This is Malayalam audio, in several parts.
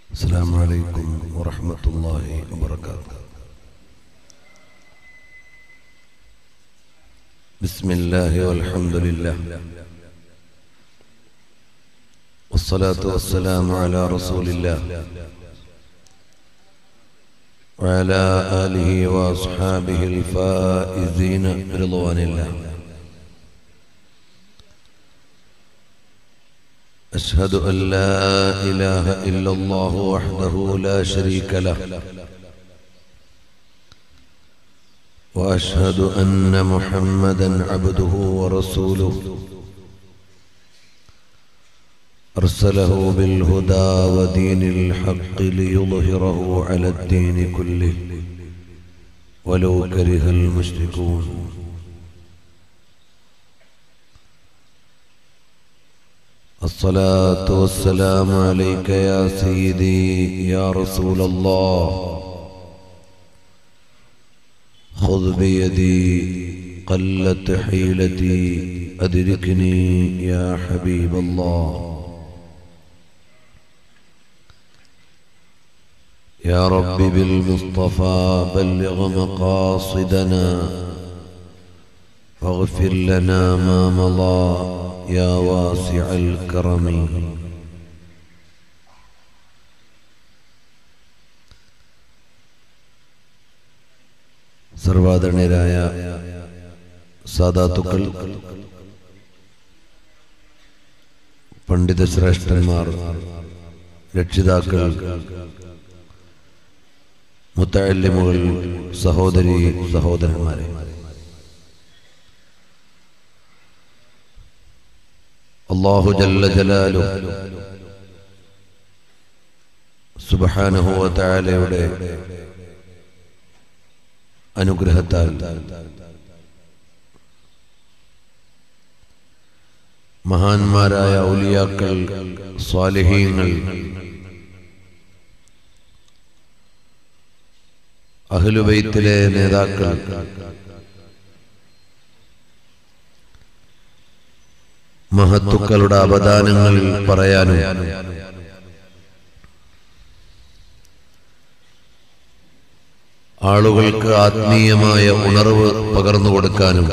السلام عليكم ورحمة الله وبركاته بسم الله والحمد لله والصلاة والسلام على رسول الله وعلى آله وأصحابه الفائزين برضوان الله أشهد أن لا إله إلا الله وحده لا شريك له وأشهد أن محمدا عبده ورسوله أرسله بالهدى ودين الحق ليظهره على الدين كله ولو كره المشركون الصلاة والسلام عليك يا سيدي يا رسول الله خذ بيدي قلت حيلتي أدركني يا حبيب الله يا رب بالمصطفى بلغ مقاصدنا واغفر لنا ما مضى يا واسع الكرم സർവാദരണീയരായ സാധാത്തുക്കൾ പണ്ഡിത ശ്രേഷ്ഠന്മാർ രക്ഷിതാക്കൾ മുത്തല്ലിമുകൾ സഹോദരി സഹോദരന്മാരെ അള്ളാഹു ജല്ല ജലാലു സുബഹാനഹുവ താലയുടെ അനുഗ്രഹത്താൽ മഹാന്മാരായ ഔലിയാക്കൾ സ്വാലിഹീങ്ങൾ അഹ്ലുബൈത്തിലെ നേതാക്കൾ മഹത്തുക്കളുടെ അവദാനങ്ങൾ പറയാനും ആളുകൾക്ക് ആത്മീയമായ ഉണർവ് പകർന്നു കൊടുക്കാനും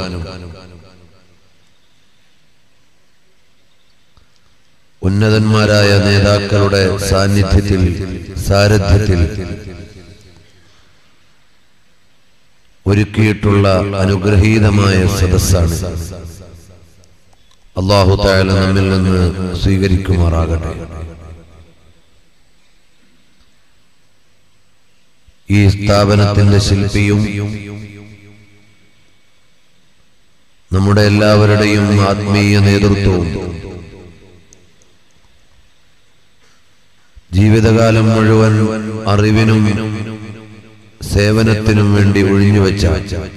ഉന്നതന്മാരായ നേതാക്കളുടെ സാന്നിധ്യത്തിൽ സാരഥ്യത്തിൽ ഒരുക്കിയിട്ടുള്ള അനുഗ്രഹീതമായ സദസ്സാണ് അള്ളാഹു തായാല നമ്മിൽ നിന്ന് സ്വീകരിക്കുമാറാകട്ടെ ഈ സ്ഥാപനത്തിന്റെ ശില്പിയും നമ്മുടെ എല്ലാവരുടെയും ആത്മീയ നേതൃത്വവും ജീവിതകാലം മുഴുവൻ അറിവിനും സേവനത്തിനും വേണ്ടി ഒഴിഞ്ഞുവെച്ച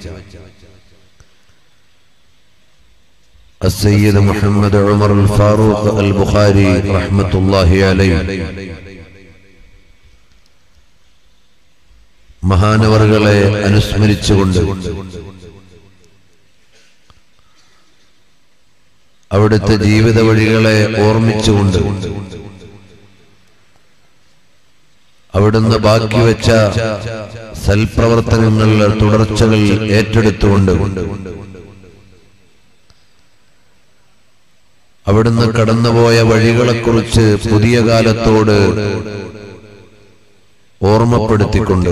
السيد محمد عمر الفاروق البخاري رحمة الله عليه മഹാനവറുകളെ അനുസ്മരിച്ചുകൊണ്ട് അവിടുത്തെ ജീവിത വഴികളെ ഓർമ്മിച്ചുകൊണ്ട് അവിടുന്ന് ബാക്കി വെച്ച സൽപ്രവർത്തനങ്ങളുടെ തുടർച്ചകൾ ഏറ്റെടുത്തുകൊണ്ട് അവിടുന്ന് കടന്നുപോയ വഴികളെക്കുറിച്ച് പുതിയ കാലത്തോട് ഓർമ്മപ്പെടുത്തിക്കൊണ്ട്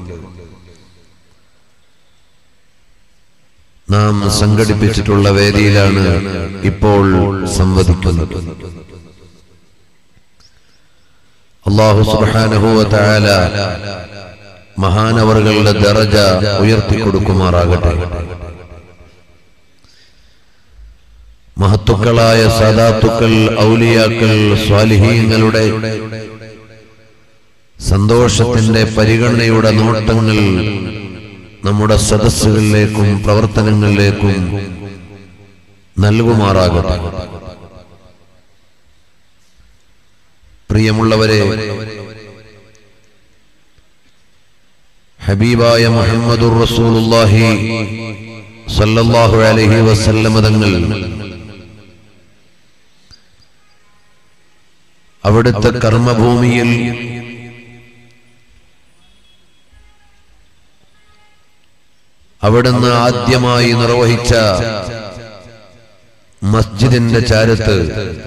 നാം സംഘടിപ്പിച്ചിട്ടുള്ള വേദിയിലാണ് ഇപ്പോൾ സംവദിക്കുന്നത് അള്ളാഹു സുബാനഹുവ താല മഹാനവറുകളുടെ ദറജ ഉയർത്തിക്കൊടുക്കുമാറാകട്ടെ മഹത്തുക്കളായ സദാത്തുക്കൾ ഔലിയാക്കൾ സ്വാലിഹീങ്ങളുടെ സന്തോഷത്തിന്റെ പരിഗണനയുടെ നോട്ടങ്ങൾ നമ്മുടെ സദസ്സുകളിലേക്കും പ്രവർത്തനങ്ങളിലേക്കും നൽകുമാറാകട്ടെ പ്രിയമുള്ളവരെ ഹബീബായ മുഹമ്മദുർ റസൂലുള്ളാഹി സല്ലല്ലാഹു അലൈഹി വസല്ലമ തങ്ങൾ അവിടുത്തെ കർമ്മഭൂമിയിൽ അവിടുന്ന് ആദ്യമായി നിർവഹിച്ച മസ്ജിദിന്റെ ചാരത്ത്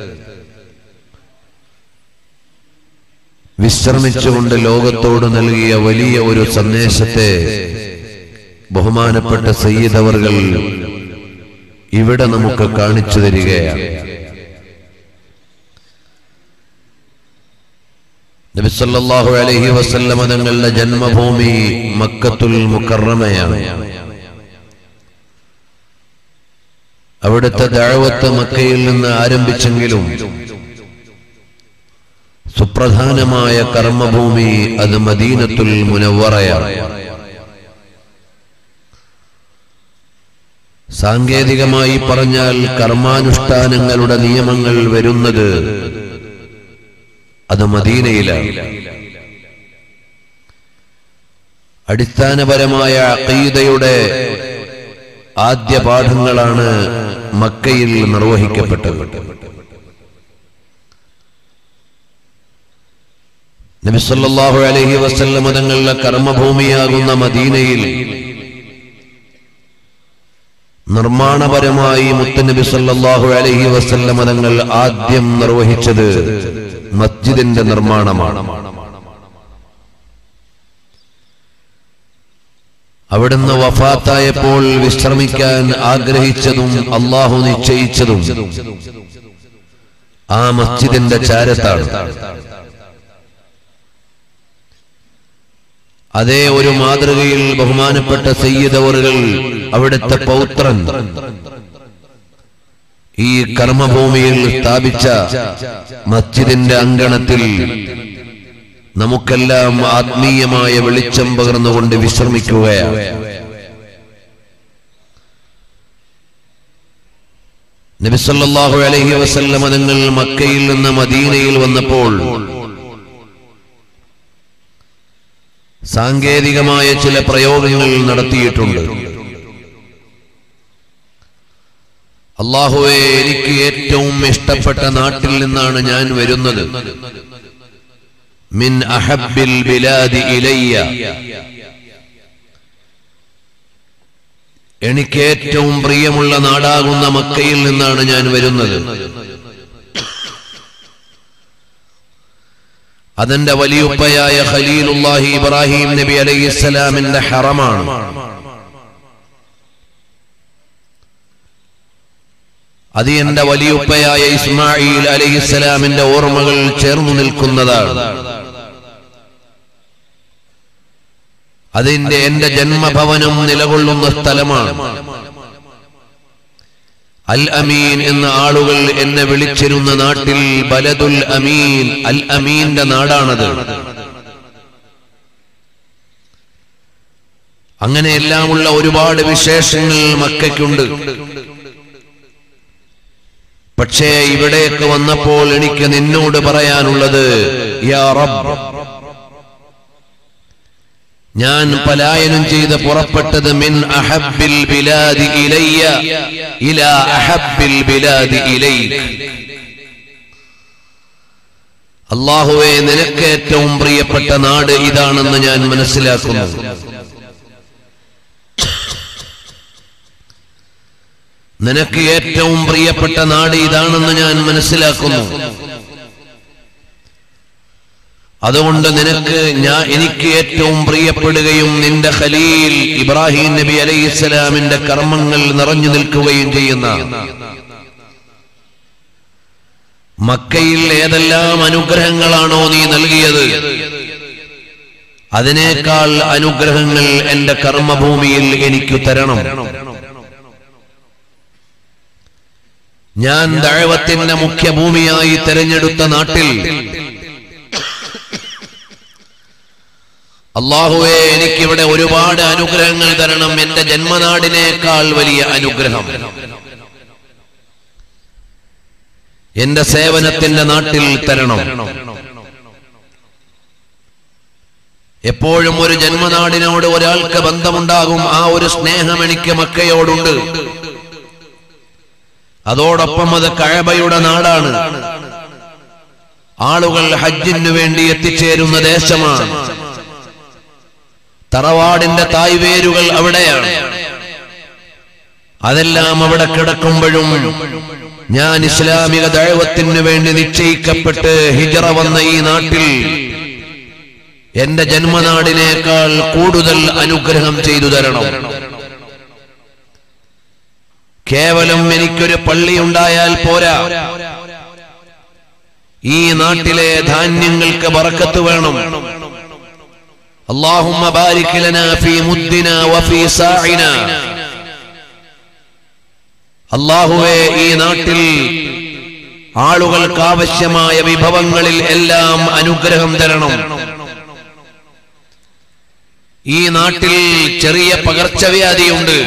വിശ്രമിച്ചുകൊണ്ട് ലോകത്തോട് നൽകിയ വലിയ ഒരു സന്ദേശത്തെ ബഹുമാനപ്പെട്ട സയ്യിദ് അവർകൾ ഇവിടെ നമുക്ക് കാണിച്ചു തരികയാണ് നബിസല്ലാഹു അലൈഹി വസല്ലമ തങ്ങളുടെ ജന്മഭൂമി മക്കത്തുൽ മുക്കറമയാണ് അവിടുത്തെ ദഴവത്ത് മക്കയിൽ നിന്ന് ആരംഭിച്ചെങ്കിലും സുപ്രധാനമായ കർമ്മഭൂമി അത് മദീനത്തുൽ മുനവറയാണ് സാങ്കേതികമായി പറഞ്ഞാൽ കർമാനുഷ്ഠാനങ്ങളുടെ നിയമങ്ങൾ വരുന്നത് അത് മദീനയിലാണ് അടിസ്ഥാനപരമായ അഖീദയുടെ ആദ്യ പാഠങ്ങളാണ് മക്കയിൽ നിർവഹിക്കപ്പെട്ടത് നബിസല്ലാഹു അലഹി വസല്ലമ തങ്ങളുടെ കർമ്മഭൂമിയാകുന്ന മദീനയിൽ നിർമ്മാണപരമായി മുത്തനബി സല്ലല്ലാഹു അലൈഹി വസല്ലമ തങ്ങൾ ആദ്യം നിർവഹിച്ചത് മസ്ജിദിന്റെ നിർമ്മാണമാണ് അവിടുന്ന് വഫാത്തായപ്പോൾ വിശ്രമിക്കാൻ ആഗ്രഹിച്ചതും അള്ളാഹു നിശ്ചയിച്ചതും ആ മസ്ജിദിന്റെ ചാരത്താണ് അതേ ഒരു മാതൃകയിൽ ബഹുമാനപ്പെട്ട സയ്യിദവറുകൾ അവിടുത്തെ പൗത്രൻ ഈ കർമ്മഭൂമിയിൽ സ്ഥാപിച്ച മസ്ജിദിന്റെ അങ്കണത്തിൽ നമുക്കെല്ലാം ആത്മീയമായ വെളിച്ചം പകർന്നുകൊണ്ട് വിശ്രമിക്കുകയാണ് നബിസല്ലാഹു അലൈഹി വസല്ലമ നിങ്ങൾ മക്കയിൽ നിന്ന് മദീനയിൽ വന്നപ്പോൾ സാങ്കേതികമായ ചില പ്രയോഗങ്ങൾ നടത്തിയിട്ടുണ്ട് അള്ളാഹുവെ എനിക്ക് ഏറ്റവും ഇഷ്ടപ്പെട്ട നാട്ടിൽ നിന്നാണ് ഞാൻ വരുന്നത് മിൻ അഹബിൽ ബിലാദി ഇലയ്യ എനിക്ക് ഏറ്റവും പ്രിയമുള്ള നാടാകുന്ന മക്കയിൽ നിന്നാണ് ഞാൻ വരുന്നത് അതെന്റെ വലിയുപ്പയായ ഖലീലുല്ലാഹി ഇബ്രാഹിം നബി അലൈഹിസ്സലാമിന്റെ ഹറമാണ് അത് എന്റെ വലിയുപ്പയായ ഇസ്മായിൽ അലൈഹിസ്സലാമിന്റെ ഓർമ്മകൾ ചേർന്നു നിൽക്കുന്നതാണ് അതിന്റെ എന്റെ ജന്മഭവനം നിലകൊള്ളുന്ന സ്ഥലമാണ് അൽ അമീൻ എന്ന ആളുകൾ എന്നെ വിളിച്ചിരുന്ന നാട്ടിൽ ബലദുൽ അമീൻ അൽ അമീന്റെ നാടാണത് അങ്ങനെയെല്ലാമുള്ള ഒരുപാട് വിശേഷങ്ങൾ മക്കയ്ക്കുണ്ട് പക്ഷേ ഇവിടേക്ക് വന്നപ്പോൾ എനിക്ക് നിന്നോട് പറയാനുള്ളത് യാ റബ്ബ് ഞാൻ പലായനം ചെയ്ത് പുറപ്പെട്ടത് മിൻ അഹബിൽ ബിലാദി ഇലയ്യ ഇലാ അഹബിൽ ബിലാദി ഇലൈക് അള്ളാഹുവെ നിനക്ക് ഏറ്റവും പ്രിയപ്പെട്ട നാട് ഇതാണെന്ന് ഞാൻ മനസ്സിലാക്കുന്നു നിനക്ക് ഏറ്റവും പ്രിയപ്പെട്ട നാട് ഇതാണെന്ന് ഞാൻ മനസ്സിലാക്കുന്നു അതുകൊണ്ട് നിനക്ക് ഞാൻ എനിക്ക് ഏറ്റവും പ്രിയപ്പെടുകയും നിന്റെ ഖലീൽ ഇബ്രാഹിം നബി അലൈഹി ഇസ്ലാമിന്റെ കർമ്മങ്ങൾ നിറഞ്ഞു നിൽക്കുകയും ചെയ്യുന്ന മക്കയിൽ ഏതെല്ലാം അനുഗ്രഹങ്ങളാണോ നീ നൽകിയത് അതിനേക്കാൾ അനുഗ്രഹങ്ങൾ എന്റെ കർമ്മഭൂമിയിൽ എനിക്ക് തരണം ഞാൻ ദഴവത്തിന്റെ മുഖ്യഭൂമിയായി തെരഞ്ഞെടുത്ത നാട്ടിൽ അള്ളാഹുവെ എനിക്കിവിടെ ഒരുപാട് അനുഗ്രഹങ്ങൾ തരണം എന്റെ ജന്മനാടിനേക്കാൾ വലിയ അനുഗ്രഹം എന്റെ സേവനത്തിന്റെ നാട്ടിൽ തരണം എപ്പോഴും ഒരു ജന്മനാടിനോട് ഒരാൾക്ക് ബന്ധമുണ്ടാകും ആ ഒരു സ്നേഹം എനിക്ക് മക്കയോടുണ്ട് അതോടൊപ്പം അത് കഴബയുടെ നാടാണ് ആളുകൾ ഹജ്ജിനു വേണ്ടി എത്തിച്ചേരുന്ന ദേശമാണ് തറവാടിന്റെ തായ്വേരുകൾ അവിടെയാണ് അതെല്ലാം അവിടെ കിടക്കുമ്പോഴും ഞാൻ ഇസ്ലാമിക ദൈവത്തിന് വേണ്ടി നിശ്ചയിക്കപ്പെട്ട് ഹിജറ വന്ന ഈ നാട്ടിൽ എന്റെ ജന്മനാടിനേക്കാൾ കൂടുതൽ അനുഗ്രഹം ചെയ്തു തരണം കേവലം എനിക്കൊരു പള്ളി ഉണ്ടായാൽ പോരാ ഈ നാട്ടിലെ ധാന്യങ്ങൾക്ക് ബറക്കത്ത് വേണം اللهم بارك لنا في مدنا وفي ساعنا അള്ളാഹുവെ ഈ നാട്ടിൽ ആളുകൾക്ക് ആവശ്യമായ വിഭവങ്ങളിൽ എല്ലാം അനുഗ്രഹം തരണം ഈ നാട്ടിൽ ചെറിയ പകർച്ചവ്യാധിയുണ്ട്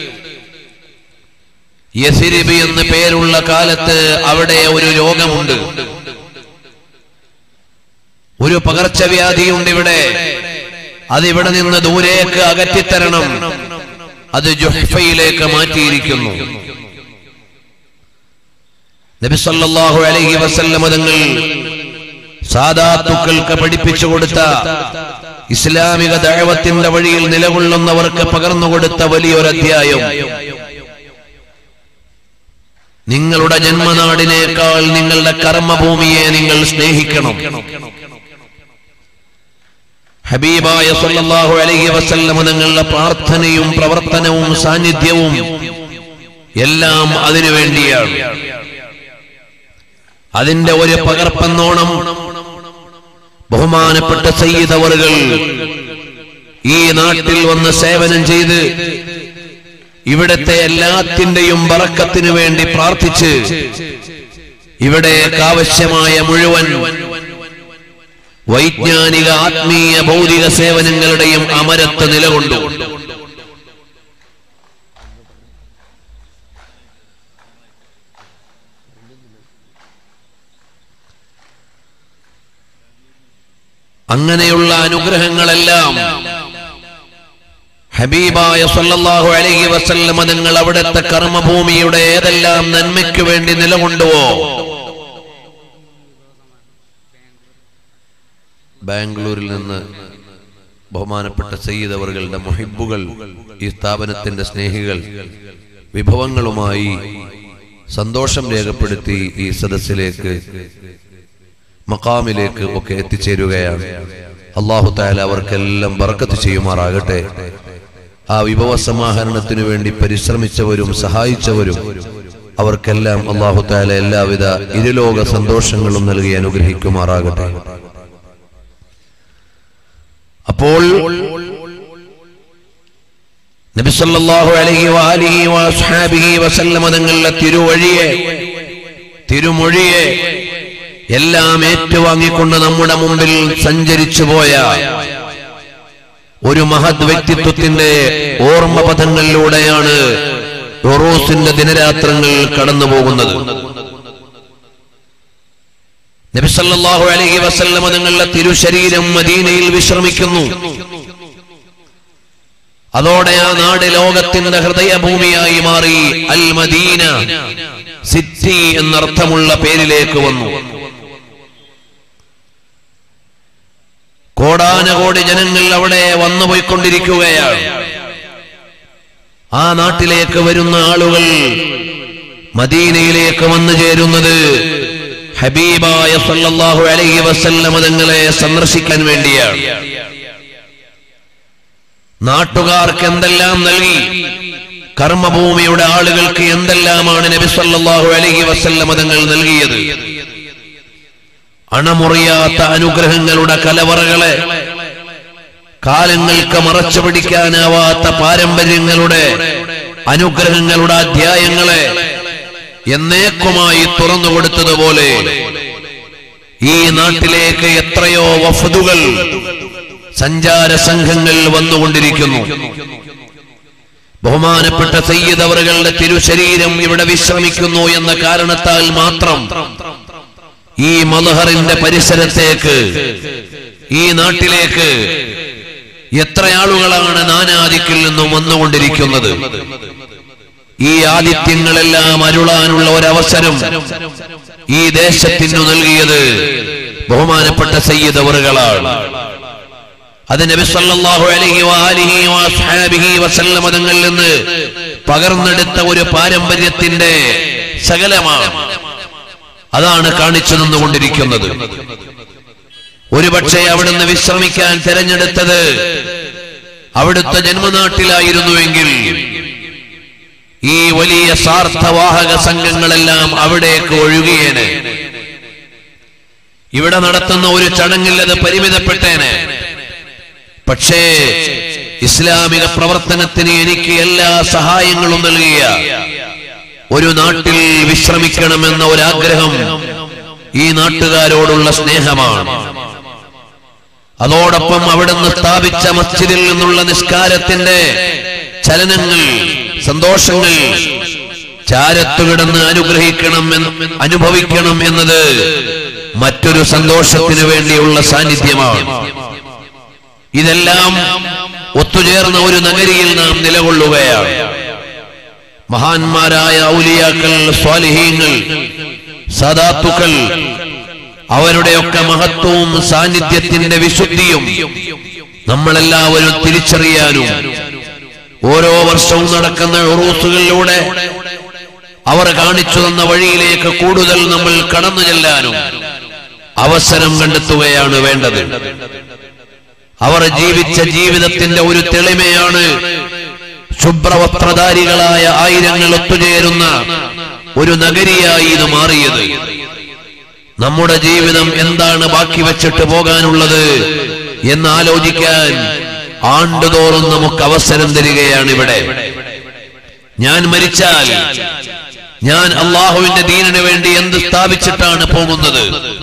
യസിരിബി എന്ന് പേരുള്ള കാലത്ത് അവിടെ ഒരു രോഗമുണ്ട് ഒരു പകർച്ചവ്യാധിയുണ്ട് ഇവിടെ അതിവിടെ നിന്ന് ദൂരേക്ക് അകറ്റിത്തരണം അത് ജുഹ്ഫയിലേക്ക് മാറ്റിയിരിക്കുന്നു നബിസല്ലാഹു അലൈഹി വസല്ലമ തങ്ങൾ സാധാത്തുക്കൾക്ക് പഠിപ്പിച്ചു കൊടുത്ത ഇസ്ലാമിക ദഴവത്തിന്റെ വഴിയിൽ നിലകൊള്ളുന്നവർക്ക് പകർന്നുകൊടുത്ത വലിയൊരു അധ്യായം നിങ്ങളുടെ ജന്മനാടിനേക്കാൾ നിങ്ങളുടെ കർമ്മഭൂമിയെ നിങ്ങൾ സ്നേഹിക്കണം ഹബീബായ സല്ലല്ലാഹു അലൈഹി വസല്ലമ തങ്ങളുടെ പ്രാർത്ഥനയും പ്രവർത്തനവും സാന്നിധ്യവും എല്ലാം അതിനു വേണ്ടിയാണ് അതിന്റെ ഒരു പകർപ്പെന്നോണം ബഹുമാനപ്പെട്ട സയ്യിദ് അവറുകൾ ഈ നാട്ടിൽ വന്ന് സേവനം ചെയ്ത് ഇവിടത്തെ എല്ലാത്തിന്റെയും ബറക്കത്തിനു വേണ്ടി പ്രാർത്ഥിച്ച് ഇവിടേക്ക് ആവശ്യമായ മുഴുവൻ വൈജ്ഞാനിക ആത്മീയ ഭൗതിക സേവനങ്ങളുടെയും അമരത്ത് നിലകൊണ്ടു അങ്ങനെയുള്ള അനുഗ്രഹങ്ങളെല്ലാം ഹബീബായ സല്ലല്ലാഹു അലൈഹി വസല്ലമ നിങ്ങൾ അവിടുത്തെ കർമ്മഭൂമിയുടെ ഏതെല്ലാം നന്മയ്ക്ക് വേണ്ടി നിലകൊണ്ടുവോ ബാംഗ്ലൂരിൽ നിന്ന് ബഹുമാനപ്പെട്ട സയ്യിദ് അവറുകളുടെ മുഹിബുകൾ ഈ സ്ഥാപനത്തിന്റെ സ്നേഹികൾ വിഭവങ്ങളുമായി സന്തോഷം രേഖപ്പെടുത്തി ഈ സദസ്സിലേക്ക് മക്കാമിലേക്ക് ഒക്കെ എത്തിച്ചേരുകയാണ് അള്ളാഹു താല അവർക്കെല്ലാം ബർക്കത്ത് ചെയ്യുമാറാകട്ടെ ആ വിഭവ സമാഹരണത്തിനു വേണ്ടി പരിശ്രമിച്ചവരും സഹായിച്ചവരും അവർക്കെല്ലാം അള്ളാഹു താല എല്ലാവിധ ഇരുലോക സന്തോഷങ്ങളും നൽകി അനുഗ്രഹിക്കുമാറാകട്ടെ അപ്പോൾ നബിസല്ലാഹു അലൈഹി വാലിഹി വസ്ഹാബിഹി വസല്ലമ തങ്ങളുടെ തിരുവഴിയെ തിരുമൊഴിയെ എല്ലാം ഏറ്റുവാങ്ങിക്കൊണ്ട് നമ്മുടെ മുമ്പിൽ സഞ്ചരിച്ചു പോയ ഒരു മഹത് വ്യക്തിത്വത്തിന്റെ ഓർമ്മ പഥങ്ങളിലൂടെയാണ് ഒറോസിന്റെ ദിനരാത്രങ്ങൾ കടന്നു പോകുന്നത് നബിസല്ലാഹു അലൈഹി വസല്ലമ തങ്ങളുടെ തിരുശരീരം മദീനയിൽ വിശ്രമിക്കുന്നു അതോടെ ആ നാട് ലോകത്തിന്റെ ഹൃദയഭൂമിയായി മാറി അൽ മദീന സിറ്റി എന്നർത്ഥമുള്ള പേരിലേക്ക് വന്നു കോടാനകോടി ജനങ്ങൾ അവിടെ വന്നുപോയിക്കൊണ്ടിരിക്കുകയാണ് ആ നാട്ടിലേക്ക് വരുന്ന ആളുകൾ മദീനയിലേക്ക് വന്നു ചേരുന്നത് ഹബീബായ സല്ലല്ലാഹു അലൈഹി വസല്ലമ തങ്ങളെ സന്ദർശിക്കാൻ വേണ്ടിയാണ് നാട്ടുകാർക്ക് എന്തെല്ലാം നൽകി കർമ്മഭൂമിയുടെ ആളുകൾക്ക് എന്തെല്ലാമാണ് നബി സല്ലല്ലാഹു അലൈഹി വസല്ലമ തങ്ങൾ നൽകിയത് അണമുറിയാത്ത അനുഗ്രഹങ്ങളുടെ കലവറകളെ കാലങ്ങൾക്ക് മറച്ചു പിടിക്കാനാവാത്ത പാരമ്പര്യങ്ങളുടെ അനുഗ്രഹങ്ങളുടെ അധ്യായങ്ങളെ എന്നേക്കുമായി തുറന്നു കൊടുത്തതുപോലെ ഈ നാട്ടിലേക്ക് എത്രയോ വഫദുകൾ സഞ്ചാര സംഘങ്ങൾ വന്നുകൊണ്ടിരിക്കുന്നു ബഹുമാനപ്പെട്ട സയ്യിദ് അവറുകളുടെ തിരുശരീരം ഇവിടെ വിശ്രമിക്കുന്നു എന്ന കാരണത്താൽ മാത്രം ഈ മലഹറിന്റെ പരിസരത്തേക്ക് ഈ നാട്ടിലേക്ക് എത്ര ആളുകളാണ് നാനാദിക്കിൽ നിന്നും വന്നുകൊണ്ടിരിക്കുന്നത് ഈ ആദിത്യങ്ങളെല്ലാം അരുളാനുള്ള ഒരവസരം ഈ ദേശത്തിനു നൽകിയത് ബഹുമാനപ്പെട്ട സയ്യിദ് അവറുകളാണ് അത് നബി സല്ലല്ലാഹു അലൈഹി വആലിഹി വഅസ്ഹാബിഹി വസല്ലമ തങ്ങളിൽ നിന്ന് പകർന്നെടുത്ത ഒരു പാരമ്പര്യത്തിന്റെ ശകലമാണ് അതാണ് കാണിച്ചു നിന്നുകൊണ്ടിരിക്കുന്നത് ഒരുപക്ഷെ അവിടുന്ന് വിശ്രമിക്കാൻ തെരഞ്ഞെടുത്തത് അവിടുത്തെ ജന്മനാട്ടിലായിരുന്നുവെങ്കിൽ ഈ വലിയ സ്വാർത്ഥവാഹക സംഘങ്ങളെല്ലാം അവിടേക്ക് ഒഴുകിയേനെ ഇവിടെ നടത്തുന്ന ഒരു ചടങ്ങിൽ അത് പരിമിതപ്പെട്ടേനെ പക്ഷേ ഇസ്ലാമിക പ്രവർത്തനത്തിന് എനിക്ക് എല്ലാ സഹായങ്ങളും നൽകിയ ഒരു നാട്ടിൽ വിശ്രമിക്കണമെന്ന ഒരാഗ്രഹം ഈ നാട്ടുകാരോടുള്ള സ്നേഹമാണ് അതോടൊപ്പം അവിടുന്ന് സ്ഥാപിച്ച മസ്ജിദിൽ നിന്നുള്ള നിസ്കാരത്തിന്റെ ചലനങ്ങൾ സന്തോഷങ്ങൾ ചാരത്തു കിടന്ന് അനുഗ്രഹിക്കണം എന്ന് അനുഭവിക്കണം എന്നത് മറ്റൊരു സന്തോഷത്തിന് വേണ്ടിയുള്ള സാന്നിധ്യമാണ് ഇതെല്ലാം ഒത്തുചേർന്ന ഒരു നഗരിയിൽ നാം നിലകൊള്ളുകയാണ് മഹാന്മാരായ ഔലിയാക്കൾ സ്വാലിഹീങ്ങൾ സദാത്തുക്കൾ അവരുടെയൊക്കെ മഹത്വവും സാന്നിധ്യത്തിന്റെ വിശുദ്ധിയും നമ്മളെല്ലാവരും തിരിച്ചറിയാനും ഓരോ വർഷവും നടക്കുന്ന ഉറൂസുകളിലൂടെ അവർ കാണിച്ചു തന്ന വഴിയിലേക്ക് കൂടുതൽ നമ്മൾ കടന്നു ചെല്ലാനും അവസരം കണ്ടെത്തുകയാണ് വേണ്ടത് അവർ ജീവിച്ച ജീവിതത്തിന്റെ ഒരു തെളിമയാണ് ശുഭ്രവസ്ത്രധാരികളായ ആയിരങ്ങൾ ഒത്തുചേരുന്ന ഒരു നഗരിയായി ഇത് മാറിയത് നമ്മുടെ ജീവിതം എന്താണ് ബാക്കി വെച്ചിട്ട് പോകാനുള്ളത് എന്ന് ആലോചിക്കാൻ ആണ്ടുതോറും നമുക്ക് അവസരം തരികയാണ് ഇവിടെ ഞാൻ മരിച്ചാൽ ഞാൻ അള്ളാഹുവിന്റെ ദീനിന് വേണ്ടി എന്ത് സ്ഥാപിച്ചിട്ടാണ് പോകുന്നത്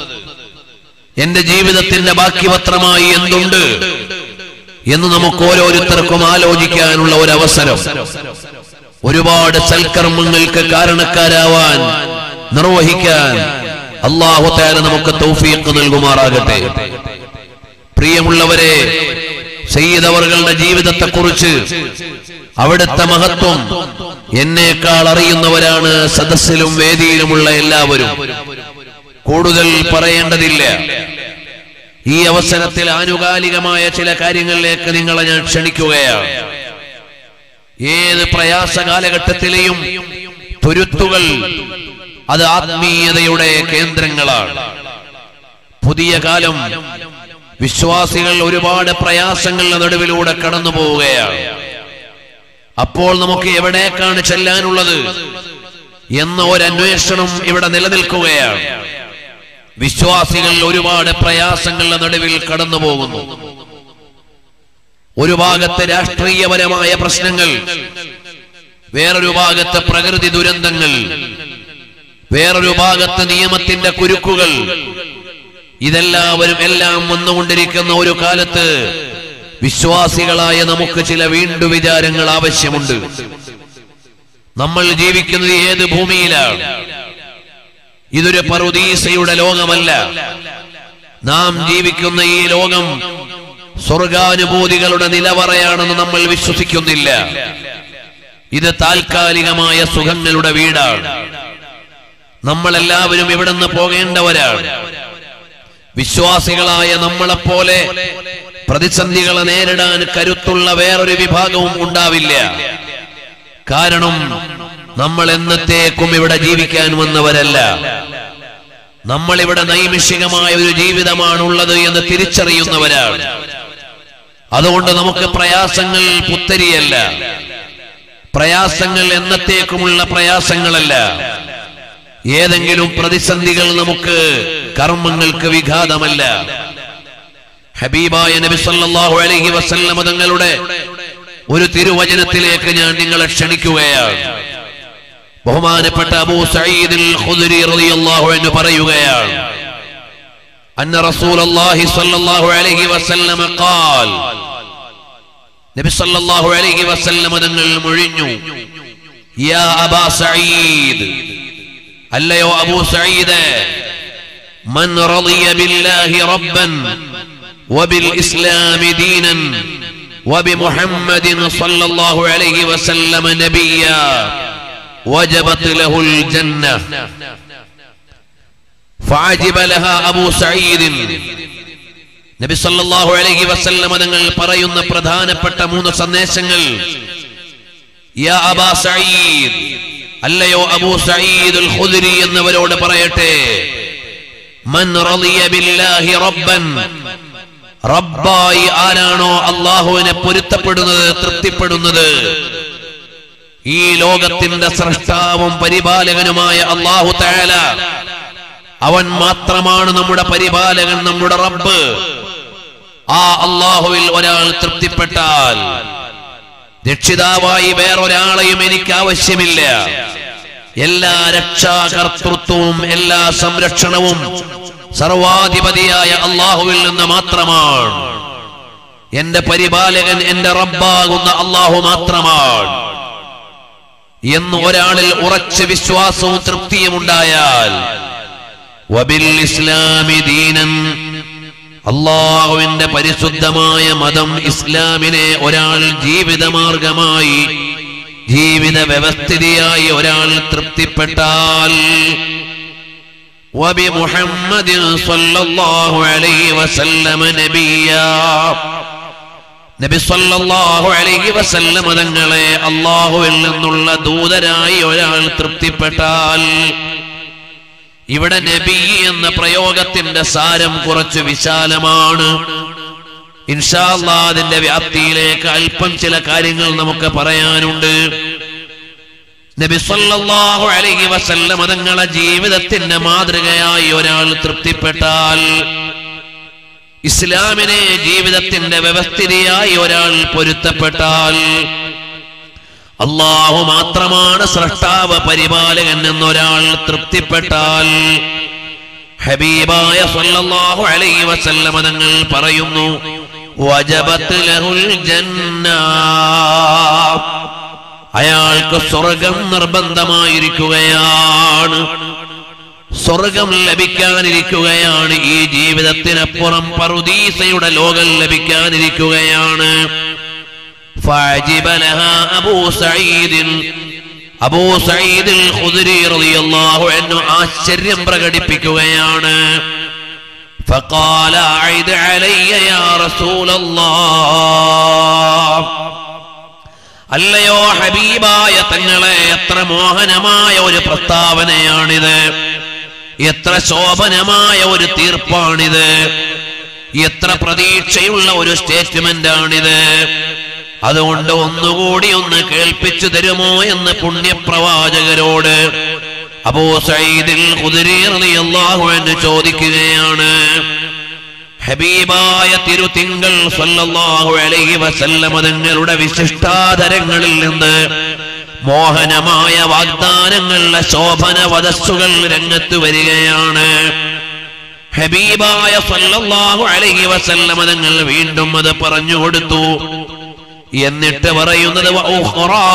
എന്റെ ജീവിതത്തിന്റെ ബാക്കി പത്രമായി എന്തുണ്ട് എന്ന് നമുക്ക് ഓരോരുത്തർക്കും ആലോചിക്കാനുള്ള ഒരു അവസരം ഒരുപാട് സൽക്കർമ്മങ്ങൾക്ക് കാരണക്കാരാവാൻ നിർവഹിക്കാൻ അള്ളാഹു താര നമുക്ക് തൗഫീഖ് നൽകുമാറാകട്ടെ പ്രിയമുള്ളവരെ സയ്യിദവറുകളുടെ ജീവിതത്തെക്കുറിച്ച് അവിടുത്തെ മഹത്വം എന്നേക്കാൾ അറിയുന്നവരാണ് സദസ്സിലും വേദിയിലുമുള്ള എല്ലാവരും കൂടുതൽ പറയേണ്ടതില്ല ഈ അവസരത്തിൽ ആനുകാലികമായ ചില കാര്യങ്ങളിലേക്ക് നിങ്ങളെ ഞാൻ ക്ഷണിക്കുകയാണ് ഏത് പ്രയാസ കാലഘട്ടത്തിലെയും തുരുത്തുകൾ അത് ആത്മീയതയുടെ കേന്ദ്രങ്ങളാണ് പുതിയ കാലം വിശ്വാസികൾ ഒരുപാട് പ്രയാസങ്ങളുടെ നടുവിലൂടെ കടന്നു പോവുകയാണ് അപ്പോൾ നമുക്ക് എവിടേക്കാണ് ചെല്ലാനുള്ളത് എന്ന ഒരു അന്വേഷണം ഇവിടെ നിലനിൽക്കുകയാണ് വിശ്വാസികൾ ഒരുപാട് പ്രയാസങ്ങളുടെ നടുവിൽ കടന്നു പോകുന്നു ഒരു ഭാഗത്ത് രാഷ്ട്രീയപരമായ പ്രശ്നങ്ങൾ വേറൊരു ഭാഗത്ത് പ്രകൃതി ദുരന്തങ്ങൾ വേറൊരു ഭാഗത്ത് നിയമത്തിന്റെ കുരുക്കുകൾ ഇതെല്ലാവരും എല്ലാം വന്നുകൊണ്ടിരിക്കുന്ന ഒരു കാലത്ത് വിശ്വാസികളായ നമുക്ക് ചില വീണ്ടു വിചാരങ്ങൾ ആവശ്യമുണ്ട് നമ്മൾ ജീവിക്കുന്നത് ഏത് ഭൂമിയിലാണ് ഇതൊരു പറുദീസയുടെ ലോകമല്ല നാം ജീവിക്കുന്ന ഈ ലോകം സ്വർഗാനുഭൂതികളുടെ നിലവറയാണെന്ന് നമ്മൾ വിശ്വസിക്കുന്നില്ല ഇത് താൽക്കാലികമായ സുഖങ്ങളുടെ വീടാണ് നമ്മളെല്ലാവരും ഇവിടെ നിന്ന് പോകേണ്ടവരാണ് വിശ്വാസികളായ നമ്മളെപ്പോലെ പ്രതിസന്ധികളെ നേരിടാൻ കരുത്തുള്ള വേറൊരു വിഭാഗവും ഉണ്ടാവില്ല കാരണം നമ്മൾ എന്നത്തേക്കും ഇവിടെ ജീവിക്കാൻ വന്നവരല്ല നമ്മൾ ഇവിടെ നൈമിഷികമായ ഒരു ജീവിതമാണുള്ളത് എന്ന് തിരിച്ചറിയുന്നവരാണ് അതുകൊണ്ട് നമുക്ക് പ്രയാസങ്ങൾ പുത്തരിയല്ല പ്രയാസങ്ങൾ എന്നത്തേക്കുമുള്ള പ്രയാസങ്ങളല്ല ഏതെങ്കിലും പ്രതിസന്ധികൾ നമുക്ക് കർമ്മങ്ങൾക്ക് വിഘാതമല്ല ഹബീബായ നബി സല്ലല്ലാഹു അലൈഹി വസല്ലമ തങ്ങളുടെ ഒരു തിരുവചനത്തിലേക്ക് ഞാൻ നിങ്ങളെ ക്ഷണിക്കുകയാണ് ബഹുമാനപ്പെട്ട അബൂ സഈദ് അൽ ഖുദരി റളിയല്ലാഹു അൻഹു പറയുകയാണ് അന്ന റസൂലുള്ളാഹി സ്വല്ലല്ലാഹു അലൈഹി വസല്ലമ ഖാൽ നബി സല്ലല്ലാഹു അലൈഹി വസല്ലമ തങ്ങൾ മൊഴിഞ്ഞു യാ അബാ സഈദ് അല്ലയോ അബൂ സഈദ് من رضي بالله ربا وبالإسلام دينا وبمحمد صلى الله عليه وسلم نبيا وجبت له الجنة فعجب لها أبو سعيد നബി സല്ലല്ലാഹു അലൈഹി വസല്ലമ തങ്ങൾ പറയുന്ന പ്രധാനപ്പെട്ട മൂന്ന് സന്ദേശങ്ങൾ യാ അബാ സഈദ് അല്ലയോ അബൂ സഈദ് അൽ ഖുദ്രി എന്നവരോട് പറയട്ടെ മൻ റളിയ ബില്ലാഹി റബ്ബൻ റബ്ബായി ആരാണോ അള്ളാഹുവിനെ പൊരുത്തപ്പെടുന്നത് തൃപ്തിപ്പെടുന്നത് ഈ ലോകത്തിന്റെ സൃഷ്ടാവും പരിപാലകനുമായ അള്ളാഹു തആല അവൻ മാത്രമാണ് നമ്മുടെ പരിപാലകൻ നമ്മുടെ റബ്ബ് ആ അള്ളാഹുവിൽ ഒരാൾ തൃപ്തിപ്പെട്ടാൽ രക്ഷിതാവായി വേറൊരാളെയും എനിക്ക് ആവശ്യമില്ല എല്ലാ രക്ഷാകർത്തൃത്വവും എല്ലാ സംരക്ഷണവും സർവാധിപതിയായ അള്ളാഹുവിൽ നിന്ന് മാത്രമാണ് എന്റെ പരിപാലകൻ എന്റെ റബ്ബാകുന്ന അള്ളാഹു മാത്രമാണ് എന്ന് ഒരാളിൽ ഉറച്ച വിശ്വാസവും തൃപ്തിയും ഉണ്ടായാൽ വബിൽ ഇസ്ലാമി ദീനൻ അള്ളാഹുവിന്റെ പരിശുദ്ധമായ മതം ഇസ്ലാമിനെ ഒരാൾ ജീവിതമാർഗമായി ജീവിത വ്യവസ്ഥിതിയായി ഒരാൾ തൃപ്തിപ്പെട്ടാൽ وبمحمد صلى الله عليه وسلم نبيا നബി സല്ലല്ലാഹു അലൈഹി വസല്ലം തങ്ങളെ അള്ളാഹുവിൽ നിന്നുള്ള ദൂതരായി ഒരാൾ തൃപ്തിപ്പെട്ടാൽ ഇവിടെ നബി എന്ന പ്രയോഗത്തിന്റെ സാരം കുറച്ച് വിശാലമാണ് ഇൻഷാല്ലാ അതിന്റെ വ്യാപ്തിയിലേക്ക് അല്പം ചില കാര്യങ്ങൾ നമുക്ക് പറയാനുണ്ട് നബി സല്ലല്ലാഹു അലൈഹി വസല്ലം തങ്ങളെ ജീവിതത്തിന്റെ മാതൃകയായി ഒരാൾ തൃപ്തിപ്പെട്ടാൽ ഇസ്ലാമിനെ ജീവിതത്തിന്റെ വ്യവസ്ഥിതിയായി ഒരാൾ പൊരുത്തപ്പെട്ടാൽ അള്ളാഹു മാത്രമാണ് സൃഷ്ടാവ് പരിപാലകൻ എന്നൊരാൾ തൃപ്തിപ്പെട്ടാൽ ഹബീബായ സല്ലല്ലാഹു അലൈഹി വസല്ലമ തങ്ങൾ പറയുന്നു വജബത്ത് ലഹുൽ ജന്ന അയാൾക്ക് സ്വർഗം നിർബന്ധമായിരിക്കുകയാണ് സ്വർഗം ലഭിക്കാനിരിക്കുകയാണ് ഈ ജീവിതത്തിനപ്പുറം പറുദീസയുടെ ലോകം ലഭിക്കാനിരിക്കുകയാണ് فعجب لها أبو سعيد അബൂ സഈദ് ഖുദ്രി റളിയല്ലാഹു അൻഹു ആശ്ചര്യം പ്രകടിപ്പിക്കുകയാണ് فقال أعد علي يا رسول الله അല്ലയോ ഹബീബായ തങ്ങളെ എത്ര മോഹനമായ ഒരു പ്രസ്താവനയാണിത് എത്ര ശോഭനമായ ഒരു തീർപ്പാണിത് എത്ര പ്രതീക്ഷയുള്ള ഒരു സ്റ്റേറ്റ്മെന്റ് ആണിത് അതുകൊണ്ട് ഒന്നുകൂടി ഒന്ന് കേൾപ്പിച്ചു തരുമോ എന്ന് പുണ്യപ്രവാചകരോട് അബൂ സയ്യിദിൽ ഖുദരി റളിയല്ലാഹു അൻഹു ചോദിക്കുകയാണ് ഹബീബായ തിരുതിങ്കൾ സല്ലല്ലാഹു അലൈഹി വസല്ലമ തങ്ങളുടെ വിശിഷ്ടാധരങ്ങളിൽ നിന്ന് മോഹനമായ വാഗ്ദാനങ്ങളുടെ ശോഭന വധസ്സുകൾ രംഗത്ത് വരികയാണ് ഹബീബായ സല്ലല്ലാഹു അലൈഹി വസല്ലമ തങ്ങൾ വീണ്ടും അത് പറഞ്ഞു കൊടുത്തു എന്നിട്ട് പറയുന്നത് വഉഖ്റാ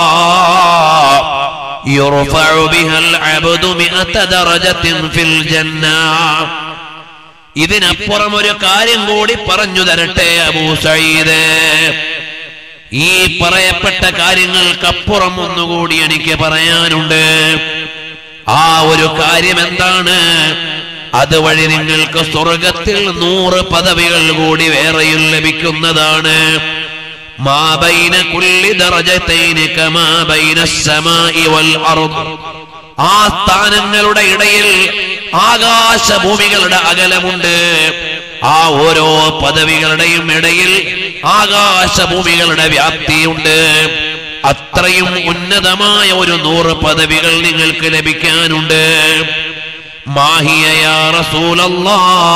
يرفع بها العبد مئة درجة في الجنة ഇതിനപ്പുറം ഒരു കാര്യം കൂടി പറഞ്ഞു തരട്ടെ അബൂ സയ്യിദ് ഈ പറയപ്പെട്ട കാര്യങ്ങൾക്കപ്പുറം ഒന്നുകൂടി എനിക്ക് പറയാനുണ്ട് ആ ഒരു കാര്യം എന്താണ് അതുവഴി നിങ്ങൾക്ക് സ്വർഗത്തിൽ നൂറ് പദവികൾ കൂടി വേറെയും ലഭിക്കുന്നതാണ് ما بين كل درجتين كما بين السماء والأرض ആ സ്ഥാനങ്ങളുടെ ഇടയിൽ ആകാശഭൂമികളുടെ അകലമുണ്ട് ആ ഓരോ പദവികളുടെയും ഇടയിൽ ആകാശഭൂമികളുടെ വ്യാപ്തിയുണ്ട് അത്രയും ഉന്നതമായ ഒരു നൂറ് പദവികൾ നിങ്ങൾക്ക് ലഭിക്കാനുണ്ട് മാഹിയയാ റസൂലല്ലാ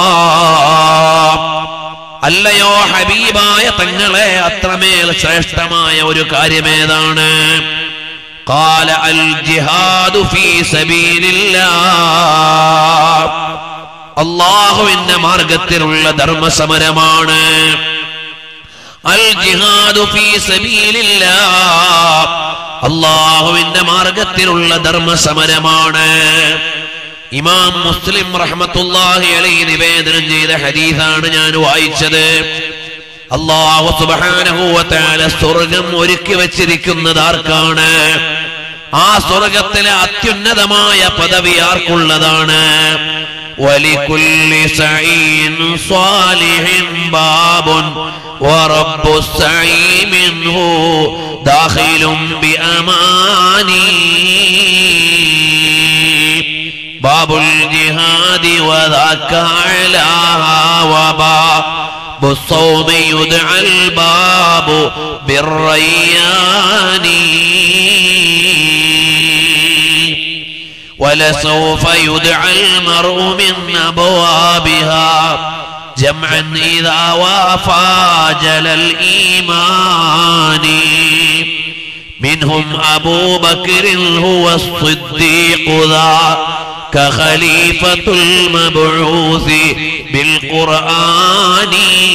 അല്ലയോ ഹബീബായ തങ്ങളെ അത്രമേൽ ശ്രേഷ്ഠമായ ഒരു കാര്യമേതാണ് قال الجهاد في سبيل الله അള്ളാഹുവിന്റെ മാർഗത്തിലുള്ള ധർമ്മസമരമാണ് അൽ ജിഹാദു ഫീ സബീലില്ലാ അള്ളാഹുവിന്റെ മാർഗത്തിലുള്ള ധർമ്മസമരമാണ് ഇമാം മുസ്ലിം റഹ്മത്തുള്ളാഹി അലൈഹി നിവേദനം ചെയ്ത ഹദീസാണ് ഞാൻ വായിച്ചത് അള്ളാഹു സുബ്ഹാനഹു വ തആല സ്വർഗം ഒരുക്കി വെച്ചിരിക്കുന്നത് ആർക്കാണ് ആ സ്വർഗത്തിലെ അത്യുന്നതമായ പദവി ആർക്കുള്ളതാണ് ولكل سعي صالح باب ورب السعي منه داخل بأماني باب الجهاد وذاك أعلاها وباب الصوم يدعى الباب بالريان ولسوف يدعى المرء من أبوابها جمعا إذا وافى جل الإيمان منهم أبو بكر هو الصديق ذا كخليفة المبعوث بالقرآن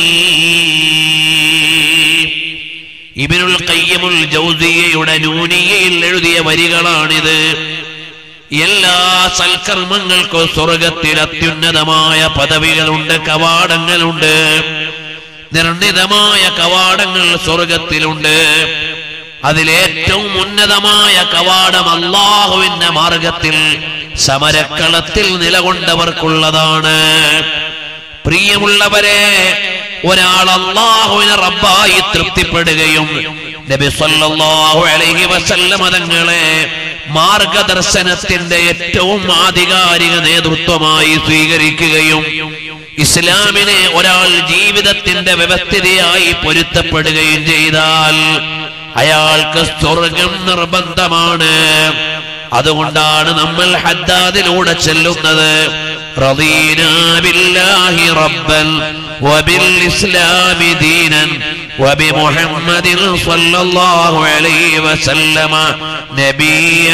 ഇബിനുൽ ഖയ്യിമുൽ ജൗസിയയുടെ നൂനിയയിൽ എഴുതിയ വരികളാണിത് എല്ലാ സൽക്കർമ്മങ്ങൾക്കും സ്വർഗത്തിൽ അത്യുന്നതമായ പദവികളുണ്ട് കവാടങ്ങളുണ്ട് നിർണിതമായ കവാടങ്ങൾ സ്വർഗത്തിലുണ്ട് അതിലേറ്റവും ഉന്നതമായ കവാടം അള്ളാഹുവിന്റെ മാർഗത്തിൽ സമരക്കളത്തിൽ നിലകൊണ്ടവർക്കുള്ളതാണ് പ്രിയമുള്ളവരെ ഒരാൾ അള്ളാഹുവിനെ റബ്ബായി തൃപ്തിപ്പെടുകയും നബി സല്ലല്ലാഹു അലൈഹി വസല്ലമ തങ്ങളെ മാർഗദർശനത്തിന്റെ ഏറ്റവും ആധികാരിക നേതൃത്വമായി സ്വീകരിക്കുകയും ഇസ്ലാമിനെ ഒരാൾ ജീവിതത്തിന്റെ വ്യവസ്ഥിതിയായി പൊരുത്തപ്പെടുകയും ചെയ്താൽ അയാൾക്ക് സ്വർഗം നിർബന്ധമാണ് അതുകൊണ്ടാണ് നമ്മൾ ഹദ്ദാദിലൂടെ ചെല്ലുന്നത് رضينا بالله ربا وبالإسلام دينا وبمحمد صلى الله عليه وسلم نبيا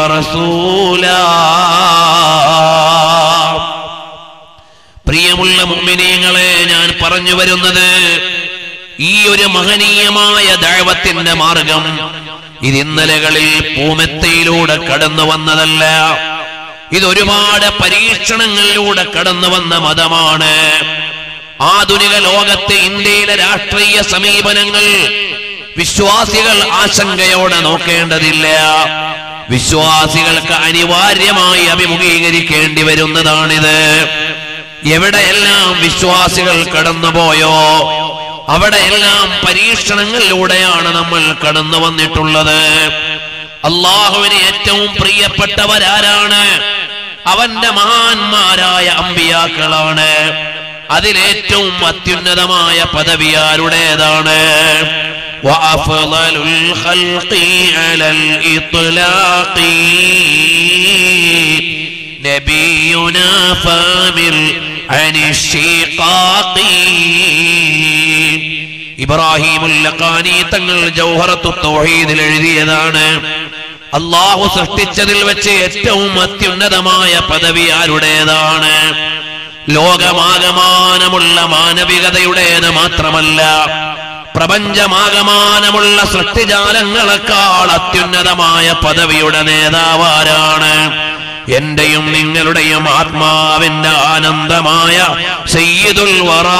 ورسولا പ്രിയമുള്ള മുമ്മിനീങ്ങളെ ഞാൻ പറഞ്ഞു വരുന്നത് ഈ ഒരു മഹനീയമായ ദൈവത്തിന്റെ മാർഗം ഇത് ഇന്നലകളിൽ പൂമെത്തയിലൂടെ കടന്നു വന്നതല്ല ഇതൊരുപാട് പരീക്ഷണങ്ങളിലൂടെ കടന്നു വന്ന മതമാണ് ആധുനിക ലോകത്ത് ഇന്ത്യയിലെ രാഷ്ട്രീയ സമീപനങ്ങൾ വിശ്വാസികൾ ആശങ്കയോടെ നോക്കേണ്ടതില്ല വിശ്വാസികൾക്ക് അനിവാര്യമായി അഭിമുഖീകരിക്കേണ്ടി വരുന്നതാണിത് എവിടെയെല്ലാം വിശ്വാസികൾ കടന്നുപോയോ അവിടെയെല്ലാം പരീക്ഷണങ്ങളിലൂടെയാണ് നമ്മൾ കടന്നു വന്നിട്ടുള്ളത് അള്ളാഹുവിന് ഏറ്റവും പ്രിയപ്പെട്ടവരാരാണ് അവന്റെ മഹാന്മാരായ അമ്പിയാക്കളാണ് അതിലേറ്റവും അത്യുന്നതമായ പദവി ആരുടേതാണ് وأفضل الخلق على الإطلاق نبينا فامل عن الشقاق ഇബ്രാഹിമുൽ ലഖാനി തങ്ങൾ ജൗഹറത്തു തൗഹീദിൽ എഴുതിയതാണ് അള്ളാഹു സൃഷ്ടിച്ചതിൽ വെച്ച് ഏറ്റവും അത്യുന്നതമായ പദവി ആരുടേതാണ് ലോകമാകമാനമുള്ള മാനവികതയുടേത് മാത്രമല്ല പ്രപഞ്ചമാകമാനമുള്ള സൃഷ്ടിജാലങ്ങളെക്കാൾ അത്യുന്നതമായ പദവിയുടെ നേതാവാരാണ് എന്റെയും നിങ്ങളുടെയും ആത്മാവിന്റെ ആനന്ദമായ സയ്യിദുൽ വറാ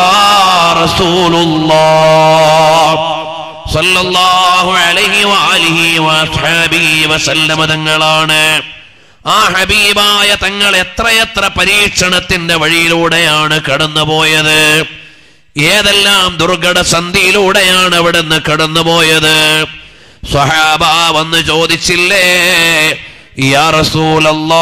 റസൂലുള്ളാഹ് സല്ലല്ലാഹു അലൈഹി വആലിഹി വഅസ്ഹാബിഹി വസല്ലമ തങ്ങളാണ് ആ ഹബീബായ തങ്ങൾ എത്രയെത്ര പരീക്ഷണത്തിന്റെ വഴിയിലൂടെയാണ് കടന്നുപോയത് ഏതെല്ലാം ദുർഘട സന്ധിയിലൂടെയാണ് അവിടുന്ന് കടന്നുപോയത് സ്വഹാബ വന്ന് ചോദിച്ചില്ലേ യാ റസൂലല്ലാ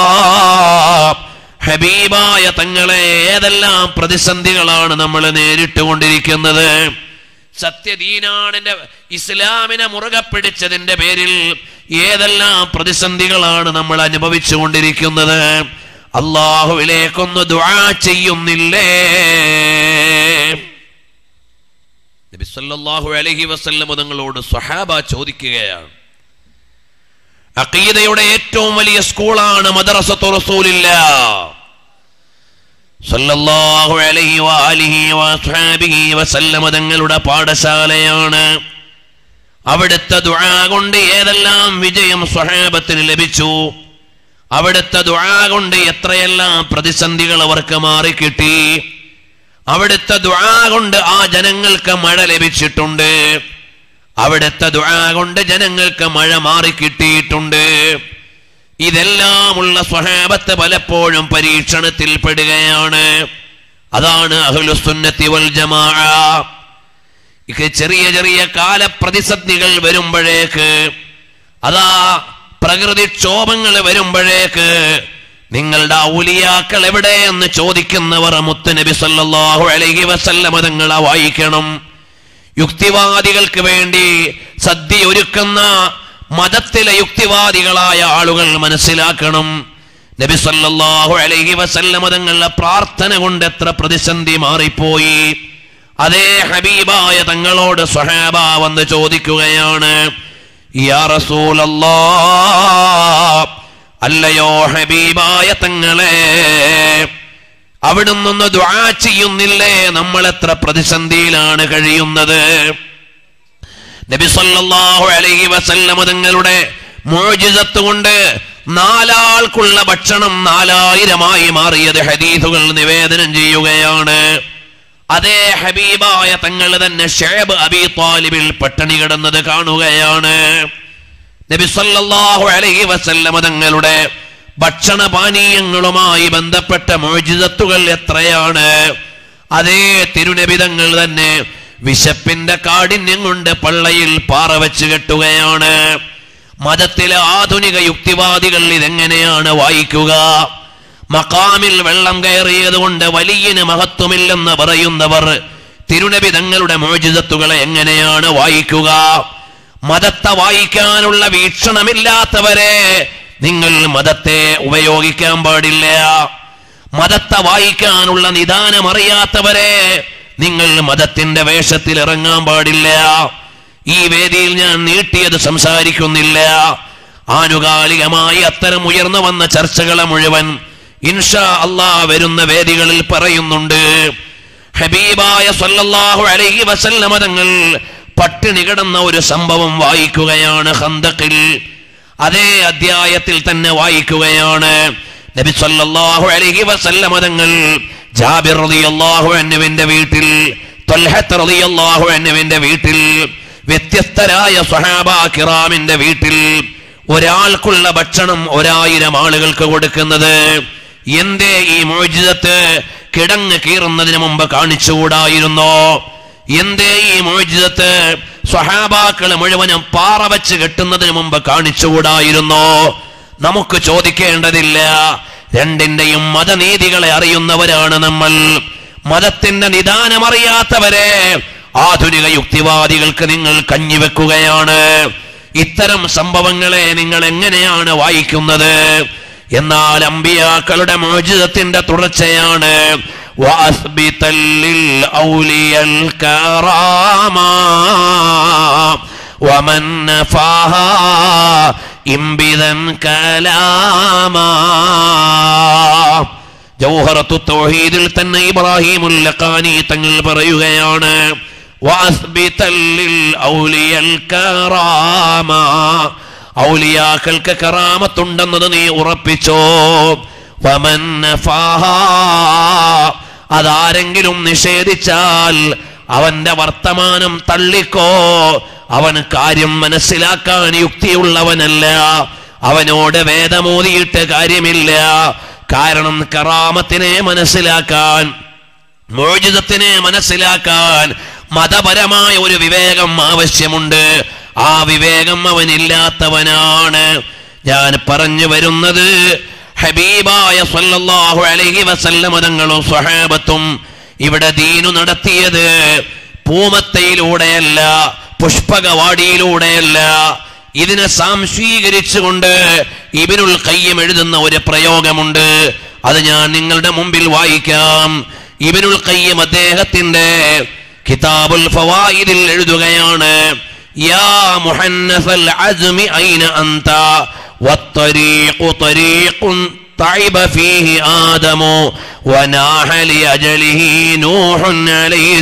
ഹബീബായ തങ്ങളെ ഏതെല്ലാം പ്രതിസന്ധികളാണ് നമ്മൾ നേരിട്ടുകൊണ്ടിരിക്കുന്നത് സത്യദീനാണിന്റെ ഇസ്ലാമിനെ മുറുകെ പിടിച്ചതിന്റെ പേരിൽ ഏതെല്ലാം പ്രതിസന്ധികളാണ് നമ്മൾ അനുഭവിച്ചു കൊണ്ടിരിക്കുന്നത് അള്ളാഹുവിലേക്കൊന്ന് ദുആ ചെയ്യുന്നില്ലേ നബി സല്ലല്ലാഹു അലൈഹി വസല്ലം നിങ്ങളോട് സ്വഹാബ ചോദിക്കുകയാണ് അഖീദയുടെ ഏറ്റവും വലിയ സ്കൂളാണ് മദ്രസത്തു റസൂലില്ല സല്ലല്ലാഹു അലൈഹി വആലിഹി വഅസ്ഹാബിഹി വസല്ലമ തങ്ങളുടെ പാഠശാലയാണ് അവിടുത്തെ ദുആ കൊണ്ട് ഏതെല്ലാം വിജയം സ്വഹാബത്തിന് ലഭിച്ചു അവിടുത്തെ ദുആ കൊണ്ട് എത്രയെല്ലാം പ്രതിസന്ധികൾ അവർക്ക് മാറിക്കിട്ടി അവിടുത്തെ ദുആ കൊണ്ട് ആ ജനങ്ങൾക്ക് മഴ ലഭിച്ചിട്ടുണ്ട് അവിടുത്തെ ദുആ കൊണ്ട് ജനങ്ങൾക്ക് മഴ മാറിക്കിട്ടിയിട്ടുണ്ട് ഇതെല്ലാമുള്ള സ്വഹാബത്ത് പലപ്പോഴും പരീക്ഷണത്തിൽ പെടുകയാണ് അതാണ് അഹ്ലുസുന്നത്തി വൽ ജമാ ഇക്ക് ചെറിയ ചെറിയ കാലപ്രതിസന്ധികൾ വരുമ്പോഴേക്ക് അതാ പ്രകൃതിക്ഷോഭങ്ങൾ വരുമ്പോഴേക്ക് നിങ്ങളുടെ ഔലിയാക്കൾ എവിടെയെന്ന് ചോദിക്കുന്നവർ മുത്തുനബി സല്ലല്ലാഹു അലൈഹി വസല്ലമ തങ്ങളെ വായിക്കണം യുക്തിവാദികൾക്ക് വേണ്ടി സദ്യ ഒരുക്കുന്ന മതത്തിലെ യുക്തിവാദികളായ ആളുകൾ മനസ്സിലാക്കണം നബി സല്ലല്ലാഹു അലൈഹി വസല്ലമ തങ്ങളുടെ പ്രാർത്ഥന കൊണ്ട് എത്ര പ്രതിസന്ധി മാറിപ്പോയി അതേ ഹബീബായ തങ്ങളോട് സ്വഹാബ വന്ന് ചോദിക്കുകയാണ് യാ റസൂലല്ലാ അല്ലയോ ഹബീബായ തങ്ങളെ അവിടുന്ന് ദ്വാ ചെയ്യുന്നില്ലേ നമ്മൾ എത്ര പ്രതിസന്ധിയിലാണ് കഴിയുന്നത് നബി സല്ലല്ലാഹു അലൈഹി വസല്ലമ തങ്ങളുടെ മോചിതത്ത് കൊണ്ട് നാലാൾക്കുള്ള ഭക്ഷണം നാലായിരമായി മാറിയത് ഹദീസുകൾ നിവേദനം ചെയ്യുകയാണ് അതേ ഹബീബായ തങ്ങൾ തന്നെ ഷേബ് അബി താലിബിൽ പട്ടിണി കിടന്നത് കാണുകയാണ് നബി സല്ലല്ലാഹു അലൈഹി വസല്ലമ തങ്ങളുടെ ഭക്ഷണപാനീയങ്ങളുമായി ബന്ധപ്പെട്ട മോചിതത്തുകൾ എത്രയാണ് അതേ തിരുനബി തങ്ങൾ തന്നെ വിശപ്പിന്റെ കാഠിന്യം കൊണ്ട് പള്ളയിൽ പാറ വെച്ച് കെട്ടുകയാണ് മതത്തിലെ ആധുനിക യുക്തിവാദികൾ ഇതെങ്ങനെയാണ് വായിക്കുക മക്കാമിൽ വെള്ളം കയറിയത് കൊണ്ട് വലിയന് മഹത്വമില്ലെന്ന് പറയുന്നവർ തിരുനബി തങ്ങളുടെ മോചിതത്തുകളെ എങ്ങനെയാണ് വായിക്കുക മതത്തെ വായിക്കാനുള്ള വീക്ഷണമില്ലാത്തവരെ നിങ്ങൾ മതത്തെ ഉപയോഗിക്കാൻ പാടില്ല മതത്തെ വായിക്കാനുള്ള നിദാനം അറിയാത്തവരെ നിങ്ങൾ മതത്തിന്റെ വേഷത്തിൽ ഇറങ്ങാൻ പാടില്ല ഈ വേദിയിൽ ഞാൻ നീട്ടിയത് സംസാരിക്കുന്നില്ല ആനുകാലികമായി അത്തരം ഉയർന്നു വന്ന ചർച്ചകളെ മുഴുവൻ ഇൻഷാ അള്ളാ വരുന്ന വേദികളിൽ പറയുന്നുണ്ട് ഹബീബായ സല്ലല്ലാഹു അലൈഹി വസല്ലമ തങ്ങൾ പട്ടിണി കിടന്ന ഒരു സംഭവം വായിക്കുകയാണ് ഹന്തക്കിൽ അതേ അധ്യായത്തിൽ തന്നെ വായിക്കുകയാണ് നബി സല്ലല്ലാഹു അലൈഹി വസല്ലമ തങ്ങൾ ജാബിർ റളിയല്ലാഹു അൻഹുവിന്റെ വീട്ടിൽ ത്വൽഹത്ത് റളിയല്ലാഹു അൻഹുവിന്റെ വീട്ടിൽ വ്യത്യസ്തരായ സ്വഹാബ കിറാമിന്റെ വീട്ടിൽ ഒരാൾക്കുള്ള ഭക്ഷണം ഒരായിരം ആളുകൾക്ക് കൊടുക്കുന്നത് എന്തേ ഈ മോചിതത്ത് കിടങ്ങ് കീറുന്നതിന് മുമ്പ് കാണിച്ചുകൂടായിരുന്നോ എന്തേ ഈ മോചിതത്ത് സ്വഹാബാക്കള് മുഴുവനും പാറ വെച്ച് കെട്ടുന്നതിന് മുമ്പ് കാണിച്ചുകൂടായിരുന്നോ നമുക്ക് ചോദിക്കേണ്ടതില്ല രണ്ടിന്റെയും മതനീതികളെ അറിയുന്നവരാണ് നമ്മൾ മതത്തിന്റെ നിദാനം അറിയാത്തവരെ ആധുനിക യുക്തിവാദികൾക്ക് നിങ്ങൾ കഞ്ഞിവെക്കുകയാണ് ഇത്തരം സംഭവങ്ങളെ നിങ്ങൾ എങ്ങനെയാണ് വായിക്കുന്നത് എന്നാൽ അമ്പിയാക്കളുടെ മോചിതത്തിന്റെ തുടർച്ചയാണ് وأثبتا للأولياء الكرامة ومن نفاها إنبذا كلاما ജൗഹറത്തു തൗഹീദിൽ തന്നെ ഇബ്രാഹിമുൽ ലഖാനി തങ്ങൾ പറയുകയാണ് വഅസ്ബിതൽ ലിൽ ഔലിയൽ കറാമ ഔലിയാക്കൾക്ക് കറാമത്തുണ്ടെന്നത് നീ ഉറപ്പിച്ചോ വമൻ നഫാഹാ അതാരെങ്കിലും നിഷേധിച്ചാൽ അവന്റെ വർത്തമാനം തള്ളിക്കോ അവൻ കാര്യം മനസ്സിലാക്കാൻ യുക്തിയുള്ളവനല്ല അവനോട് വേദമോതിയിട്ട് കാര്യമില്ല കാരണം കറാമത്തിനെ മനസ്സിലാക്കാൻ മോചിതത്തിനെ മനസ്സിലാക്കാൻ മതപരമായ ഒരു വിവേകം ആവശ്യമുണ്ട് ആ വിവേകം അവനില്ലാത്തവനാണ് ഞാൻ പറഞ്ഞു വരുന്നത് ഹബീബായ സല്ലല്ലാഹു അലൈഹി വസല്ലമ തങ്ങളും സ്വഹാബത്തും ഇവിടെ ദീനു നടത്തിയത് പൂമത്തയിലൂടെയല്ല പുഷ്പകവാടിയിലൂടെയല്ല ഇതിനെ സാംശീകരിച്ചുകൊണ്ട് ഇബിനുൽ കയ്യം എഴുതുന്ന ഒരു പ്രയോഗമുണ്ട് അത് ഞാൻ നിങ്ങളുടെ മുമ്പിൽ വായിക്കാം ഇബിനുൽ കയ്യം അദ്ദേഹത്തിന്റെ കിതാബുൽ ഫവായിദിൽ എഴുതുകയാണ് യാ മുഹന്നസൽ അസ്മി ഐന അന്ത والطريق طريق تعب فيه آدم وناح لأجله نوح عليه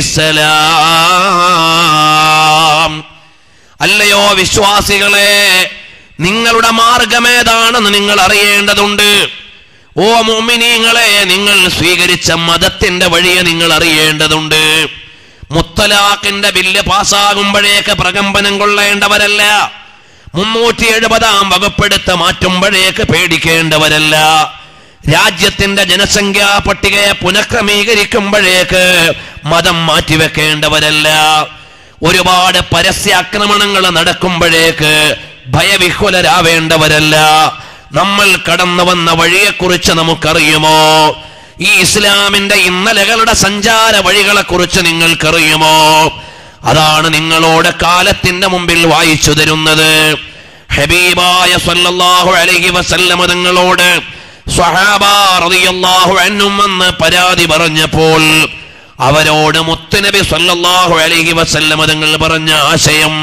السلام അല്ലയോ വിശ്വാസികളെ നിങ്ങളുടെ മാർഗമേതാണെന്ന് നിങ്ങൾ അറിയേണ്ടതുണ്ട് ഓ മോമിനീങ്ങളെ നിങ്ങൾ സ്വീകരിച്ച മതത്തിന്റെ വഴിയെ നിങ്ങൾ അറിയേണ്ടതുണ്ട് മുത്തലാഖിന്റെ ബില്ല് പാസ്സാകുമ്പോഴേക്ക് പ്രകമ്പനം കൊള്ളേണ്ടവരല്ല മുന്നൂറ്റി എഴുപതാം വകുപ്പെടുത്ത് മാറ്റുമ്പോഴേക്ക് പേടിക്കേണ്ടവരല്ല രാജ്യത്തിന്റെ ജനസംഖ്യാ പട്ടികയെ പുനഃക്രമീകരിക്കുമ്പോഴേക്ക് മതം മാറ്റിവെക്കേണ്ടവരല്ല ഒരുപാട് പരസ്യാക്രമണങ്ങൾ നടക്കുമ്പോഴേക്ക് ഭയവിഹ്വലരാവേണ്ടവരല്ല നമ്മൾ കടന്നു വന്ന വഴിയെക്കുറിച്ച് നമുക്കറിയുമോ ഈ ഇസ്ലാമിന്റെ ഇന്നലകളുടെ സഞ്ചാര വഴികളെ കുറിച്ച് നിങ്ങൾക്കറിയുമോ അതാണ് നിങ്ങളോട് കാലത്തിന്റെ മുമ്പിൽ വായിച്ചു തരുന്നത് ഹബീബായ സല്ലല്ലാഹു അലൈഹി വസല്ലമ തങ്ങളോട് സ്വഹാബ റളിയല്ലാഹു അൻഹും എന്ന് പരാതി പറഞ്ഞപ്പോൾ അവരോട് മുത്തുനബി സല്ലല്ലാഹു അലൈഹി വസല്ലമ തങ്ങൾ പറഞ്ഞ ആശയം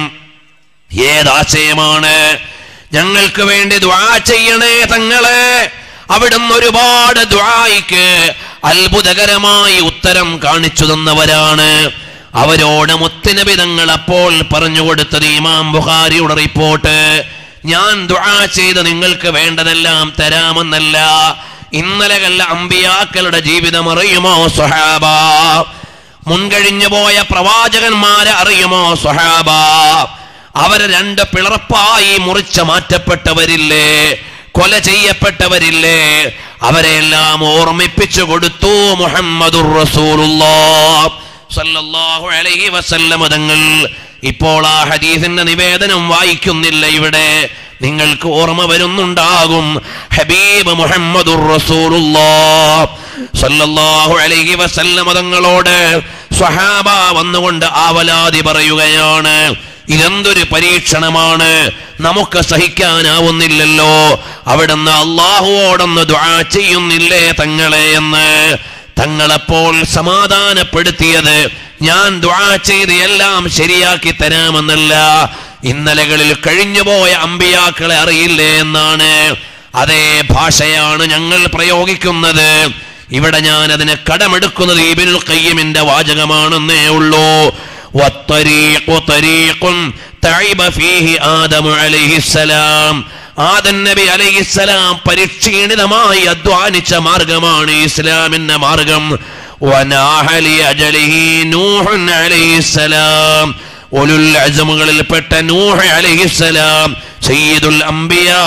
ഏതാശയമാണ് ഞങ്ങൾക്ക് വേണ്ടി ദ്വാ ചെയ്യണേ തങ്ങളെ അവിടുന്ന് ഒരുപാട് ദ്വായിക്ക് അത്ഭുതകരമായി ഉത്തരം കാണിച്ചു തന്നവരാണ് അവരോട് മുത്തുനബി തങ്ങൾ അപ്പോൾ പറഞ്ഞു കൊടുത്തത് ഇമാം ബുഖാരിയുടെ റിപ്പോർട്ട് ഞാൻ ദ്വാ ചെയ്ത് നിങ്ങൾക്ക് വേണ്ടതെല്ലാം തരാമെന്നല്ല ഇന്നലകല്ല അമ്പിയാക്കളുടെ ജീവിതം അറിയുമോ സ്വഹാബ മുൻകഴിഞ്ഞു പോയ പ്രവാചകന്മാരെ അറിയുമോ സ്വഹാബ അവരെ രണ്ട് പിളർപ്പായി മുറിച്ച് മാറ്റപ്പെട്ടവരില്ലേ കൊല ചെയ്യപ്പെട്ടവരില്ലേ അവരെല്ലാം ഓർമ്മിപ്പിച്ചു കൊടുത്തു മുഹമ്മദുർ റസൂലുള്ളാഹ് സല്ലല്ലാഹു അലൈഹി വസല്ലമ തങ്ങൾ ഇപ്പോൾ ആ ഹദീസിന്റെ നിവേദനം വായിക്കുന്നില്ല ഇവിടെ നിങ്ങൾക്ക് ഓർമ്മ വരുന്നുണ്ടാകും ഹബീബ് മുഹമ്മദുർ റസൂലുള്ളാഹ് സല്ലല്ലാഹു അലൈഹി വസല്ലമ തങ്ങളോട് സ്വഹാബ വന്നുകൊണ്ട് ആവലാതി പറയുകയാണ് ഇതെന്തൊരു പരീക്ഷണമാണ് നമുക്ക് സഹിക്കാനാവുന്നില്ലല്ലോ അവിടുന്ന് അള്ളാഹുവോടൊന്ന് ദ്വാ ചെയ്യുന്നില്ലേ തങ്ങളെ എന്ന് തങ്ങളപ്പോൾ സമാധാനപ്പെടുത്തിയത് ഞാൻ ദ്വാ ചെയ്ത് എല്ലാം ശരിയാക്കി തരാമെന്നല്ല ഇന്നലകളിൽ കഴിഞ്ഞുപോയ അമ്പിയാക്കളെ അറിയില്ലേ എന്നാണ് അതേ ഭാഷയാണ് ഞങ്ങൾ പ്രയോഗിക്കുന്നത് ഇവിടെ ഞാൻ അതിനെ കടമെടുക്കുന്നത് ഇബിനുൽ ഖയ്യിമിന്റെ വാചകമാണെന്നേ ഉള്ളൂ والطريق طريق تعب فيه آدم عليه السلام ആദൻ നബി അലൈഹിസ്സലാം പരിക്ഷീണിതമായി അധ്വാനിച്ച മാർഗമാണ് ഇസ്ലാമിന്റെ മാർഗം വനാഹലി അജലിഹി നൂഹുൻ അലൈഹിസ്സലാം ഒലുൽ അസമുകളിൽപ്പെട്ട നൂഹ് അലൈഹിസ്സലാം സയ്യിദുൽ അംബിയാ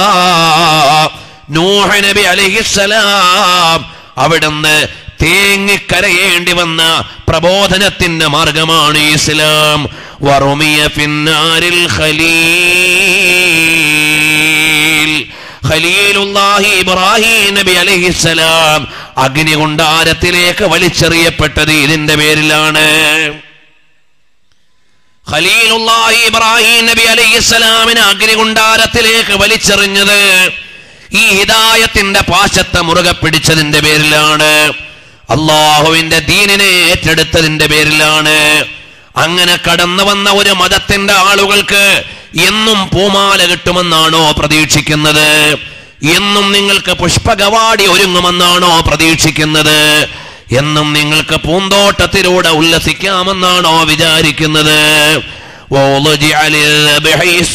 നൂഹ് നബി അലൈഹിസ്സലാം അവിടുന്ന് തേങ്ങിക്കരയേണ്ടി വന്ന പ്രബോധനത്തിന്റെ മാർഗമാണ് ഇസ്ലാം വറുമിയ പിന്നാരിൽ ഖലീൽ ഖലീലുല്ലാഹി ഇബ്രാഹിം നബി അലൈഹിസ്സലാം അഗ്നികുണ്ടാരത്തിലേക്ക് വലിച്ചെറിയപ്പെട്ടത് ഇതിന്റെ പേരിലാണ് ഖലീലുല്ലാഹി ഇബ്രാഹിം നബി അലൈഹിസ്സലാമിനെ അഗ്നികുണ്ടാരത്തിലേക്ക് വലിച്ചെറിഞ്ഞത് ഈ ഹിദായത്തിന്റെ പാശത്തെ മുറുകെ പിടിച്ചതിന്റെ പേരിലാണ് അള്ളാഹുവിന്റെ ദീനിനെ ഏറ്റെടുത്തതിന്റെ പേരിലാണ് അങ്ങനെ കടന്നു വന്ന ഒരു മതത്തിന്റെ ആളുകൾക്ക് എന്നും പൂമാല കിട്ടുമെന്നാണോ പ്രതീക്ഷിക്കുന്നത് എന്നും നിങ്ങൾക്ക് പുഷ്പകവാടി ഒരുങ്ങുമെന്നാണോ പ്രതീക്ഷിക്കുന്നത് എന്നും നിങ്ങൾക്ക് പൂന്തോട്ടത്തിലൂടെ ഉല്ലസിക്കാമെന്നാണോ വിചാരിക്കുന്നത് ووضع للذبح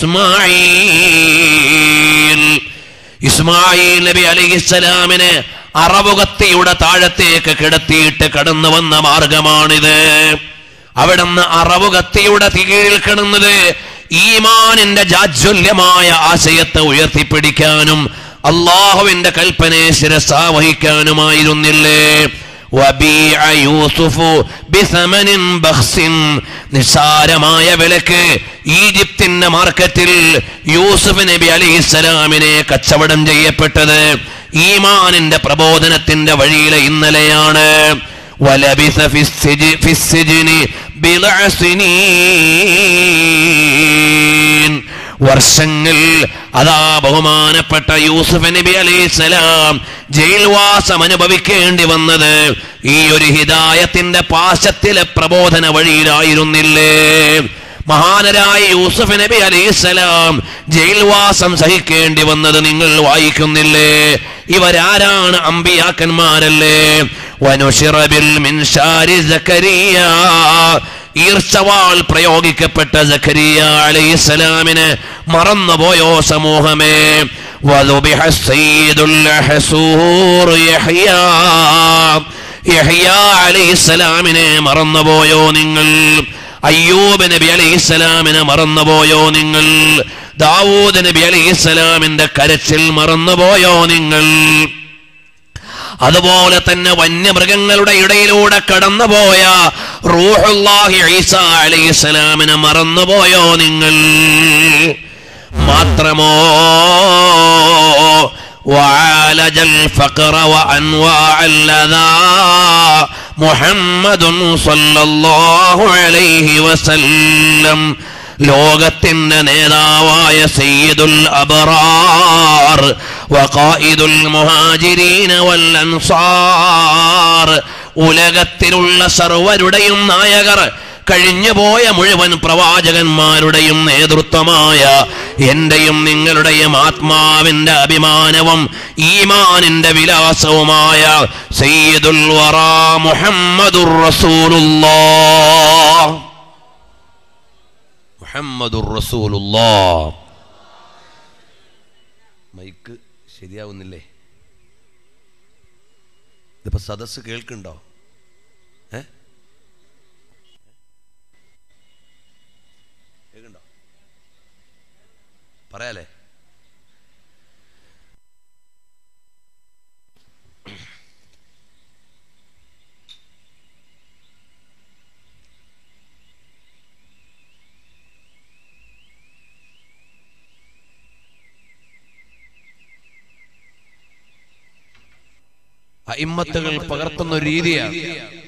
إسماعيل ഇസ്മായിൽ നബി അലൈഹിസ്സലാമിന് അറവുകത്തിയുടെ താഴത്തേക്ക് കിടത്തിയിട്ട് കടന്നു വന്ന മാർഗമാണിത് അവിടുന്ന് അറവുകത്തിയുടെ കീഴിൽ കിടന്നത് ഈമാനിന്റെ ജാജ്വല്യമായ ആശയത്തെ ഉയർത്തിപ്പിടിക്കാനും അള്ളാഹുവിന്റെ കൽപ്പനയെ ശിരസാ വഹിക്കാനുമായിരുന്നില്ലേ വബീഅ യൂസുഫു ബിസമനിൻ ബഖ്സിൻ നിസ്സാരമായ വിലക്ക് ഈജിപ്തിന്റെ മാർക്കറ്റിൽ യൂസുഫ് നബി അലിഹിസ്സലാമിനെ കച്ചവടം ചെയ്യപ്പെട്ടത് ഈമാനിന്റെ പ്രബോധനത്തിന്റെ വഴിയിലെ ഇന്നലെയാണ് വലബിസ ഫിസ്സിജി- ഫിസ്സിജിനി ബിളഅ സിനീൻ. വർഷങ്ങൾ അതാ ബഹുമാനപ്പെട്ട യൂസുഫ് നബി അലൈഹിസ്സലാം ജയിൽവാസം അനുഭവിക്കേണ്ടി വന്നത് ഈ ഒരു ഹിദായത്തിന്റെ പാശത്തിലെ പ്രബോധന വഴിയിലായിരുന്നില്ലേ മഹാനരായ യൂസുഫ് നബി അലൈഹിസ്സലാം ജയിൽവാസം സഹിക്കേണ്ടി വന്നത് നിങ്ങൾ വായിക്കുന്നില്ലേ ഇവരാരാണ് അമ്പിയാക്കന്മാരല്ലേ വനുഷിറബിൽ മിൻഷാരി സക്കരിയ ഈർച്ചവാൾ പ്രയോഗിക്കപ്പെട്ട സഖരിയ അലൈഹിസ്സലാമിന് മറന്നുപോയോ സമൂഹമേ വദുബിഹ സയ്യിദുൽ ഹസൂർ യഹ്യാ യഹ്യ അലൈഹിസ്സലാമിനെ മറന്നുപോയോ നിങ്ങൾ അയ്യൂബ് നബി അലൈഹിസ്സലാമിനെ മറന്നുപോയോ നിങ്ങൾ ദാവൂദ് നബി അലൈഹി ഇസ്ലാമിന്റെ കരച്ചിൽ മറന്നുപോയോ നിങ്ങൾ അതുപോലെ തന്നെ വന്യമൃഗങ്ങളുടെ ഇടയിലൂടെ കടന്നുപോയ റൂഹുല്ലാഹി ഈസ അലൈഹിസ്സലാമിനെ മറന്നുപോയോ നിങ്ങൾ മാത്രമോ وعالج الفقر وأنواع الأذى محمد صلى الله عليه وسلم ലോകത്തിന്റെ നേതാവായ സയ്യിദുൽ അബറാർ വഖായിദുൽ മുഹാജിരീന വൽ അൻസാർ ഉലകത്തിലുള്ള സർവരുടെയും നായകർ കഴിഞ്ഞുപോയ മുഴുവൻ പ്രവാചകന്മാരുടെയും നേതൃത്വമായ എന്റെയും നിങ്ങളുടെയും ആത്മാവിന്റെ അഭിമാനവും ഈമാനിന്റെ വിലാസവുമായ സയ്യിദുൽ വറാ മുഹമ്മദുർ റസൂലുള്ളാഹ് മുഹമ്മദുർ റസൂലുള്ളാഹ് മൈക്ക് ശരിയാവുന്നില്ലേ ഇതിപ്പോ സദസ് കേൾക്കുന്നുണ്ടോ ഏ കേൾക്കുന്നുണ്ടോ പറയാലേ അയിമ്മത്തുകൾ പകർത്തുന്ന ഒരു രീതിയാണ്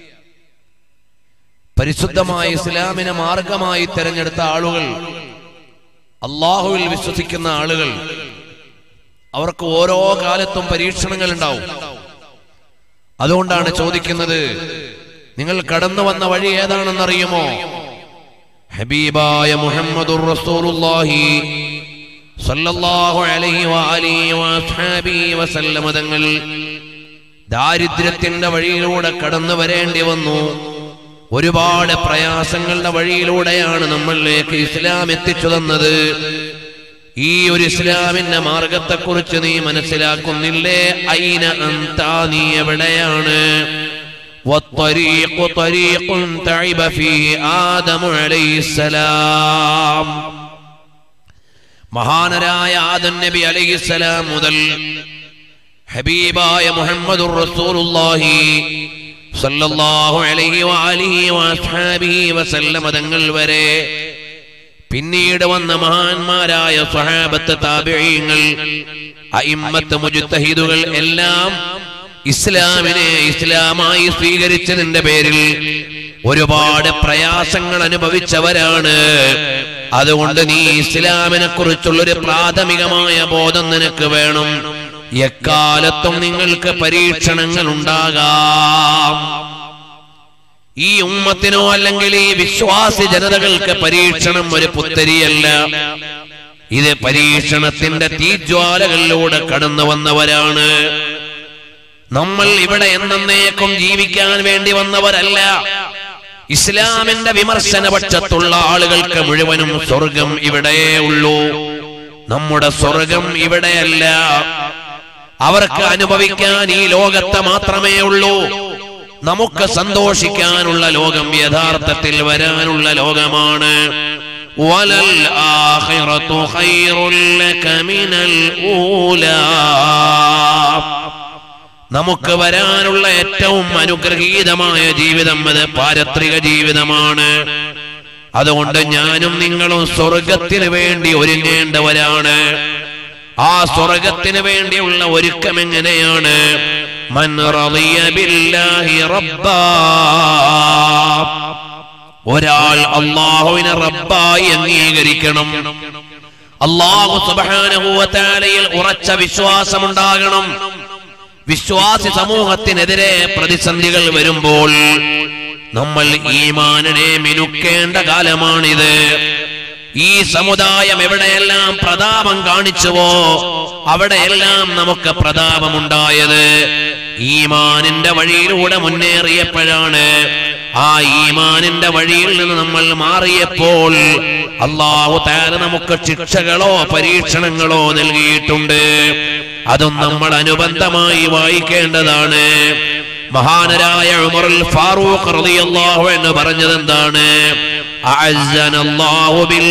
പരിശുദ്ധമായ ഇസ്ലാമിനെ മാർഗമായി തെരഞ്ഞെടുത്ത ആളുകൾ അള്ളാഹുവിൽ വിശ്വസിക്കുന്ന ആളുകൾ അവർക്ക് ഓരോ കാലത്തും പരീക്ഷണങ്ങൾ ഉണ്ടാവും അതുകൊണ്ടാണ് ചോദിക്കുന്നത് നിങ്ങൾ കടന്നു വന്ന വഴി ഏതാണെന്നറിയുമോ ഹബീബായ മുഹമ്മദുർ റസൂലുള്ളാഹി സല്ലല്ലാഹു അലൈഹി വഅലിഹി വഅസ്ഹാബിഹി വസല്ലമ തങ്ങൾ ദാരിദ്ര്യത്തിന്റെ വഴിയിലൂടെ കടന്നു വരേണ്ടി വന്നു ഒരുപാട് പ്രയാസങ്ങളുടെ വഴിയിലൂടെയാണ് നമ്മളിലേക്ക് ഇസ്ലാം എത്തിച്ചു തന്നത് ഈ ഒരു ഇസ്ലാമിന്റെ മാർഗത്തെക്കുറിച്ച് നീ മനസ്സിലാക്കുന്നില്ലേ അയിന അന്താ നീ എവിടെയാണ് والطريق طريق تعب فيه آدم عليه السلام മഹാനരായ ആദം നബി അലൈഹിസ്സലാം മുതൽ ഹബീബായ മുഹമ്മദുർ റസൂലുള്ളാഹി സല്ലല്ലാഹു അലൈഹി വആലിഹി വഅസ്ഹാബിഹി വസല്ലമ തങ്ങൾ വരെ പിന്നീട് വന്ന മഹാന്മാരായ സ്വഹാബത്ത് താബിഈങ്ങൾ അയിമ്മത്ത് മുജ്തഹിദുകൾ എല്ലാം ഇസ്ലാമിനെ ഇസ്ലാമായി സ്വീകരിച്ചതിന്റെ പേരിൽ ഒരുപാട് പ്രയാസങ്ങൾ അനുഭവിച്ചവരാണ് അതുകൊണ്ട് നീ ഇസ്ലാമിനെ കുറിച്ചുള്ളൊരു പ്രാഥമികമായ ബോധം നിനക്ക് വേണം എക്കാലത്തും നിങ്ങൾക്ക് പരീക്ഷണങ്ങൾ ഉണ്ടാകാം ഈ ഉമ്മത്തിനോ അല്ലെങ്കിൽ ഈ വിശ്വാസി ജനതകൾക്ക് പരീക്ഷണം ഒരു പുത്തരിയല്ല ഇത് പരീക്ഷണത്തിന്റെ തീജ്വാലകളിലൂടെ കടന്നു വന്നവരാണ് നമ്മൾ ഇവിടെ എന്നേക്കും ജീവിക്കാൻ വേണ്ടി വന്നവരല്ല ഇസ്ലാമിന്റെ വിമർശനപക്ഷത്തുള്ള ആളുകൾക്ക് മുഴുവനും സ്വർഗം ഇവിടെയേ ഉള്ളൂ നമ്മുടെ സ്വർഗം ഇവിടെയല്ല അവർക്ക് അനുഭവിക്കാൻ ഈ ലോകത്ത് മാത്രമേ ഉള്ളൂ നമുക്ക് സന്തോഷിക്കാനുള്ള ലോകം യഥാർത്ഥത്തിൽ വരാനുള്ള ലോകമാണ് വലൽ ആഖിറതു ഖൈറുൽ ലക മിനൽ ഊലാ നമുക്ക് വരാനുള്ള ഏറ്റവും അനുഗ്രഹീതമായ ജീവിതം അത് പാരത്രിക ജീവിതമാണ് അതുകൊണ്ട് ഞാനും നിങ്ങളും സ്വർഗത്തിന് വേണ്ടി ഒരുങ്ങേണ്ടവരാണ് ആ സ്വർഗത്തിന് വേണ്ടിയുള്ള ഒരുക്കം എങ്ങനെയാണ് മൻ റളിയ ബില്ലാഹി റബ്ബാ ഒരാൾ അള്ളാഹുവിനെ റബ്ബായി അംഗീകരിക്കണം അള്ളാഹു സുബ്ഹാനഹു വ തആലയിൽ ഉറച്ച വിശ്വാസമുണ്ടാകണം വിശ്വാസി സമൂഹത്തിനെതിരെ പ്രതിസന്ധികൾ വരുമ്പോൾ നമ്മൾ ഈമാനിനെ മിനുക്കേണ്ട കാലമാണിത് ഈ സമുദായം എവിടെയെല്ലാം പ്രതാപം കാണിച്ചുവോ അവിടെയെല്ലാം നമുക്ക് പ്രതാപമുണ്ടായത് ഈമാനിന്റെ വഴിയിലൂടെ മുന്നേറിയപ്പോഴാണ് ആ ഈമാനിന്റെ വഴിയിൽ നിന്ന് നമ്മൾ മാറിയപ്പോൾ അള്ളാഹു താര നമുക്ക് ശിക്ഷകളോ പരീക്ഷണങ്ങളോ നൽകിയിട്ടുണ്ട് അതും നമ്മൾ അനുബന്ധമായി വായിക്കേണ്ടതാണ് മഹാനരായ ഉമറുൽ ഫാറൂഖ് റളിയല്ലാഹു എന്ന് പറഞ്ഞത് എന്താണ് أعزنا الله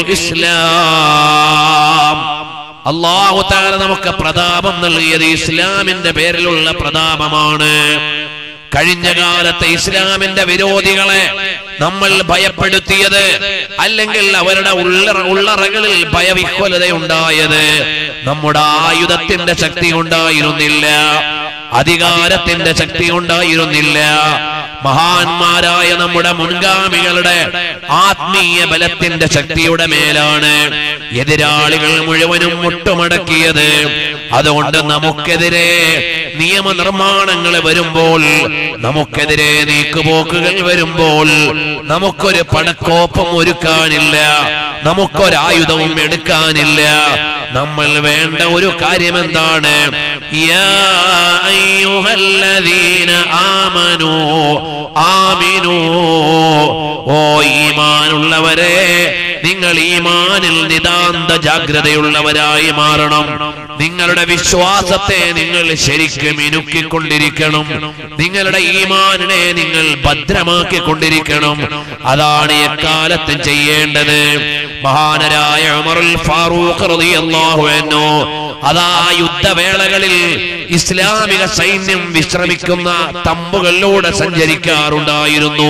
بالإسلام അള്ളാഹു താല നമുക്ക് പ്രതാപം നൽകിയത് ഇസ്ലാമിന്റെ പേരിലുള്ള പ്രതാപമാണ് കഴിഞ്ഞ കാലത്തെ ഇസ്ലാമിന്റെ വിരോധികളെ നമ്മൾ ഭയപ്പെടുത്തിയത് അല്ലെങ്കിൽ അവരുടെ ഉള്ള ഉള്ളറകളിൽ ഭയവിഹ്വലതയുണ്ടായത് നമ്മുടെ ആയുധത്തിന്റെ ശക്തി ഉണ്ടായിരുന്നില്ല അധികാരത്തിന്റെ ശക്തി ഉണ്ടായിരുന്നില്ല മഹാന്മാരായ നമ്മുടെ മുൻഗാമികളുടെ ആത്മീയ ബലത്തിന്റെ ശക്തിയുടെ മേലാണ് എതിരാളികൾ മുഴുവനും മുട്ടുമടക്കിയത് അതുകൊണ്ട് നമുക്കെതിരെ നിയമനിർമ്മാണങ്ങൾ വരുമ്പോൾ നമുക്കെതിരെ നീക്കുപോക്കുകൾ വരുമ്പോൾ നമുക്കൊരു പടക്കോപ്പം ഒരുക്കാനില്ല നമുക്കൊരായുധവും എടുക്കാനില്ല നമ്മൾ വേണ്ട ഒരു കാര്യം എന്താണ് യാ അയ്യുഹല്ലദീന ആമനൂ ആമിനൂ ഓ ഈമാനുള്ളവരെ നിങ്ങൾ ഈമാനിൽ നിതാന്ത ജാഗ്രതയുള്ളവരായി മാറണം നിങ്ങളുടെ വിശ്വാസത്തെ നിങ്ങൾ ശരിക്കും ഇനുക്കിക്കൊണ്ടിരിക്കണം നിങ്ങളുടെ ഈമാനിനെ നിങ്ങൾ ഭദ്രമാക്കിക്കൊണ്ടിരിക്കണം അതാണ് എക്കാലത്ത് ചെയ്യേണ്ടത് മഹാനരായ ഉമറുൽ ഫാറൂഖ് റളിയല്ലാഹു അൻഹു അതാ യുദ്ധവേളകളിൽ ഇസ്ലാമിക സൈന്യം വിശ്രമിക്കുന്ന തമ്പുകളിലൂടെ സഞ്ചരിക്കാറുണ്ടായിരുന്നു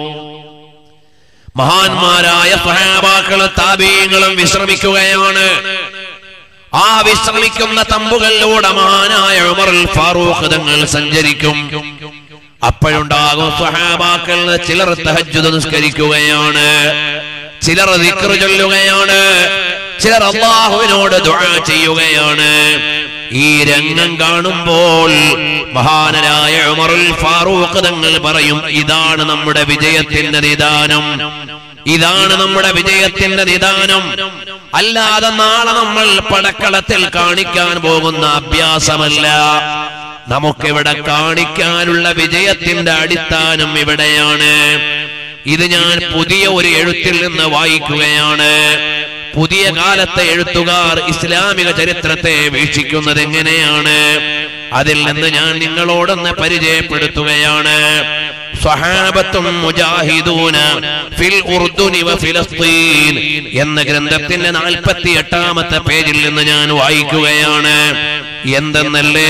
മഹാന്മാരായ സഹാബാക്കളും താപീയങ്ങളും വിശ്രമിക്കുകയാണ് ആ വിശ്രമിക്കുന്ന തമ്പുകളിലൂടെ മഹാനായ ഉമറുൽ ഫാറൂഖ് തങ്ങൾ സഞ്ചരിക്കും അപ്പോഴുണ്ടാകും സഹാബാക്കൾ ചിലർ തഹജ്ജുദ് നിസ്കരിക്കുകയാണ് ചിലർ ദിക്ർ ചൊല്ലുകയാണ് ചിലർ അള്ളാഹുവിനോട് ദുആ ചെയ്യുകയാണ് ഈ രംഗം കാണുമ്പോൾ മഹാനരായ ഉമറുൽ ഫാറൂഖ് തങ്ങൾ പറയും ഇതാണ് നമ്മുടെ വിജയത്തിന്റെ നിദാനം ഇതാണ് നമ്മുടെ വിജയത്തിന്റെ നിദാനം അല്ലാതെ നാളെ നമ്മൾ പടക്കളത്തിൽ കാണിക്കാൻ പോകുന്ന അഭ്യാസമല്ല നമുക്കിവിടെ കാണിക്കാനുള്ള വിജയത്തിന്റെ അടിസ്ഥാനം ഇവിടെയാണ് ഇത് ഞാൻ പുതിയ ഒരു എഴുത്തിൽ നിന്ന് വായിക്കുകയാണ് പുതിയ കാലത്തെ എഴുത്തുകാർ ഇസ്ലാമിക ചരിത്രത്തെ വീക്ഷിക്കുന്നത് എങ്ങനെയാണ് അതിൽ നിന്ന് ഞാൻ നിങ്ങളോടൊന്ന് പരിചയപ്പെടുത്തുകയാണ് സ്വഹാബത്തും മുജാഹിദൂന ഫിൽ ഉർദുനി വ ഫിലസ്തീൻ എന്ന ഗ്രന്ഥത്തിന്റെ നാൽപ്പത്തി എട്ടാമത്തെ പേജിൽ നിന്ന് ഞാൻ വായിക്കുകയാണ് എന്തെന്നല്ലേ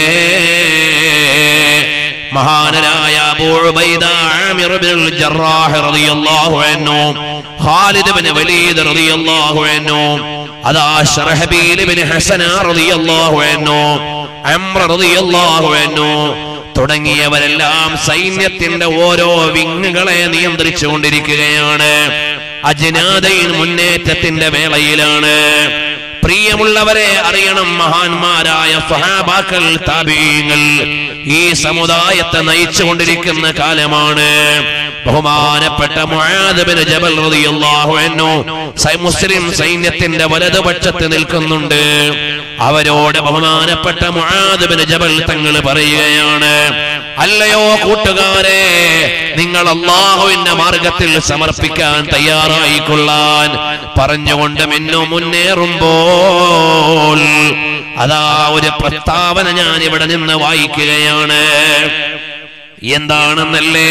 മഹാനരായ അബൂ ഉബൈദ ആമിർ ഇബ്നുൽ ജറാഹ് റളിയല്ലാഹു അൻഹു ഖാലിദ് ഇബ്നു വലീദ് റളിയല്ലാഹു അൻഹു അതാ ശർഹബീൽ ഇബ്നു ഹസന റളിയല്ലാഹു അൻഹു അംറ റളിയല്ലാഹു അൻഹു തുടങ്ങിയവരെല്ലാം സൈന്യത്തിന്റെ ഓരോ വിങ്ങുകളെ നിയന്ത്രിച്ചു കൊണ്ടിരിക്കുകയാണ് അജ്നാദയിൻ മുന്നേറ്റത്തിന്റെ വേളയിലാണ് പ്രിയമുള്ളവരെ അറിയണം മഹാന്മാരായ സഹാബാക്കൾ താപീയങ്ങൾ ഈ സമുദായത്തെ നയിച്ചുകൊണ്ടിരിക്കുന്ന കാലമാണ് ബഹുമാനപ്പെട്ട മുആദ് ബിൻ ജബൽ റളിയല്ലാഹു അൻഹു സൈ- മുസ്ലിം സൈന്യത്തിന്റെ വലതുപക്ഷത്ത് നിൽക്കുന്നുണ്ട് അവരോട് ബഹുമാനപ്പെട്ട മുആദ് ബിൻ ജബൽ തങ്ങൾ പറയുകയാണ് അല്ലയോ കൂട്ടുകാരെ നിങ്ങൾ അള്ളാഹുവിന്റെ മാർഗത്തിൽ സമർപ്പിക്കാൻ തയ്യാറായിക്കൊള്ളാൻ പറഞ്ഞുകൊണ്ട് മിന്നു മുന്നേറുമ്പോൾ അതാ ഒരു പ്രസ്താവന ഞാൻ ഇവിടെ നിന്ന് വായിക്കുകയാണ് എന്താണെന്നല്ലേ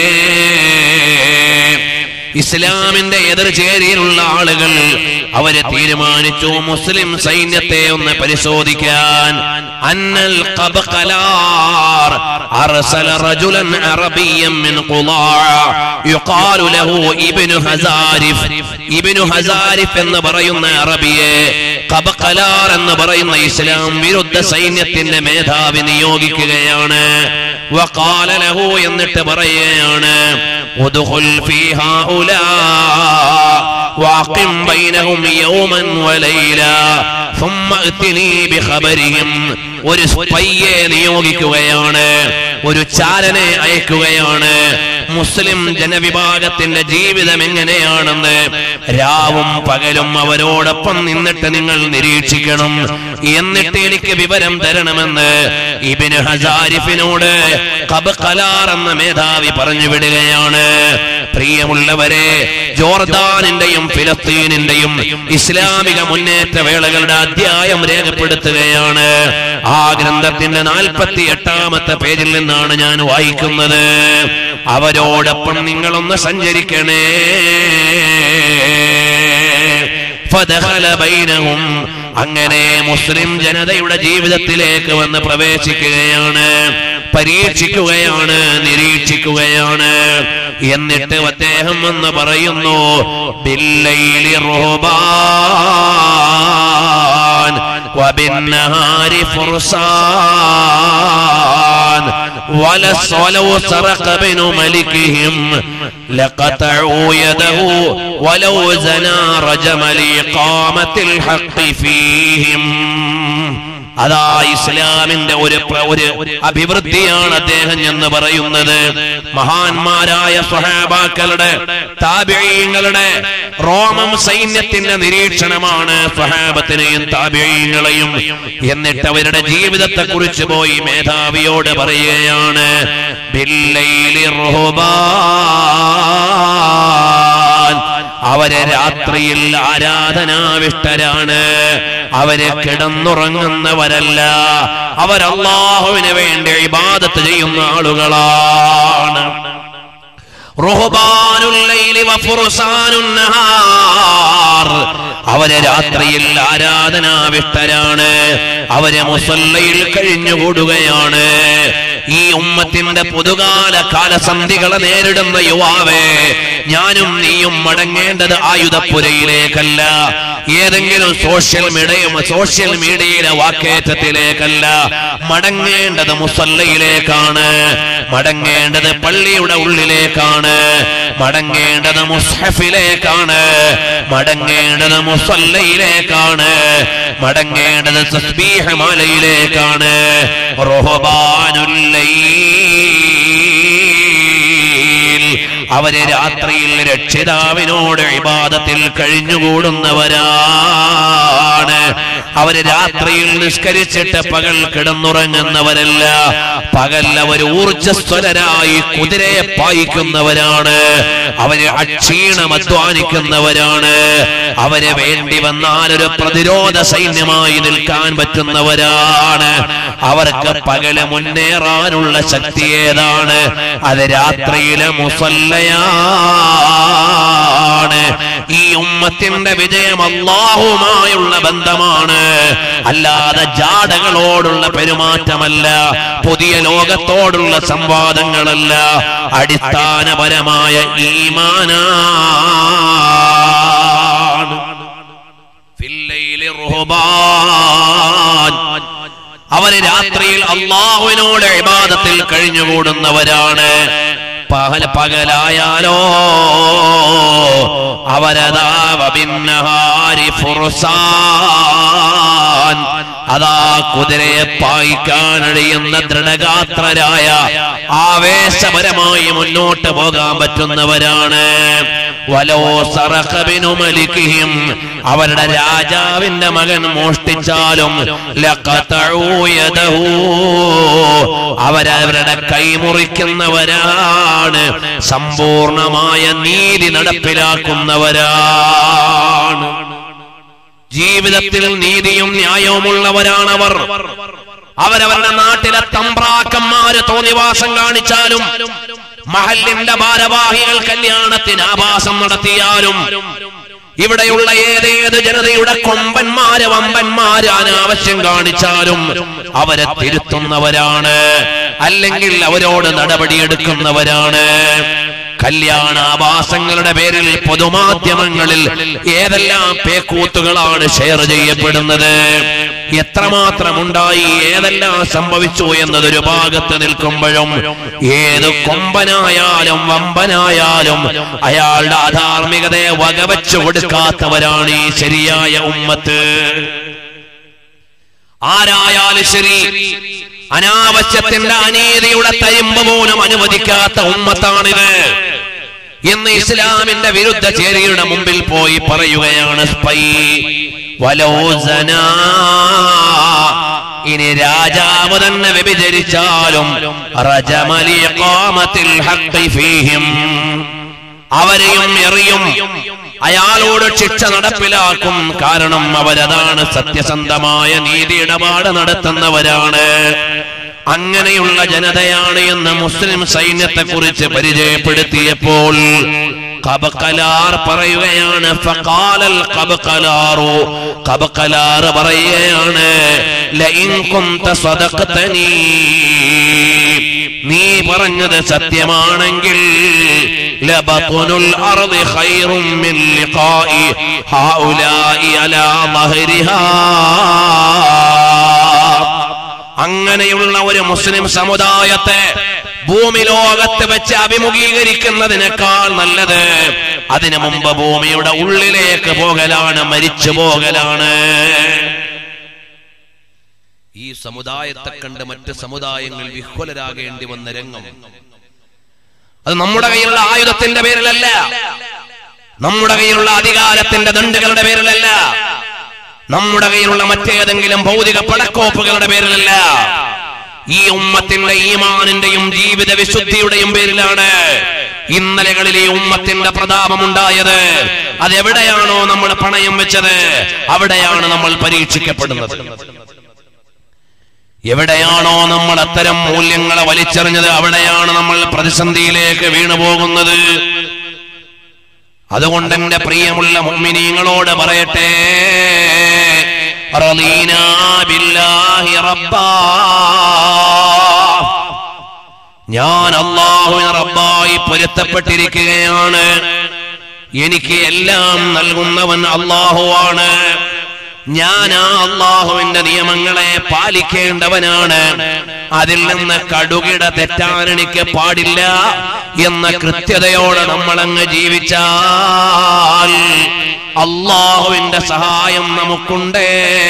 ഇസ്ലാമിന്റെ എതിർചേരിയിലുള്ള ആളുകൾ അവരെ തീരുമാനിച്ചു മുസ്ലിം സൈന്യത്തെ ഒന്ന് പരിശോധിക്കാൻ അന്നൽ ഖബഖലാർ അർസല റജുലൻ അറബിയ്യൻ മിൻ ഖുളാഅ യുഖാലു ലഹു ഇബ്നു ഹസാരിഫ് ഇബ്നു ഹസാരിഫ് എന്ന് പറയുന്ന അറബിയെ ഖബഖലാർ എന്ന് പറയുന്ന ഇസ്ലാം വിരുദ്ധ സൈന്യത്തിന്റെ മേധാവി നിയോഗിക്കുകയാണ് വഖാല ലഹു എന്നിട്ട് പറയുകയാണ് ഉദ്ഖുൽ ഫീ ഹൗലാ واقم بينهم يوما وليلا ثم ائتني بخبرهم ഒരു സ്പയ്യെ നിയോഗിക്കുകയാണ് ഒരു ചാരനെ അയക്കുകയാണ് മുസ്ലിം ജനവിഭാഗത്തിന്റെ ജീവിതം എങ്ങനെയാണെന്ന് രാവും പകലും അവരോടൊപ്പം നിന്നിട്ട് നിങ്ങൾ നിരീക്ഷിക്കണം എന്നിട്ട് എനിക്ക് വിവരം തരണമെന്ന് ഇബിന് ഹസാരിഫിനോട് കബഖലാർ എന്ന മേധാവി പറഞ്ഞു വിടുകയാണ് പ്രിയമുള്ളവരെ ജോർദാനിന്റെയും ഫിലസ്തീനിന്റെയും ഇസ്ലാമിക മുന്നേറ്റ വേളകളുടെ അധ്യായം രേഖപ്പെടുത്തുകയാണ് ആ ഗ്രന്ഥത്തിന്റെ നാൽപ്പത്തി എട്ടാമത്തെ പേജിൽ നിന്നാണ് ഞാൻ വായിക്കുന്നത് അവരോടൊപ്പം നിങ്ങളൊന്ന് സഞ്ചരിക്കണേ ഫദഖല ബൈനഹും അങ്ങനെ മുസ്ലിം ജനതയുടെ ജീവിതത്തിലേക്ക് വന്ന് പ്രവേശിക്കുകയാണ് പരീക്ഷിക്കുകയാണ് നിരീക്ഷിക്കുകയാണ് എന്നിട്ട് അദ്ദേഹം എന്ന് പറയുന്നു ബില്ലൈലി റുഹബാൻ وبالنهار فرسان ولس ولو سرق بن ملكهم لقطعوا يده ولو زنا رجم لإقامة الحق فيهم അതാ ഇസ്ലാമിന്റെ ഒരു പ്ര- ഒരു അഭിവൃദ്ധിയാണ് അദ്ദേഹം എന്ന് പറയുന്നത് മഹാന്മാരായ സ്വഹാബാക്കളുടെ താബിഴീങ്ങളുടെ റോമം സൈന്യത്തിന്റെ നിരീക്ഷണമാണ് സ്വഹാബത്തിനെയും താബിഴീങ്ങളെയും എന്നിട്ട് അവരുടെ ജീവിതത്തെ കുറിച്ച് പോയി മേധാവിയോട് പറയുകയാണ് ബില്ലൈലി റുഹബാൻ അവരെ രാത്രിയിൽ ആരാധനാവിഷ്ടരാണ് അവര് കിടന്നുറങ്ങുന്നവരല്ല അവർ അള്ളാഹുവിന് വേണ്ടി ഇബാദത്ത് ചെയ്യുന്ന ആളുകളാണ് റുഹ്ബാനുൽ ലൈലി വഫുർസാനുൻ നഹാർ. അവര് രാത്രിയിൽ ആരാധനാവിഷ്ടരാണ് അവര് മുസല്ലയിൽ കഴിഞ്ഞുകൂടുകയാണ് ഈ ഉമ്മത്തിന്റെ പുതുകാല കാലസന്ധികളെ നേരിടുന്ന യുവാവേ ഞാനും നീയും മടങ്ങേണ്ടത് ആയുധപ്പുരയിലേക്കല്ല ഏതെങ്കിലും സോഷ്യൽ മീഡിയ സോഷ്യൽ മീഡിയയിലെ വാക്കേറ്റത്തിലേക്കല്ല മടങ്ങേണ്ടത് മുസല്ലയിലേക്കാണ് മടങ്ങേണ്ടത് പള്ളിയുടെ ഉള്ളിലേക്കാണ് മടങ്ങേണ്ടത് മുസ്ഹഫിലേക്കാണ് മടങ്ങേണ്ടത് മുസല്ലയിലേക്കാണ് മടങ്ങേണ്ടത് തസ്ബീഹമാലയിലേക്കാണ് റൊഹബാനുല്ലൈൽ അവര് രാത്രിയിൽ രക്ഷിതാവിനോട് ഇബാദത്തിൽ കഴിഞ്ഞുകൂടുന്നവരാണ് അവര് രാത്രിയിൽ നിഷ്കരിച്ചിട്ട് പകൽ കിടന്നുറങ്ങുന്നവരല്ല പകൽ അവർ ഊർജസ്വലരായി കുതിരയെ പായിക്കുന്നവരാണ് അവര് അക്ഷീണം അധ്വാനിക്കുന്നവരാണ് അവരെ വേണ്ടി വന്നാൽ ഒരു പ്രതിരോധ സൈന്യമായി നിൽക്കാൻ പറ്റുന്നവരാണ് അവർക്ക് പകല് മുന്നേറാനുള്ള ശക്തി ഏതാണ് അത് രാത്രിയിലെ മുസല്ലയാണ് ഈ ഉമ്മത്തിന്റെ വിജയം അള്ളാഹുമായുള്ള ബന്ധമാണ് അല്ലാതെ ജാടകളോടുള്ള പെരുമാറ്റമല്ല പുതിയ ലോകത്തോടുള്ള സംവാദങ്ങളല്ല അടിസ്ഥാനപരമായ ഈമാനാണ് ഫില്ലൈലി റുഹ്ബാൻ. അവര് രാത്രിയിൽ അള്ളാഹുവിനോട് ഇബാദത്തിൽ കഴിഞ്ഞുകൂടുന്നവരാണ് പകൽ പകലായാലോ അവരതാ വബിന്നഹാരി ഫുർസാൻ അതാ കുതിരയെ പായിക്കാനഴിയുന്ന ദൃഢഗാത്രരായ ആവേശപരമായി മുന്നോട്ട് പോകാൻ പറ്റുന്നവരാണ് വലോ സറഖബിനു മലിക്കിഹിം അവരുടെ രാജാവിന്റെ മകൻ മോഷ്ടിച്ചാലും ലഖതഉ യദഹു അവരവരുടെ കൈമുറിക്കുന്നവരാണ് സമ്പൂർണമായ നീതി നടപ്പിലാക്കുന്നവരാണ് ജീവിതത്തിൽ നീതിയും ന്യായവുമുള്ളവരാണവർ അവരവരുടെ നാട്ടിലെ തമ്പ്രാക്കന്മാര് തോന്നിവാസം കാണിച്ചാലും മഹലിന്റെ ഭാരവാഹികൾ കല്യാണത്തിന് ആഭാസം നടത്തിയാലും ഇവിടെയുള്ള ഏതേത് ജനതയുടെ കൊമ്പന്മാര് വമ്പന്മാര് അനാവശ്യം കാണിച്ചാലും അവരെ തിരുത്തുന്നവരാണ് അല്ലെങ്കിൽ അവരോട് നടപടിയെടുക്കുന്നവരാണ് കല്യാണാഭാസങ്ങളുടെ പേരിൽ പൊതുമാധ്യമങ്ങളിൽ ഏതെല്ലാം പേക്കൂത്തുകളാണ് ഷെയർ ചെയ്യപ്പെടുന്നത് എത്രമാത്രം ഉണ്ടായി ഏതെല്ലാം സംഭവിച്ചു എന്നതൊരു ഭാഗത്ത് നിൽക്കുമ്പോഴും ഏത് കൊമ്പനായാലും വമ്പനായാലും അയാളുടെ അധാർമികതയെ വകവച്ചു കൊടുക്കാത്തവരാണ് ഈ ശരിയായ ഉമ്മത്ത് ആരായാലും ശരി അനാവശ്യത്തിന്റെ അനീതിയുടെ തയമ്പ് പോലും അനുവദിക്കാത്ത ഉമ്മത്താണിത് എന്ന് ഇസ്ലാമിന്റെ വിരുദ്ധ ചേരിയുടെ മുമ്പിൽ പോയി പറയുകയാണ് സ്പൈ വലോസന ഇനി രാജാവ് തന്നെ വ്യഭിചരിച്ചാലും റജമലി ഖാമത്തിൽ ഹഖ് ഫീഹിം അവരെയും എറിയും അയാളോട് ശിക്ഷ നടപ്പിലാക്കും കാരണം അവരതാണ് സത്യസന്ധമായ നീതി ഇടപാട് നടത്തുന്നവരാണ് അങ്ങനെയുള്ള ജനതയാണ് എന്ന് മുസ്ലിം സൈന്യത്തെ കുറിച്ച് പരിചയപ്പെടുത്തിയപ്പോൾ കബക്കലാർ പറയുകയാണ് ഫഖാലൽ കബക്കലാറു കബക്കലാർ പറയുകയാണ് ലഇൻ കുന്ത സദഖതനീ നീ പറഞ്ഞത് സത്യമാണെങ്കിൽ ലബത്തുനുൽ അർദി ഖൈറും മിൻ ലിഖാഇ ഹൗലാഇ അലാ മഹരിഹാ അങ്ങനെയുള്ള ഒരു മുസ്ലിം സമുദായത്തെ ഭൂമി ലോകത്ത് വെച്ച് അഭിമുഖീകരിക്കുന്നതിനേക്കാൾ നല്ലത് അതിനു മുമ്പ് ഭൂമിയുടെ ഉള്ളിലേക്ക് പോകലാണ് മരിച്ചു പോകലാണ് ഈ സമുദായത്തെ കണ്ട് മറ്റ് സമുദായങ്ങൾ വിഹ്വലരാകേണ്ടി വന്ന രംഗം അത് നമ്മുടെ കയ്യിലുള്ള ആയുധത്തിന്റെ പേരിലല്ല നമ്മുടെ കയ്യിലുള്ള അധികാരത്തിന്റെ ദണ്ടുകളുടെ പേരിലല്ല നമ്മുടെ കയ്യിലുള്ള മറ്റേതെങ്കിലും ഭൗതിക പടക്കോപ്പുകളുടെ പേരിലല്ല ഈ ഉമ്മത്തിന്റെ ഈമാനിന്റെയും ജീവിത വിശുദ്ധിയുടെയും പേരിലാണ് ഇന്നലകളിൽ ഈ ഉമ്മത്തിന്റെ പ്രതാപമുണ്ടായത് അതെവിടെയാണോ നമ്മൾ പണയം വെച്ചത് അവിടെയാണ് നമ്മൾ പരീക്ഷിക്കപ്പെടുന്നത് എവിടെയാണോ നമ്മൾ അത്തരം മൂല്യങ്ങളെ വലിച്ചെറിഞ്ഞത് അവിടെയാണ് നമ്മൾ പ്രതിസന്ധിയിലേക്ക് വീണു പോകുന്നത് അതുകൊണ്ട് എന്റെ പ്രിയമുള്ള മുമ്മിനീങ്ങളോട് പറയട്ടെ റളീനാ ബില്ലാഹി റബ്ബാ. ഞാൻ അള്ളാഹുവിന് റബ്ബായി പൊരുത്തപ്പെട്ടിരിക്കുകയാണ് എനിക്ക് എല്ലാം നൽകുന്നവൻ അള്ളാഹുവാണ് ഞാൻ ആ അള്ളാഹുവിന്റെ നിയമങ്ങളെ പാലിക്കേണ്ടവനാണ് അതിൽ നിന്ന് കടുകിട തെറ്റാൻ എനിക്ക് പാടില്ല എന്ന കൃത്യതയോടെ നമ്മളങ്ങ് ജീവിച്ചാൽ അള്ളാഹുവിന്റെ സഹായം നമുക്കുണ്ട്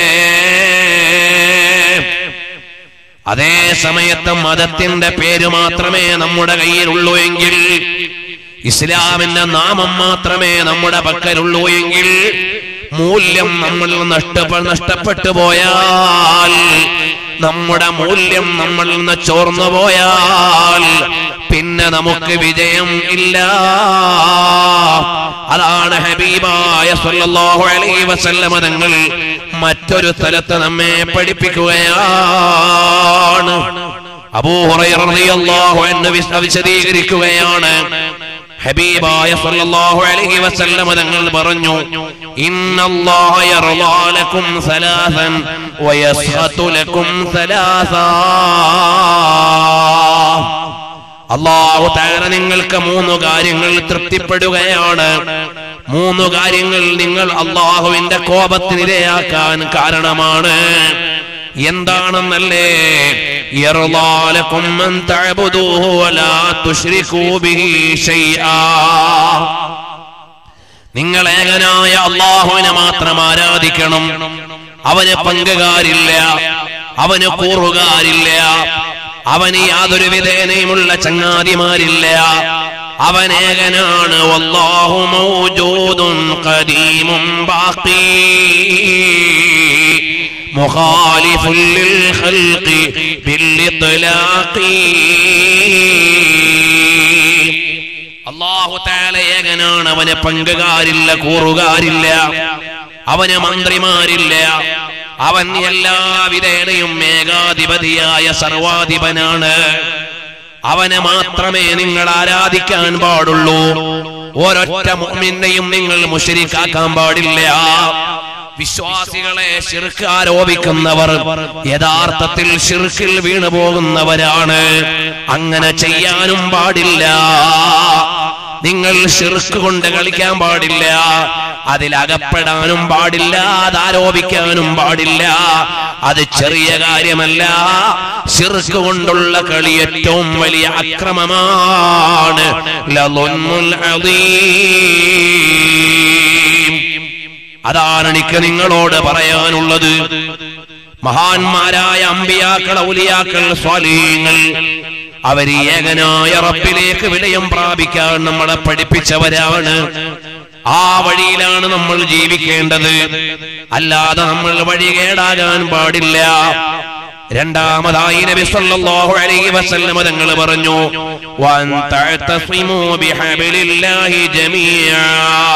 അതേ സമയത്ത് മതത്തിന്റെ പേര് മാത്രമേ നമ്മുടെ കയ്യിലുള്ളൂ എങ്കിൽ ഇസ്ലാമിന്റെ നാമം മാത്രമേ നമ്മുടെ പക്കലുള്ളൂ എങ്കിൽ മൂല്യം നമ്മൾ നഷ്ടപ്പെ നഷ്ടപ്പെട്ടു പോയാൽ നമ്മുടെ മൂല്യം നമ്മളിൽ നിന്ന് ചോർന്നു പോയാൽ പിന്നെ നമുക്ക് വിജയം ഇല്ല അതാണ് ഹബീബായ സല്ലല്ലാഹു അലൈഹി വസല്ലമ തങ്ങൾ മറ്റൊരു സ്ഥലത്ത് നമ്മെ പഠിപ്പിക്കുകയാണ് അബൂ ഹുറൈറ റളിയല്ലാഹു അൻഹു വിശ- വിശദീകരിക്കുകയാണ് ഹബീബായ സല്ലല്ലാഹു അലൈഹി വസല്ലമ തങ്ങൾ പറഞ്ഞു ഇന്നല്ലാഹ യർളാ ലക്കും സലാസൻ വയസ്ഹതു ലക്കും സലാസാ അള്ളാഹു താര നിങ്ങൾക്ക് മൂന്ന് കാര്യങ്ങൾ തൃപ്തിപ്പെടുകയാണ് മൂന്ന് കാര്യങ്ങൾ നിങ്ങൾ അള്ളാഹുവിന്റെ കോപത്തിനിരയാക്കാൻ കാരണമാണ് എന്താണെന്നല്ലേ യർളാലക്കും അൻ തഅബുദൂഹു വലാ തുശ്രികൂ ബിഹി ശൈആ നിങ്ങൾ ഏകനായ അള്ളാഹുവിനെ മാത്രം ആരാധിക്കണം അവന് പങ്കുകാരില്ല അവന് കൂറുകാരില്ല അവന് യാതൊരു വിധേനയുമുള്ള ചങ്ങാതിമാരില്ല അവൻ ഏകനാണ് വല്ലാഹു മൗജൂദുൻ ഖദീമുൻ ബാഖി مخالف للخلق بالإطلاق അള്ളാഹു താല ഏകനാണ് അവന് പങ്കുകാരില്ല കൂറുകാരില്ല അവന് മന്ത്രിമാരില്ല അവൻ എല്ലാ വിധേനയും ഏകാധിപതിയായ സർവാധിപനാണ് അവനെ മാത്രമേ നിങ്ങൾ ആരാധിക്കാൻ പാടുള്ളൂ ഒരൊറ്റ മുഅ്മിനെയും നിങ്ങൾ മുശരിക്കാക്കാൻ പാടില്ല വിശ്വാസികളെ ഷിർക്ക് ആരോപിക്കുന്നവർ യഥാർത്ഥത്തിൽ ഷിർക്കിൽ വീണു പോകുന്നവരാണ് അങ്ങനെ ചെയ്യാനും പാടില്ല നിങ്ങൾ ഷിർക്ക് കൊണ്ട് കളിക്കാൻ പാടില്ല അതിലകപ്പെടാനും പാടില്ല അതാരോപിക്കാനും പാടില്ല അത് ചെറിയ കാര്യമല്ല ഷിർക്ക് കൊണ്ടുള്ള കളി ഏറ്റവും വലിയ അക്രമമാണ് ലളുന്നുൽ അദീം. അതാണ് എനിക്ക് നിങ്ങളോട് പറയാനുള്ളത് മഹാന്മാരായ അമ്പിയാക്കൾ ഔലിയാക്കൾ സ്വാലീങ്ങൾ അവര് ഏകനായ റബ്ബിലേക്ക് വിടയം പ്രാപിക്കാൻ നമ്മളെ പഠിപ്പിച്ചവരാണ് ആ വഴിയിലാണ് നമ്മൾ ജീവിക്കേണ്ടത് അല്ലാതെ നമ്മൾ വഴി കേടാകാൻ പാടില്ല രണ്ടാമതായി നബി സല്ലല്ലാഹു അലൈഹി വസല്ലമ തങ്ങൾ പറഞ്ഞു വൻ തഅതസിമു ബിഹബിലില്ലാഹി ജമീആ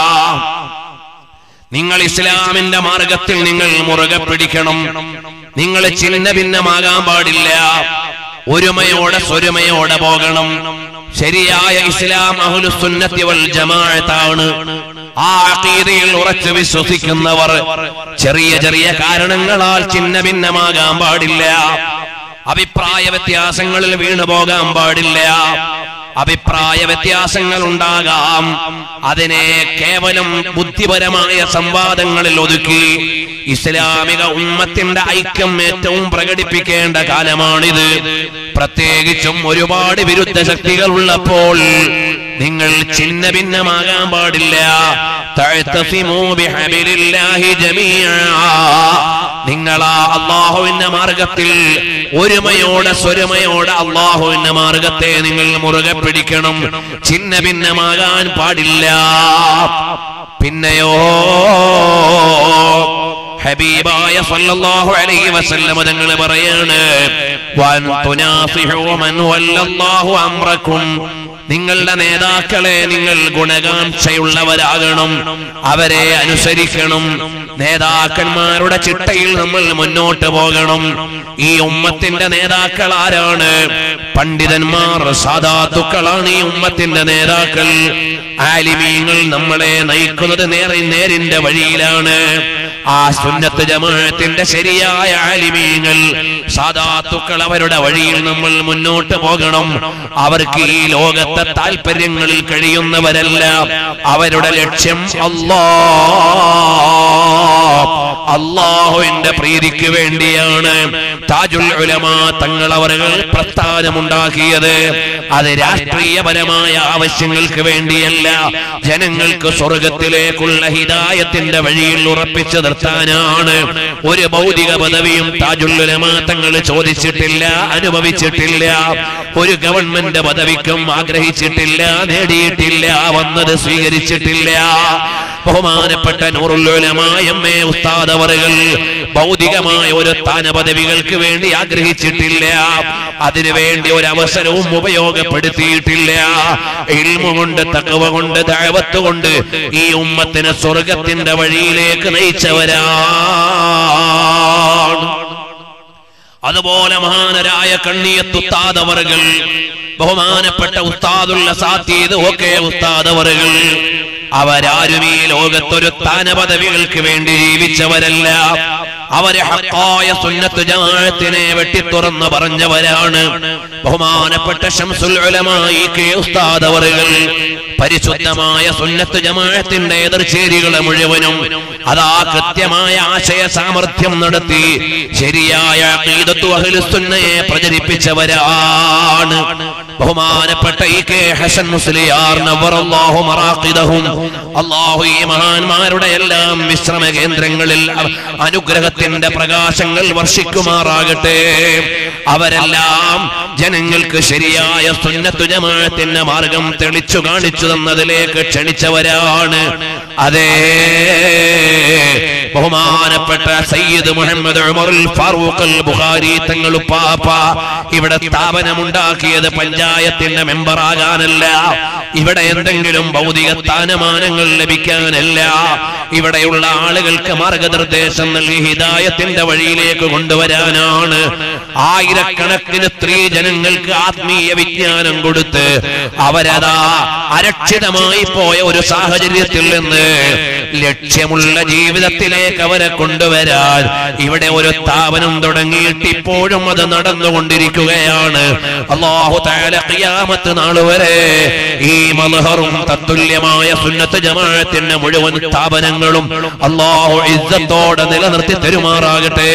നിങ്ങൾ ഇസ്ലാമിന്റെ മാർഗത്തിൽ നിങ്ങൾ മുറുകെ പിടിക്കണം നിങ്ങൾ ചിന്ന ഭിന്നമാകാൻ പാടില്ല ഒരുമയോടെ സ്വരുമയോടെ പോകണം ശരിയായ ഇസ്ലാം അഹുലുസുന്നത്തി വൽ ജമാഅത്താണ് ആ അഖീദയിൽ ഉറച്ചു വിശ്വസിക്കുന്നവർ ചെറിയ ചെറിയ കാരണങ്ങളാൽ ചിന്ന ഭിന്നമാകാൻ പാടില്ല അഭിപ്രായ വ്യത്യാസങ്ങളിൽ വീണു പോകാൻ പാടില്ല അഭിപ്രായ വ്യത്യാസങ്ങൾ ഉണ്ടാകാം അതിനെ കേവലം ബുദ്ധിപരമായ സംവാദങ്ങളിൽ ഒതുക്കി ഇസ്ലാമിക ഉമ്മത്തിന്റെ ഐക്യം ഏറ്റവും പ്രകടിപ്പിക്കേണ്ട കാലമാണിത് പ്രത്യേകിച്ചും ഒരുപാട് വിരുദ്ധ ശക്തികൾ ഉള്ളപ്പോൾ നിങ്ങൾ ചിന്ന ഭിന്നമാകാൻ പാടില്ല തഅ്തസിമൂ ബിഹബിലില്ലാഹി ജമീഅ നിങ്ങളാ അള്ളാഹുവിന്റെ മാർഗത്തിൽ ഒരുമയോടെ സ്വരമയോടെ അള്ളാഹുവിന്റെ മാർഗത്തെ നിങ്ങൾ മുറുകെ പിടിക്കണം ചിന്ന ഭിന്നമാകാൻ പാടില്ല പിന്നെയോ ഹബീബായ സല്ലല്ലാഹു അലൈഹി വസല്ലം തങ്ങൾ പറയാണ് വൻ തുനാസിഹു മൻ വല്ലല്ലാഹു അംറക്കും നിങ്ങളുടെ നേതാക്കളെ നിങ്ങൾ ഗുണകാംക്ഷയുള്ളവരാകണം അവരെ അനുസരിക്കണം നേതാക്കന്മാരുടെ ചിട്ടയിൽ നമ്മൾ മുന്നോട്ട് പോകണം ഈ ഉമ്മത്തിന്റെ നേതാക്കൾ ആരാണ് പണ്ഡിതന്മാർ സാധാത്തുക്കളാണ് ഈ ഉമ്മത്തിന്റെ നേതാക്കൾ ആലിമീങ്ങൾ നമ്മളെ നയിക്കുന്നത് നേരെ നേരിന്റെ വഴിയിലാണ് ആ സുന്നത്ത് ജമാഅത്തിന്റെ ശരിയായ ആലിമീങ്ങൾ സാധാത്തുക്കൾ അവരുടെ വഴിയിൽ നമ്മൾ മുന്നോട്ട് പോകണം അവർക്ക് ഈ ലോകത്തെ താല്പര്യങ്ങളിൽ കഴിയുന്നവരല്ല അവരുടെ ലക്ഷ്യം അല്ലാ അള്ളാഹുവിന്റെ പ്രീതിക്ക് വേണ്ടിയാണ് താജുൽ ഉലമ തങ്ങൾ അവர்கள் പ്രസ്ഥാനമുണ്ടാക്കിയത് അത് രാഷ്ട്രീയപരമായ ആവശ്യങ്ങൾക്ക് വേണ്ടിയല്ല ജനങ്ങൾക്ക് സ്വർഗത്തിലേക്കുള്ള ഹിതായത്തിന്റെ വഴിയിൽ ഉറപ്പിച്ചു നിർത്താനാണ് ഒരു ഭൗതിക പദവിയും താജുൽ ഉലമ തങ്ങൾ ചോദിച്ചിട്ടില്ല അനുഭവിച്ചിട്ടില്ല ഒരു ഗവൺമെന്റ് പദവിക്കും ആഗ്രഹിച്ചിട്ടില്ല നേടിയിട്ടില്ല വന്നത് സ്വീകരിച്ചിട്ടില്ല ബഹുമാനപ്പെട്ട നൂറുല്ലുലമായ എമ്മേ ഉസ്താദ് അവറുകൾ ഭൗതികമായ ഒരു സ്ഥാന പദവികൾക്ക് വേണ്ടി ആഗ്രഹിച്ചിട്ടില്ല അതിനുവേണ്ടി ഒരു അവസരവും ഉപയോഗപ്പെടുത്തിയിട്ടില്ല ഇൽമ കൊണ്ട് തക്കവ കൊണ്ട് ദഴവത്ത് കൊണ്ട് ഈ ഉമ്മത്തിനെ സ്വർഗത്തിന്റെ വഴിയിലേക്ക് നയിച്ചവരാണ് അതുപോലെ മഹാനരായ കണ്ണിയത്തുത്താതവറുകൾ ബഹുമാനപ്പെട്ട ഉസ്താദുള്ള സാത്തീത് ഒക്കെ ഉസ്താദവറുകൾ അവരാരും ഈ ലോകത്തൊരു സ്ഥാനപദവികൾക്ക് വേണ്ടി ജീവിച്ചവരല്ല അവരെ ഹക്കായ സുന്നത്ത് ജമാഅത്തിനെ വെട്ടിത്തുറന്ന് പറഞ്ഞവരാണ് ബഹുമാനപ്പെട്ട ഷംസുൽ ഉലമായി കെ ഉസ്താദ് അവറുകൾ പരിശുദ്ധമായ സുന്നത്ത് ജമാഅത്തിന്റെ എതിർചേരികളെ മുഴുവനും അതാ കൃത്യമായ ആശയ സാമർഥ്യം നടത്തി ശരിയായ അഖീദത്തു അഹ്ലുസുന്നയെ പ്രചരിപ്പിച്ചവരാണ് ബഹുമാനപ്പെട്ട ഇ കെ ഹസൻ മുസ്ലിയാർ നവറല്ലാഹു മറാഖിദഹും അല്ലാഹു ഈ മഹാന്മാരുടെ എല്ലാം വിശ്രമ കേന്ദ്രങ്ങളിൽ അനുഗ്രഹത്തിന്റെ പ്രകാശങ്ങൾ വർഷിക്കുമാറാകട്ടെ അവരെല്ലാം ജനങ്ങൾക്ക് ശരിയായ സുന്നത്തു ജമാഅത്തിന്റെ മാർഗം തെളിച്ചു കാണിച്ചു തന്നതിലേക്ക് ക്ഷണിച്ചവരാണ് അതേ ബഹുമാനപ്പെട്ട സയ്യിദ് മുഹമ്മദ് ഉമറുൽ ഫാറൂഖ് അൽ ബുഖാരി തങ്ങൾ പാപ്പ ഇവിടെ സ്ഥാപനമുണ്ടാക്കിയത് പഞ്ചായത്തിന്റെ മെമ്പറാകാനല്ല ഇവിടെ എന്തെങ്കിലും ഭൗതിക സ്ഥാനമാനങ്ങൾ ലഭിക്കാനല്ല ഇവിടെയുള്ള ആളുകൾക്ക് മാർഗനിർദ്ദേശം നൽകി ഹിദായത്തിന്റെ വഴിയിലേക്ക് കൊണ്ടുവരാനാണ് ആയിരക്കണക്കിന് സ്ത്രീ ജനങ്ങൾക്ക് ആത്മീയ വിജ്ഞാനം കൊടുത്ത് അവരതാ അരക്ഷിതമായി പോയ ഒരു സാഹചര്യത്തിൽ നിന്ന് ലക്ഷ്യമുള്ള ജീവിതത്തിലേക്ക് അവരെ കൊണ്ടുവരാൻ ഇവിടെ ഒരു സ്ഥാപനം തുടങ്ങിയിട്ട് ഇപ്പോഴും അത് നടന്നുകൊണ്ടിരിക്കുകയാണ് അള്ളാഹു താല ഖിയാമത്ത് നാൾ വരെ ഈ മൽഹറും തത്തുല്യമായ സുന്നത്ത് ജമാഅത്തിന്റെ മുഴുവൻ സ്ഥാപനങ്ങളും അള്ളാഹു ഇസ്സത്തോടെ നിലനിർത്തി തരുമാറാകട്ടെ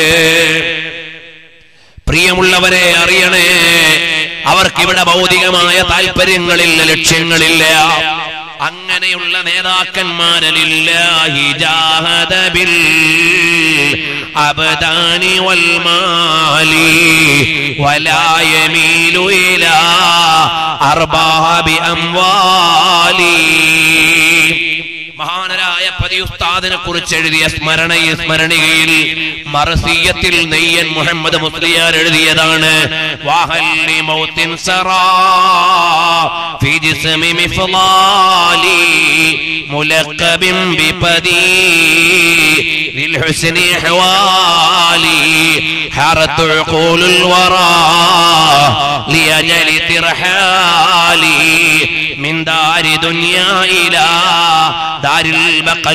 പ്രിയമുള്ളവരെ അറിയണേ അവർക്കിവിടെ ഭൗതികമായ താല്പര്യങ്ങളില്ല ലക്ഷ്യങ്ങളില്ല അങ്ങനെയുള്ള നേതാക്കന്മാരില്ലാഹി ജാഹദ ബിൽ അബ്ദാനി വൽ മാലി വലാ യമീലു ഇലാ അർബാബി അംവാലി മഹാനരായ പതിയുസ്താദിനെ കുറിച്ച് എഴുതിയ സ്മരണയിൽ സ്മരണികയിൽ മറസീയത്തിൽ നെയ്യൻ മുഹമ്മദ് മുസ്ലിയാർ എഴുതിയതാണ് വാഹല്ലി മൗത്തിൻ സറാ في جسم مفضالي ملقب ببدي للحسن حوالي حارت عقول الورى لأجل ترحالي من دار دنيا إلى دار البقى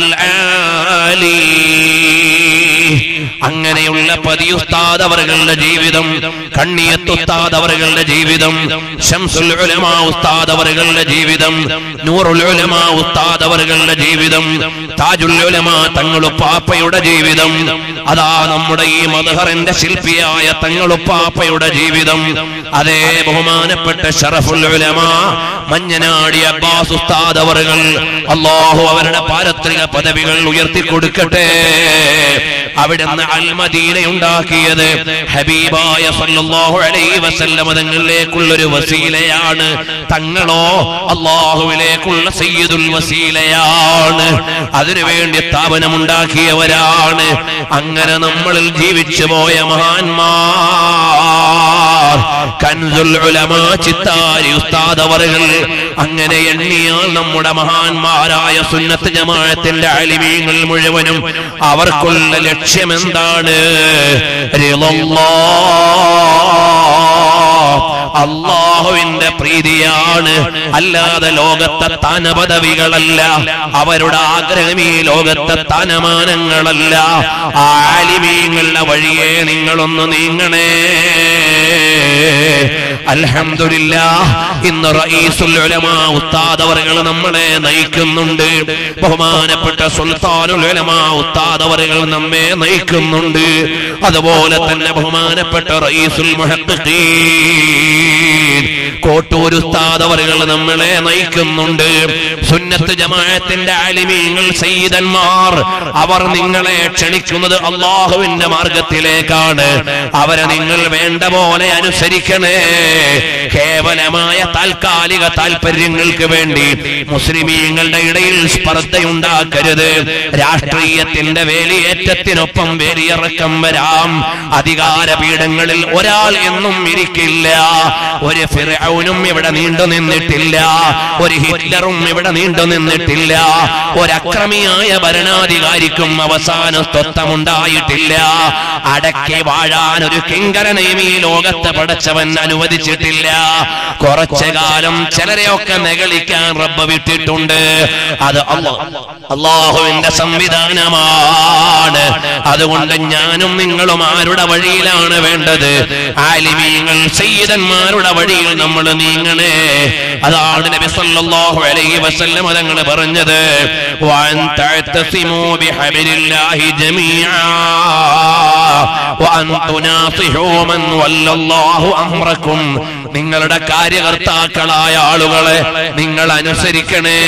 العالي അങ്ങനെയുള്ള പതിയുസ്താദ് അവരുടെ ജീവിതം കണ്ണിയത്ത് ഉസ്താദ് അവരുടെ ജീവിതം ഷംസുൽ ഉലമാ ഉസ്താദ് അവരുടെ ജീവിതം നൂറുൽ ഉലമാ ഉസ്താദ് അവരുടെ ജീവിതം താജുൽ ഉലമാ തങ്ങളുപ്പാപ്പയുടെ ജീവിതം അതാ നമ്മുടെ ഈ മധുഹറിന്റെ ശില്പിയായ തങ്ങളുപ്പാപ്പയുടെ ജീവിതം അതേ ബഹുമാനപ്പെട്ട ഷറഫുൽ ഉലമാ മഞ്ഞനാടി അബ്ബാസ് ഉസ്താദ് അവറുകൾ അള്ളാഹു അവരുടെ പാരത്രിക പദവികൾ ഉയർത്തി കൊടുക്കട്ടെ അവിടുന്ന് അൽമദീന ഉണ്ടാക്കിയത് ഹബീബായ സല്ലല്ലാഹു അലൈഹി വസല്ലമ തങ്ങളിലേക്കുള്ളൊരു വസീലയാണ് തങ്ങളോ അള്ളാഹുവിലേക്കുള്ള സയ്യിദുൽ വസീലയാണ് അതിനുവേണ്ടി സ്ഥാപനം ഉണ്ടാക്കിയവരാണ് അങ്ങനെ നമ്മളിൽ ജീവിച്ചു പോയ മഹാന്മാർ കൻസുൽ ഉലമാ ചിത്താരി ഉസ്താദ് അവറുകൾ അങ്ങനെ എണ്ണിയാൽ നമ്മുടെ മഹാന്മാരായ സുന്നത്ത് ജമാഅത്തിന്റെ അലിമീങ്ങൾ മുഴുവനും അവർക്കുള്ള ലക്ഷ്യം എന്താണ് അള്ളാഹുവിന്റെ പ്രീതിയാണ് അല്ലാതെ ലോകത്തെ സ്ഥാനപദവികളല്ല അവരുടെ ആഗ്രഹം ഈ ലോകത്തെ സ്ഥാനമാനങ്ങളല്ല ആലിമീങ്ങളുടെ വഴിയെ നിങ്ങളൊന്ന് നീങ്ങണേ അൽഹംദുലില്ല ഇന്ന് റഈസുൽ ഉലമാ ഉസ്താദ് അവറുകൾ നമ്മളെ നയിക്കുന്നുണ്ട് ബഹുമാനപ്പെട്ട സുൽത്താനുൽ ഉലമാ ഉസ്താദ് അവറുകൾ നമ്മെ നയിക്കുന്നുണ്ട് അതുപോലെ തന്നെ ബഹുമാനപ്പെട്ട റഈസുൽ മുഹഖഖീൻ കോട്ടൂർ ഉസ്താദ് അവറുകൾ നമ്മളെ നയിക്കുന്നുണ്ട് സുന്നത്ത് ജമാഅത്തിന്റെ ആലിമീങ്ങൾ സയ്യിദന്മാർ അവർ നിങ്ങളെ ക്ഷണിക്കുന്നത് അള്ളാഹുവിന്റെ മാർഗത്തിലേക്കാണ് അവരെ നിങ്ങൾ വേണ്ട പോലെ അനുസരിക്കണേ കേവലമായ താൽക്കാലിക താല്പര്യങ്ങൾക്ക് വേണ്ടി മുസ്ലിമീങ്ങളുടെ ഇടയിൽ സ്പർദ്ധയുണ്ടാക്കരുത് രാഷ്ട്രീയത്തിന്റെ വേലിയേറ്റത്തിനൊപ്പം വേലിയിറക്കം വരാം അധികാര പീഠങ്ങളിൽ ഒരാൾ എന്നും ഇരിക്കില്ല ഒരു ഫിറൌനും ഇവിടെ നീണ്ടു നിന്നിട്ടില്ല ഒരു ഹിറ്റ്ലറും ഇവിടെ നീണ്ടു നിന്നിട്ടില്ല ഒരക്രമിയായ ഭരണാധികാരിക്കും അവസാന സ്വത്തമുണ്ടായിട്ടില്ല അടക്കി വാഴാൻ ഒരു കിങ്കരനെയും ഈ ലോകത്ത് പടച്ചവൻ അനുവദിച്ചിട്ടില്ല കുറച്ചു കാലം ചിലരെയൊക്കെ നെകളിക്കാൻ റബ്ബ് വിട്ടിട്ടുണ്ട് അത് അല്ലാ- അള്ളാഹുവിന്റെ സംവിധാനമാണ് അതുകൊണ്ട് ഞാനും നിങ്ങളും ആരുടെ വഴിയിലാണ് വേണ്ടത് ആലിമീങ്ങൾ സയ്യിദന്മാരുടെ വഴിയിൽ നമ്മൾ നീങ്ങണേ അതാണ് നബി സല്ലല്ലാഹു അലൈഹി വസല്ലം തങ്ങൾ പറഞ്ഞത് വഅൻ തഅതസിമു ബിഹബിലില്ലാഹി ജമീആ വഅൻ തുനാസിഹു മൻ വല്ലല്ലാഹു അംറക്കും നിങ്ങളുടെ കാര്യകർത്താക്കളായ ആളുകളെ നിങ്ങൾ അനുസരിക്കണേ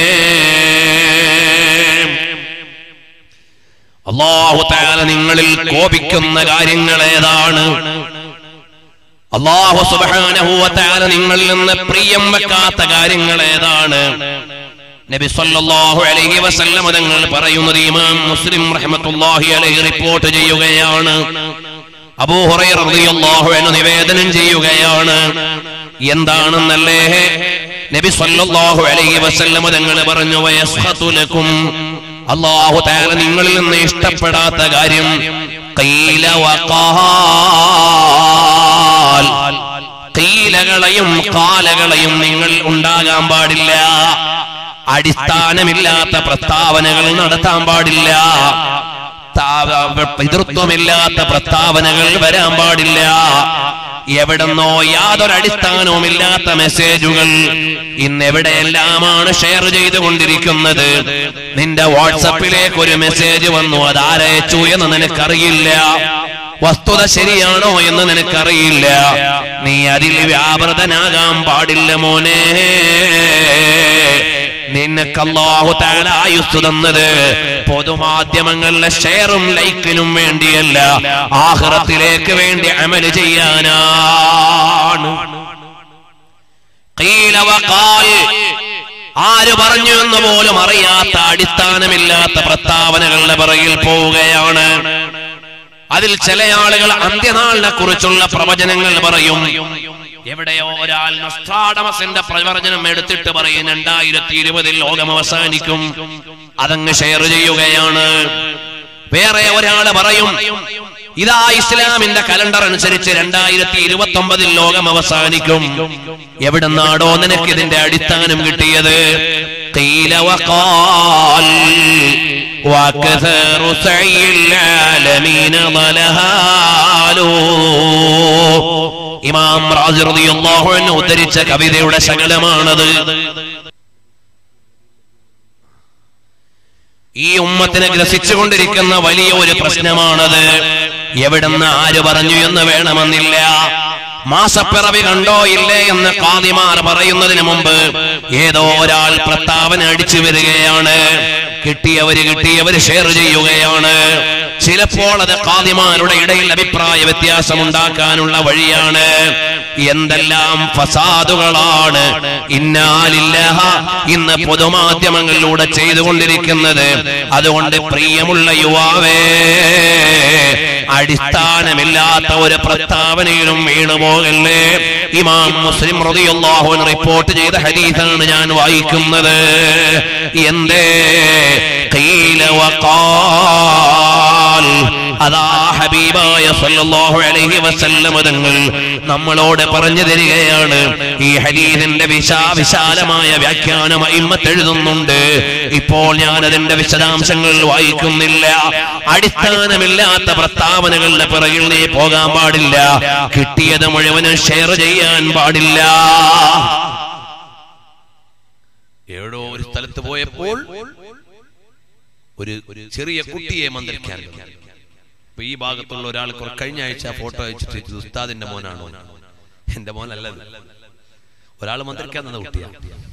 അള്ളാഹു താല നിങ്ങളിൽ കോപിക്കുന്ന കാര്യങ്ങൾ ഏതാണ് അള്ളാഹു സുബാനഹുവത്താല നിങ്ങളിൽ നിന്ന് പ്രിയം വെക്കാത്ത കാര്യങ്ങൾ ഏതാണ് നബി സല്ലല്ലാഹു അലൈഹി വസല്ലം തങ്ങൾ പറയുന്നത് ഇമാം മുസ്ലിം റഹ്മത്തുള്ളാഹി അലൈഹി റിപ്പോർട്ട് ചെയ്യുകയാണ് അബൂ ഹുറൈറ റളിയല്ലാഹു അൻഹു നിവേദനം ചെയ്യുകയാണ് എന്താണെന്നല്ലേ നബി സല്ലല്ലാഹു അലൈഹി വസല്ലം തങ്ങൾ പറഞ്ഞു വയസ്ഹതു ലക്കും അല്ലാഹു തആല നിങ്ങളിൽ നിന്ന് ഇഷ്ടപ്പെടാത്ത കാര്യം ഖീല വഖാൽ കീലകളെയും കാലകളെയും നിങ്ങൾ ഉണ്ടാകാൻ പാടില്ല അടിസ്ഥാനമില്ലാത്ത പ്രസ്താവനകൾ നടത്താൻ പാടില്ല താ- പിതൃത്വമില്ലാത്ത പ്രസ്താവനകൾ വരാൻ പാടില്ല എവിടെന്നോ യാതൊരു അടിസ്ഥാനവുമില്ലാത്ത മെസ്സേജുകൾ ഇന്ന് എവിടെയെല്ലാമാണ് ഷെയർ ചെയ്തുകൊണ്ടിരിക്കുന്നത് നിന്റെ വാട്സപ്പിലേക്ക് ഒരു മെസ്സേജ് വന്നു അത് ആരയച്ചു എന്ന് നിനക്കറിയില്ല വസ്തുത ശരിയാണോ എന്ന് നിനക്കറിയില്ല നീ അതിൽ വ്യാപൃതനാകാൻ പാടില്ല മോനെ നിനക്ക് അല്ലാഹു തആല ആയുസ് തന്നത് പൊതുമാധ്യമങ്ങളിലെ ഷെയറും ലൈക്കിനും വേണ്ടിയല്ല ആഖിറത്തിലേക്ക് വേണ്ടി അമല് ചെയ്യാനാണ് ഖീല വഖാൽ ആര് പറഞ്ഞു എന്ന് പോലും അറിയാത്ത അടിസ്ഥാനമില്ലാത്ത പ്രസ്താവനകളുടെ പിറകിൽ പോവുകയാണ് അതിൽ ചില ആളുകൾ അന്ത്യനാളിനെ കുറിച്ചുള്ള പ്രവചനങ്ങൾ പറയും എവിടെയോ ഒരാൾ നസ്ട്രാഡമസിന്റെ പ്രവചനം എടുത്തിട്ട് പറയും രണ്ടായിരത്തി ഇരുപതിൽ ലോകം അവസാനിക്കും അതങ്ങ് ഷെയർ ചെയ്യുകയാണ് വേറെ ഒരാള് പറയും ഇതാ ഇസ്ലാമിന്റെ കലണ്ടർ അനുസരിച്ച് രണ്ടായിരത്തി ഇരുപത്തി ഒമ്പതിൽ ലോകം അവസാനിക്കും എവിടുന്നാടോ നിനക്ക് ഇതിന്റെ അടിസ്ഥാനം കിട്ടിയത് قيل وقال وكثر سعي العالمين ضلهالو ഇമാം റാസി റളിയല്ലാഹു അൻഹു ഉദ്ധരിച്ച കവിതയുടെ ശകലമാണത് ഈ ഉമ്മത്തിനെ ഗ്രസിച്ചുകൊണ്ടിരിക്കുന്ന വലിയ ഒരു പ്രശ്നമാണത് എവിടുന്ന് ആര് പറഞ്ഞു എന്ന് വേണമെന്നില്ല മാസപ്പിറവി കണ്ടോ ഇല്ലേ എന്ന് കാതിമാർ പറയുന്നതിന് മുമ്പ് ഏതോ ഒരാൾ പ്രസ്താവന അടിച്ചു വരികയാണ് കിട്ടിയവര് കിട്ടിയവര് ഷെയർ ചെയ്യുകയാണ് ചിലപ്പോൾ അത് കാതിമാരുടെ ഇടയിൽ അഭിപ്രായ വ്യത്യാസം ഉണ്ടാക്കാനുള്ള വഴിയാണ് എന്തെല്ലാം ഫസാദുകളാണ് ഇന്നാലില്ലഹ ഇന്ന് പൊതുമാധ്യമങ്ങളിലൂടെ ചെയ്തുകൊണ്ടിരിക്കുന്നത് അതുകൊണ്ട് പ്രിയമുള്ള യുവാവേ അടിസ്ഥാനമില്ലാത്ത ഒരു പ്രസ്താവനയിലും വീണുപോകല്ലേ ഇമാം മുസ്ലിം റളിയല്ലാഹു അൻഹു റിപ്പോർട്ട് ചെയ്ത ഹദീസാണ് ഞാൻ വായിക്കുന്നത് എന്തേ ഖീല വഖാൽ അതാ ഹബീബായ സല്ലല്ലാഹു അലൈഹി വസല്ലം തങ്ങൾ നമ്മളോട് പറഞ്ഞു തരികയാണ് ഈ ഹദീസിന്റെ വിശാ വിശാലമായ വ്യാഖ്യാനം അയിമ്മത്ത് എഴുതുന്നുണ്ട് ഇപ്പോൾ ഞാൻ അതിന്റെ വിശദാംശങ്ങൾ വായിക്കുന്നില്ല അടിസ്ഥാനമില്ലാത്ത പ്രസ്താവനകളുടെ പിറകിൽ നീ പോകാൻ പാടില്ല കിട്ടിയത് മുഴുവനും ഷെയർ ചെയ്യാൻ പാടില്ല എവിടോ ഒരു സ്ഥലത്ത് പോയപ്പോൾ ഒരു ഒരു ചെറിയ കുട്ടിയെ മന്ത്രിക്കാൻ ഇപ്പൊ ഈ ഭാഗത്തുള്ള ഒരാൾ കുറെ- കഴിഞ്ഞ ആഴ്ച ഫോട്ടോ അയച്ചിട്ട് ഇത് ഉസ്താദിന്റെ മോനാണോ എന്റെ മോനല്ലത് ഒരാൾ മന്ത്രിക്കാൻ തന്ന കുട്ടിയാ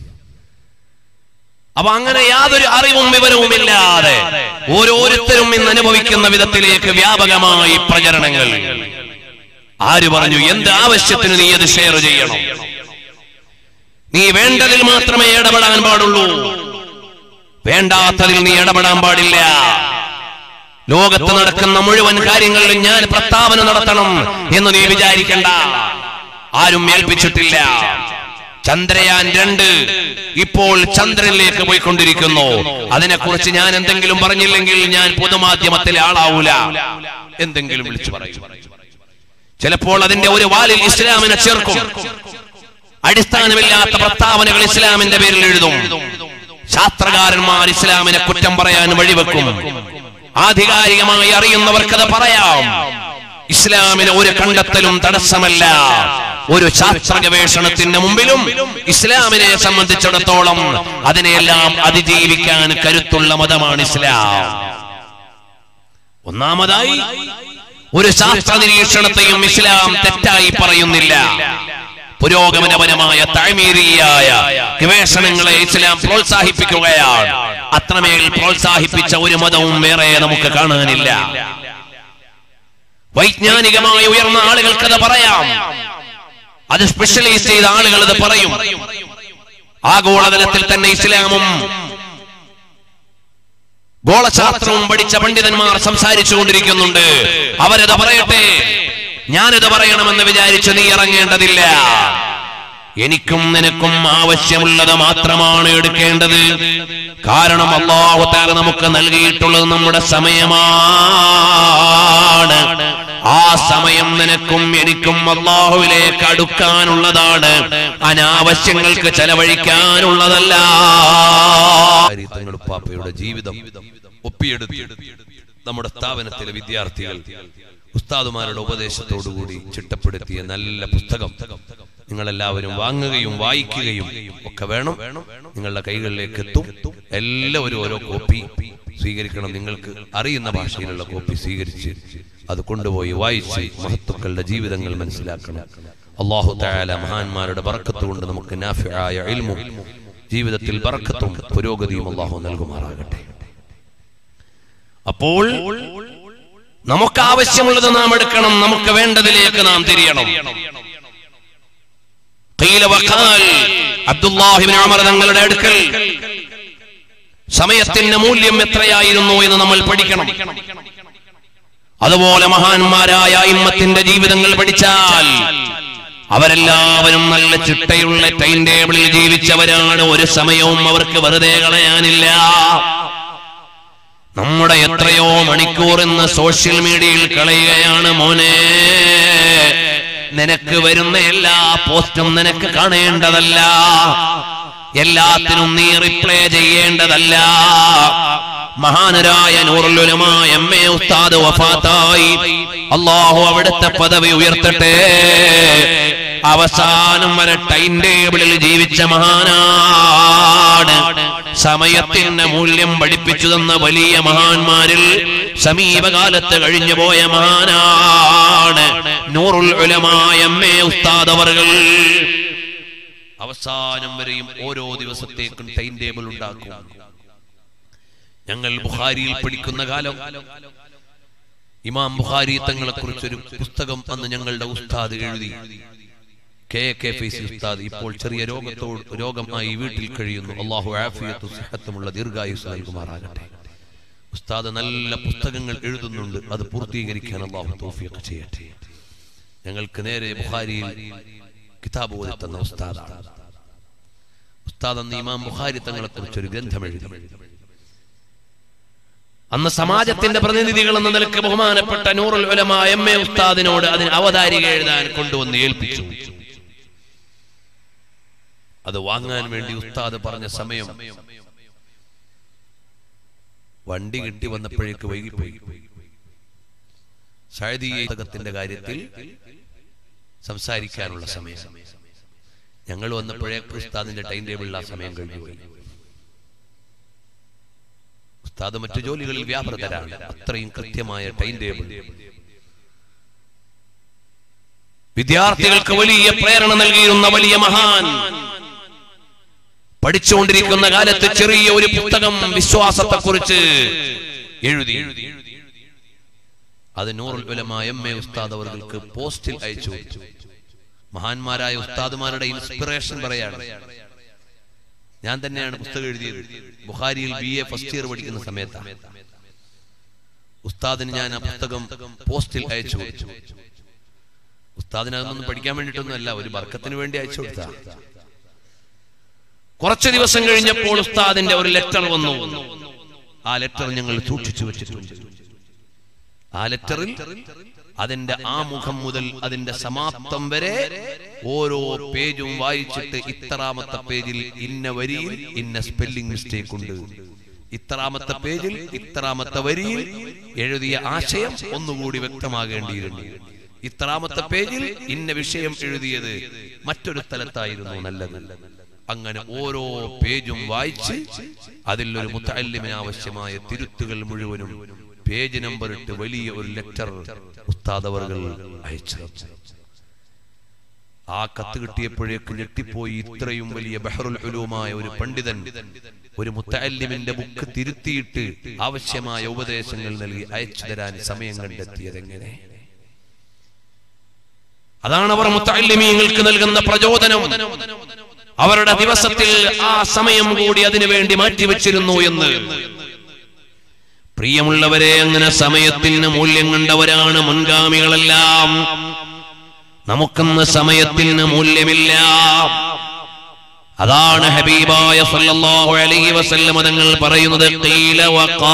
അപ്പൊ അങ്ങനെ യാതൊരു അറിവും വിവരവും ഇല്ലാതെ ഓരോരുത്തരും ഇന്ന് അനുഭവിക്കുന്ന വിധത്തിലേക്ക് വ്യാപകമായി പ്രചരണങ്ങൾ ആര് പറഞ്ഞു എന്ത് ആവശ്യത്തിന് നീ അത് ഷെയർ ചെയ്യണം നീ വേണ്ടതിൽ മാത്രമേ ഇടപെടാൻ പാടുള്ളൂ വേണ്ടാത്തതിൽ നീ ഇടപെടാൻ പാടില്ല ലോകത്ത് നടക്കുന്ന മുഴുവൻ കാര്യങ്ങളിലും ഞാൻ പ്രസ്താവന നടത്തണം എന്ന് നീ വിചാരിക്കണ്ട ആരും ഏൽപ്പിച്ചിട്ടില്ല ചന്ദ്രയാൻ രണ്ട് ഇപ്പോൾ ചന്ദ്രനിലേക്ക് പോയിക്കൊണ്ടിരിക്കുന്നു അതിനെക്കുറിച്ച് ഞാൻ എന്തെങ്കിലും പറഞ്ഞില്ലെങ്കിൽ ഞാൻ പൊതുമാധ്യമത്തിലെ ആളാവൂല എന്തെങ്കിലും വിളിച്ചു പറയും ചിലപ്പോൾ അതിന്റെ ഒരു വാലിൽ ഇസ്ലാമിനെ ചേർക്കും അടിസ്ഥാനമില്ലാത്ത പ്രസ്താവനകൾ ഇസ്ലാമിന്റെ പേരിൽ എഴുതും ശാസ്ത്രകാരന്മാർ ഇസ്ലാമിനെ കുറ്റം പറയാൻ വഴിവെക്കും ആധികാരികമായി അറിയുന്നവർക്കത് പറയാം ഇസ്ലാമിന് ഒരു കണ്ടെത്തലും തടസ്സമല്ല ഒരു ശാസ്ത്ര ഗവേഷണത്തിന്റെ മുമ്പിലും ഇസ്ലാമിനെ സംബന്ധിച്ചിടത്തോളം അതിനെല്ലാം അതിജീവിക്കാൻ കരുത്തുള്ള മതമാണ് ഇസ്ലാം ഒന്നാമതായി ഒരു ശാസ്ത്ര നിരീക്ഷണത്തെയും ഇസ്ലാം തെറ്റായി പറയുന്നില്ല പുരോഗമനപരമായ താഴ്മീരിയായ ഗവേഷണങ്ങളെ ഇസ്ലാം പ്രോത്സാഹിപ്പിക്കുകയാണ് അത്രമേൽ പ്രോത്സാഹിപ്പിച്ച ഒരു മതവും വേറെ നമുക്ക് കാണാനില്ല വൈജ്ഞാനികമായി ഉയർന്ന ആളുകൾക്കത് പറയാം അത് സ്പെഷ്യലൈസ് ചെയ്ത ആളുകൾ അത് പറയും ആഗോളതലത്തിൽ തന്നെ ഇസ്ലാമും ഗോളശാസ്ത്രവും പഠിച്ച പണ്ഡിതന്മാർ സംസാരിച്ചു കൊണ്ടിരിക്കുന്നുണ്ട് അവരത് പറയട്ടെ ഞാനിത് പറയണമെന്ന് വിചാരിച്ച് നീ ഇറങ്ങേണ്ടതില്ല എനിക്കും നിനക്കും ആവശ്യമുള്ളത് മാത്രമാണ് എടുക്കേണ്ടത് കാരണം അള്ളാഹു താല നമുക്ക് നൽകിയിട്ടുള്ളത് നമ്മുടെ സമയമാണ് ആ സമയം നിനക്കും എനിക്കും അള്ളാഹുവിലേക്ക് അടുക്കാനുള്ളതാണ് അനാവശ്യങ്ങൾക്ക് ചെലവഴിക്കാനുള്ളതല്ല തങ്ങളുപ്പാപ്പയുടെ ജീവിതം ഒപ്പിയെടുത്ത് നമ്മുടെ സ്ഥാപനത്തിലെ വിദ്യാർത്ഥികൾ ഉസ്താദുമാരുടെ ഉപദേശത്തോടുകൂടി ചിട്ടപ്പെടുത്തിയ നല്ല പുസ്തകം നിങ്ങളെല്ലാവരും വാങ്ങുകയും വായിക്കുകയും ഒക്കെ വേണം നിങ്ങളുടെ കൈകളിലേക്ക് എത്തും എല്ലാവരും ഓരോ കോപ്പി സ്വീകരിക്കണം നിങ്ങൾക്ക് അറിയുന്ന ഭാഷയിലുള്ള കോപ്പി സ്വീകരിച്ച് അത് കൊണ്ടുപോയി വായിച്ച് മഹത്തുക്കളുടെ ജീവിതങ്ങൾ മനസ്സിലാക്കണം അള്ളാഹു താല മഹാന്മാരുടെ ബറക്കത്ത് കൊണ്ട് നമുക്ക് നാഫിയായ ഇൽമും ജീവിതത്തിൽ ബറക്കത്തും പുരോഗതിയും അള്ളാഹു നൽകുമാറാകട്ടെ അപ്പോൾ നമുക്ക് ആവശ്യമുള്ളത് നാം എടുക്കണം നമുക്ക് വേണ്ടതിലേക്ക് നാം തിരിയണം ഖീല വഖാൽ അബ്ദുല്ലാഹിബ്നു ഉമർ തങ്ങളുടെ അടുക്കൽ സമയത്തിന്റെ മൂല്യം എത്രയായിരുന്നു എന്ന് നമ്മൾ പഠിക്കണം അതുപോലെ മഹാന്മാരായ ഇമ്മത്തിന്റെ ജീവിതങ്ങൾ പഠിച്ചാൽ അവരെല്ലാവരും നല്ല ചിട്ടയുള്ള ടൈം ടേബിളിൽ ജീവിച്ചവരാണ് ഒരു സമയവും അവർക്ക് വെറുതെ കളയാനില്ല നമ്മുടെ എത്രയോ മണിക്കൂർ ഇന്ന് സോഷ്യൽ മീഡിയയിൽ കളയുകയാണ് മോനെ നിനക്ക് വരുന്ന എല്ലാ പോസ്റ്റും നിനക്ക് കാണേണ്ടതല്ല എല്ലാത്തിനും നീ റിപ്ലൈ ചെയ്യേണ്ടതല്ല മഹാനരായ നൂറുലുലമായ എം എ ഉസ്താദ് വഫാത്തായി അള്ളാഹു അവിടുത്തെ പദവി ഉയർത്തട്ടെ അവസാനം വരെ ടൈം ടേബിളിൽ ജീവിച്ച മഹാനാണ് സമയത്തിന്റെ മൂല്യം പഠിപ്പിച്ചു തന്ന വലിയ മഹാന്മാരിൽ സമീപകാലത്ത് കഴിഞ്ഞു പോയ മഹാനാണ് നൂറുൽ ഉലമായ എം എ ഉസ്താദ് അവർകൾ അവസാനം വരെയും ഓരോ ദിവസത്തേക്കും ടൈം ടേബിൾ ഉണ്ടാക്കും ഞങ്ങൾ ബുഖാരിയിൽ പഠിക്കുന്ന കാലം ഇമാം ബുഖാരി തങ്ങളെ കുറിച്ചൊരു പുസ്തകം അന്ന് ഞങ്ങളുടെ ഉസ്താദ് എഴുതി കെ കെ ഫൈസി ഉസ്താദ് ഇപ്പോൾ ചെറിയ രോഗത്തോട് രോഗമായി വീട്ടിൽ കഴിയുന്നു അള്ളാഹു ആഫിയത്തും സിഹത്തുമുള്ള ദീർഘായുസ് നൽകുമാറാകട്ടെ ഉസ്താദ് നല്ല പുസ്തകങ്ങൾ എഴുതുന്നുണ്ട് അത് പൂർത്തീകരിക്കാൻ അള്ളാഹു തൗഫീഖ് ചെയ്യട്ടെ ഞങ്ങൾക്ക് നേരെ ബുഖാരിയിൽ കിതാബ് ഓതി തന്ന ഉസ്താദാണ് ഉസ്താദ് അന്ന് ഇമാം ബുഖാരി തങ്ങളെ കുറിച്ചൊരു ഗ്രന്ഥം എഴുതി അന്ന് സമാജത്തിന്റെ പ്രതിനിധികൾ എന്ന നിലക്ക് ബഹുമാനപ്പെട്ട നൂറുൽ ഉലമ എം എ ഉസ്താദിനോട് അതിന് അവതാരിക എഴുതാൻ കൊണ്ടുവന്ന് ഏൽപ്പിച്ചു അത് വാങ്ങാൻ വേണ്ടി ഉസ്താദ് പറഞ്ഞ സമയം വണ്ടി കിട്ടി വന്നപ്പോഴേക്ക് വൈകിപ്പോയി ഷായദീയത്തിന്റെ കാര്യത്തിൽ സംസാരിക്കാനുള്ള സമയം ഞങ്ങൾ വന്നപ്പോഴേക്ക് ഉസ്താദിന്റെ ടൈം ടേബിളിൽ ആ സമയം കഴിഞ്ഞുപോയി ഉസ്താദ് മറ്റു ജോലികളിൽ വ്യാപൃതരാണ് അത്രയും കൃത്യമായ ടൈം ടേബിൾ വിദ്യാർത്ഥികൾക്ക് വലിയ പ്രേരണ നൽകിയിരുന്ന വലിയ മഹാൻ പഠിച്ചുകൊണ്ടിരിക്കുന്ന കാലത്ത് ചെറിയ ഒരു പുസ്തകം വിശ്വാസത്തെ കുറിച്ച് എഴുതി അത് നൂറുൽ ഉലമ എം എ ഉസ്താദ് അവർക്ക് പോസ്റ്റിൽ അയച്ചു മഹാന്മാരായ ഉസ്താദുമാരുടെ ഇൻസ്പിറേഷൻ പറയാണ് ഞാൻ തന്നെയാണ് പുസ്തകം എഴുതിയത് ബുഖാരിയിൽ ബി എ ഫസ്റ്റ് ഇയർ പഠിക്കുന്ന സമയത്താണ് ഉസ്താദിന് ഞാൻ ആ പുസ്തകം പോസ്റ്റിൽ അയച്ചു കൊടുത്തു ഉസ്താദിന് അതൊന്നും പഠിക്കാൻ വേണ്ടിയിട്ടൊന്നുമല്ല ഒരു ബർക്കത്തിന് വേണ്ടി അയച്ചു കൊടുത്ത കുറച്ച് ദിവസം കഴിഞ്ഞപ്പോൾ ഉസ്താദിന്റെ ഒരു ലെറ്റർ വന്നു ആ ലെറ്റർ ഞങ്ങൾ സൂക്ഷിച്ചു വെച്ചിട്ടുണ്ട് ആ ലെറ്ററിൽ അതിന്റെ ആമുഖം മുതൽ അതിന്റെ സമാപ്തം വരെ ഓരോ പേജും വായിച്ചിട്ട് ഇത്രാമത്തെ പേജിൽ ഇന്ന വരിയിൽ ഇന്ന സ്പെല്ലിംഗ് മിസ്റ്റേക്ക് ഉണ്ട് ഇത്രാമത്തെ പേജിൽ ഇത്രാമത്തെ വരിയിൽ എഴുതിയ ആശയം ഒന്നുകൂടി വ്യക്തമാകേണ്ടിയിരുന്നു ഇത്രാമത്തെ പേജിൽ ഇന്ന വിഷയം എഴുതിയത് മറ്റൊരു സ്ഥലത്തായിരുന്നു നല്ലത് അങ്ങനെ ഓരോ പേജും വായിച്ച് അതിൽ ഒരു മുത്തല്ലിമിന് ആവശ്യമായ തിരുത്തുകൾ മുഴുവനും പേജ് നമ്പർ ഇട്ട് വലിയ ഒരു ലെറ്റർ ഉസ്താദ് അവർകൾ അയച്ചു ആ കത്ത് കിട്ടിയപ്പോഴേക്ക് ഞെട്ടിപ്പോയി ഇത്രയും വലിയ ബഹറുൽ ഉലൂമായ ഒരു പണ്ഡിതൻ ഒരു മുത്തല്ലിമിന്റെ ബുക്ക് തിരുത്തിയിട്ട് ആവശ്യമായ ഉപദേശങ്ങൾ നൽകി അയച്ചു തരാൻ സമയം കണ്ടെത്തിയത് എങ്ങനെ അതാണ് അവർ മുത്തല്ലിമീങ്ങൾക്ക് നൽകുന്ന പ്രചോദനം അവരുടെ ദിവസത്തിൽ ആ സമയം കൂടി അതിനു വേണ്ടി മാറ്റിവെച്ചിരുന്നു എന്ന് പ്രിയമുള്ളവരെ അങ്ങനെ സമയത്തിന് മൂല്യം കണ്ടവരാണ് മുൻഗാമികളെല്ലാം നമുക്കിന്ന് സമയത്തിന് മൂല്യമില്ല അതാണ് ഹബീബായ സല്ലല്ലാഹു അലൈഹി വസല്ലം തങ്ങൾ പറയുന്നത് ഖീല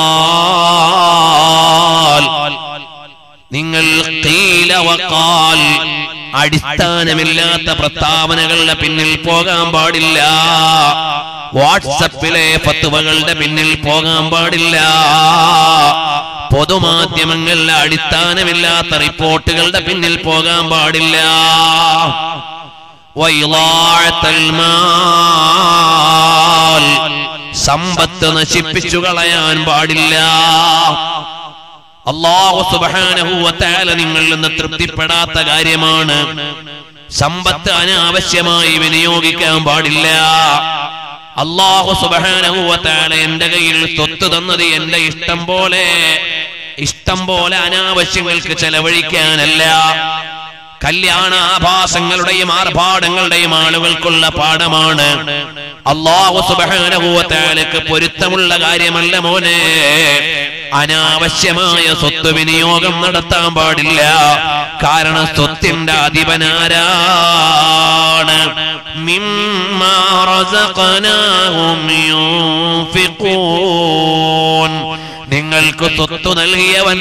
വഖാൽ നിങ്ങൾ ഖീല വഖാൽ അടിസ്ഥാനമില്ലാത്ത പ്രസ്താവനകളുടെ പിന്നിൽ പോകാൻ പാടില്ല വാട്സപ്പിലെ ഫത്തുവകളുടെ പിന്നിൽ പോകാൻ പാടില്ല പൊതുമാധ്യമങ്ങളിലെ അടിസ്ഥാനമില്ലാത്ത റിപ്പോർട്ടുകളുടെ പിന്നിൽ പോകാൻ പാടില്ല വൈളാഴത്തൽ മാൽ സമ്പത്ത് നശിപ്പിച്ചു കളയാൻ പാടില്ല അള്ളാഹു സുബ്ഹാനഹു വതആല നിങ്ങളിൽ നിന്ന് തൃപ്തിപ്പെടാത്ത കാര്യമാണ് സമ്പത്ത് അനാവശ്യമായി വിനിയോഗിക്കാൻ പാടില്ല അള്ളാഹു സുബ്ഹാനഹു വതആല എന്റെ കയ്യിൽ സ്വത്ത് തന്നത് എന്റെ ഇഷ്ടം പോലെ ഇഷ്ടം പോലെ അനാവശ്യങ്ങൾക്ക് ചെലവഴിക്കാനല്ല കല്യാണാഭാസങ്ങളുടെയും ആർഭാടങ്ങളുടെയും ആളുകൾക്കുള്ള പാഠമാണ് അള്ളാഹു സുബ്ഹാനഹു വതആലക്ക് പൊരുത്തമുള്ള കാര്യമല്ല മോനെ അനാവശ്യമായ സ്വത്ത് വിനിയോഗം നടത്താൻ പാടില്ല കാരണം സ്വത്തിന്റെ അധിപനാരാണ് മിമ്മാ റസഖനാഹും യുൻഫിഖൂൻ നിങ്ങൾക്ക് സ്വത്ത് നൽകിയവൻ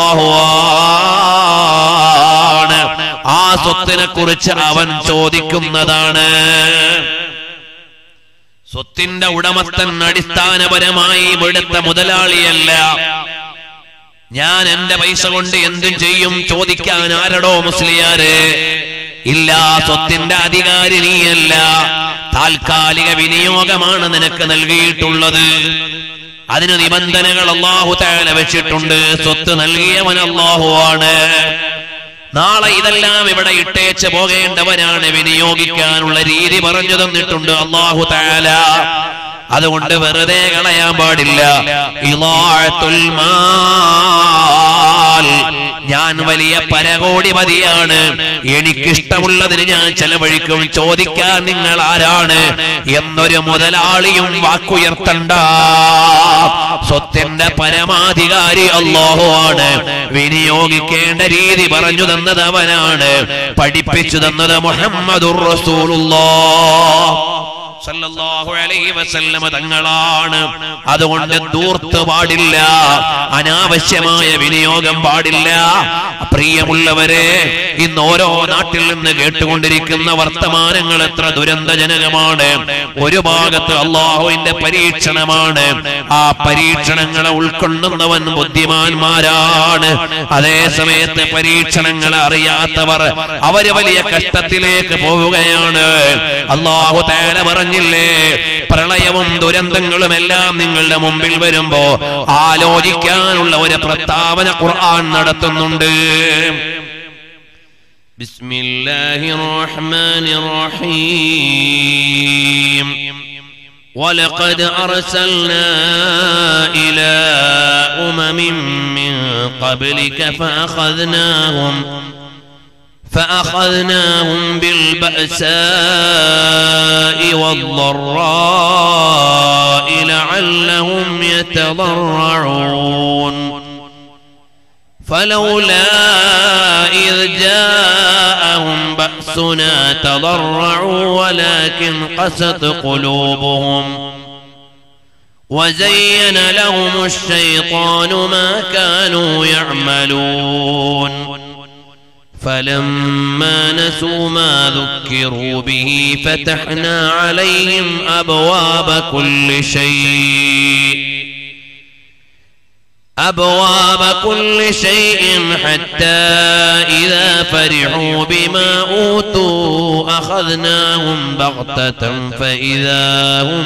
അള്ളാഹുവാണ് ആ സ്വത്തിനെ കുറിച്ച് അവൻ ചോദിക്കുന്നതാണ് സ്വത്തിന്റെ ഉടമസ്ഥൻ അടിസ്ഥാനപരമായി ഇവിടുത്തെ മുതലാളിയല്ല ഞാൻ എന്റെ പൈസ കൊണ്ട് എന്തും ചെയ്യും ചോദിക്കാൻ ആരടോ മുസ്ലിയാര് ഇല്ല സ്വത്തിന്റെ അധികാരി നീയല്ല താൽക്കാലിക വിനിയോഗമാണ് നിനക്ക് നൽകിയിട്ടുള്ളത് അതിന് നിബന്ധനകൾ അള്ളാഹു താല വെച്ചിട്ടുണ്ട് സ്വത്ത് നൽകിയവൻ അള്ളാഹുവാണ് നാളെ ഇതെല്ലാം ഇവിടെ ഇട്ടേച്ച് പോകേണ്ടവനാണ് വിനിയോഗിക്കാനുള്ള രീതി പറഞ്ഞു തന്നിട്ടുണ്ട് അള്ളാഹു താല അതുകൊണ്ട് വെറുതെ കളയാൻ പാടില്ല ഇളാഴത്തുൽ മാൽ ഞാൻ വലിയ പരകോടിപതിയാണ് എനിക്കിഷ്ടമുള്ളതിന് ഞാൻ ചെലവഴിക്കും ചോദിക്കാൻ നിങ്ങൾ ആരാണ് എന്നൊരു മുതലാളിയും വാക്കുയർത്തണ്ട സ്വത്തിന്റെ പരമാധികാരി അള്ളാഹു ആണ് വിനിയോഗിക്കേണ്ട രീതി പറഞ്ഞു തന്നത് അവനാണ് പഠിപ്പിച്ചു തന്നത് മുഹമ്മദുർ റസൂലുള്ളാഹ് സല്ലല്ലാഹു അലൈഹി വസല്ലമ തങ്ങളാണ് അതുകൊണ്ട് ദൂർത്ത് പാടില്ല അനാവശ്യമായ വിനിയോഗം പാടില്ല പ്രിയമുള്ളവരെ ഇന്ന് ഓരോ നാട്ടിൽ നിന്ന് കേട്ടുകൊണ്ടിരിക്കുന്ന വർത്തമാനങ്ങൾ എത്ര ദുരന്തജനകമാണ് ഒരു ഭാഗത്ത് അള്ളാഹുവിന്റെ പരീക്ഷണമാണ് ആ പരീക്ഷണങ്ങളെ ഉൾക്കൊള്ളുന്നവൻ ബുദ്ധിമാന്മാരാണ് അതേ സമയത്ത് പരീക്ഷണങ്ങളെ അറിയാത്തവർ അവര് വലിയ കഷ്ടത്തിലേക്ക് പോവുകയാണ് അള്ളാഹു തേല പറഞ്ഞില്ലേ പ്രളയവും ദുരന്തങ്ങളും എല്ലാം നിങ്ങളുടെ മുമ്പിൽ വരുമ്പോ ആലോചിക്കാനുള്ള ഒരു പ്രസ്താവന ഖുർആൻ നടത്തുന്നുണ്ട് بسم الله الرحمن الرحيم ولقد أرسلنا إلى أمم من قبلك فأخذناهم فأخذناهم بالبأساء والضراء لعلهم يتضرعون فلولا إذ جاءهم بأسنا تضرعوا ولكن قست قلوبهم وزين لهم الشيطان ما كانوا يعملون فلما نسوا ما ذكروا به فتحنا عليهم أبواب كل شيء أبواب كل شيء حتى إذا فرحوا بما أوتوا أخذناهم بغتة فإذا هم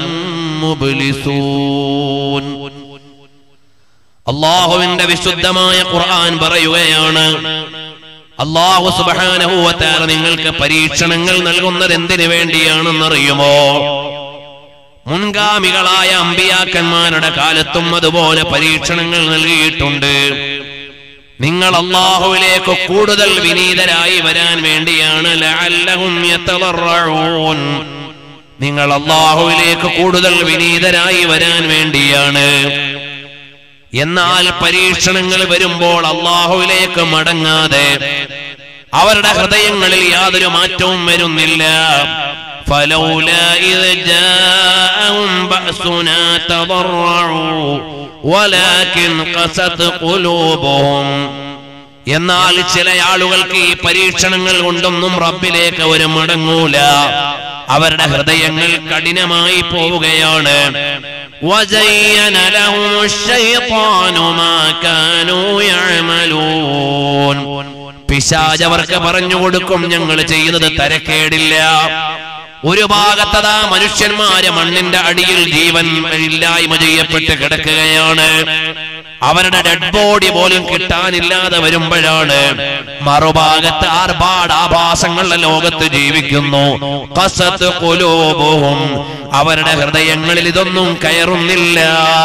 مبلسون അള്ളാഹുവിന്റെ വിശുദ്ധമായ ഖുർആൻ പറയുകയാണ് അള്ളാഹു സുബാനഹുവത്താല നിങ്ങൾക്ക് പരീക്ഷണങ്ങൾ നൽകുന്നത് എന്തിനു വേണ്ടിയാണെന്നറിയുമോ മുൻഗാമികളായ അമ്പിയാക്കന്മാരുടെ കാലത്തും അതുപോലെ പരീക്ഷണങ്ങൾ നൽകിയിട്ടുണ്ട് നിങ്ങൾ അള്ളാഹുവിലേക്ക് കൂടുതൽ വിനീതരായി വരാൻ വേണ്ടിയാണ് ലഅല്ലഹും യതളറഊൻ നിങ്ങൾ അള്ളാഹുവിലേക്ക് കൂടുതൽ വിനീതരായി വരാൻ വേണ്ടിയാണ് എന്നാൽ പരീക്ഷണങ്ങൾ വരുമ്പോൾ അള്ളാഹുവിലേക്ക് മടങ്ങാതെ അവരുടെ ഹൃദയങ്ങളിൽ യാതൊരു മാറ്റവും വരുന്നില്ല فلولا إذ جاءهم بأسنا تضرعوا ولكن قست قلوبهم എന്നാൽ ചില ആളുകൾക്ക് ഈ പരീക്ഷണങ്ങൾ കൊണ്ടൊന്നും റബ്ബിലേക്ക് അവർ മടങ്ങൂല അവരുടെ ഹൃദയങ്ങൾ കഠിനമായി പോവുകയാണ് وزين لهم الشيطان ما كانوا يعملون പിശാജ് അവർക്ക് പറഞ്ഞു കൊടുക്കും ഞങ്ങൾ ചെയ്യുന്നത് തരക്കേടില്ല ഒരു ഭാഗത്തതാ മനുഷ്യന്മാര് മണ്ണിന്റെ അടിയിൽ ജീവൻ ഇല്ലായ്മ ചെയ്യപ്പെട്ട് കിടക്കുകയാണ് അവരുടെ ഡെഡ് ബോഡി പോലും കിട്ടാനില്ലാതെ വരുമ്പോഴാണ് മറുഭാഗത്ത് ആർഭാട് ആഭാസങ്ങളുടെ ലോകത്ത് ജീവിക്കുന്നു കസത്ത് കുലൂബുഹും അവരുടെ ഹൃദയങ്ങളിൽ ഇതൊന്നും കയറുന്നില്ല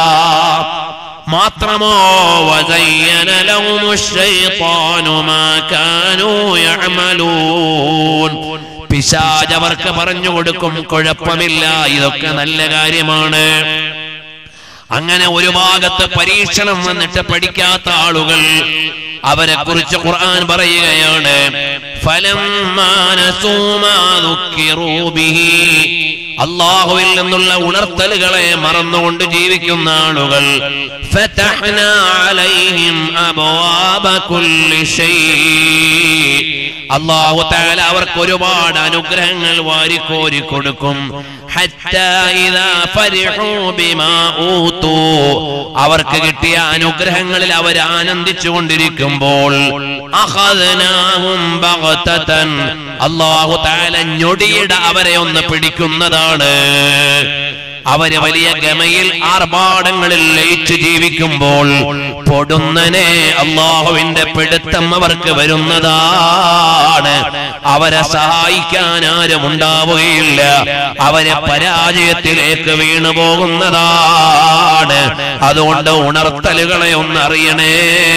മാത്രമോ വസയ്യന ലഹുമുശ് ശൈത്താനു മാ കാനൂ യഅമലൂൻ പിശാജ് അവർക്ക് പറഞ്ഞു കൊടുക്കും കുഴപ്പമില്ല ഇതൊക്കെ നല്ല കാര്യമാണ് അങ്ങനെ ഒരു ഭാഗത്ത് പരീക്ഷണം വന്നിട്ട് പഠിക്കാത്ത ആളുകൾ അവരെ കുറിച്ച് ഖുർആൻ പറയുകയാണ് ഫലം അള്ളാഹുവിൽ നിന്നുള്ള ഉണർത്തലുകളെ മറന്നുകൊണ്ട് ജീവിക്കുന്ന ആളുകൾ ഫതഹ്നാ അലൈഹിം അബ്വാബ കുല്ലി ഷൈ അള്ളാഹു തആല അവർക്ക് ഒരുപാട് അനുഗ്രഹങ്ങൾ വാരിക്കോരി കൊടുക്കും ഹത്താ ഇദാ ഫരിഹൂ ബിമാ ഊതു അവർക്ക് കിട്ടിയ അനുഗ്രഹങ്ങളിൽ അവർ ആനന്ദിച്ചു കൊണ്ടിരിക്കുമ്പോൾ അഖദ്നാഹും ബഗ്തതൻ അള്ളാഹു തആല ഞൊടിയിട അവരെ ഒന്ന് പിടിക്കുന്നതാണ് അവര് വലിയ ഗമയിൽ ആർഭാടങ്ങളിൽ ലയിച്ചു ജീവിക്കുമ്പോൾ പൊടുന്നനെ അള്ളാഹുവിന്റെ പിടുത്തം അവർക്ക് വരുന്നതാണ് അവരെ സഹായിക്കാൻ ആരും ഉണ്ടാവുകയില്ല അവരെ പരാജയത്തിലേക്ക് വീണു പോകുന്നതാണ് അതുകൊണ്ട് ഉണർത്തലുകളെ ഒന്നറിയണേ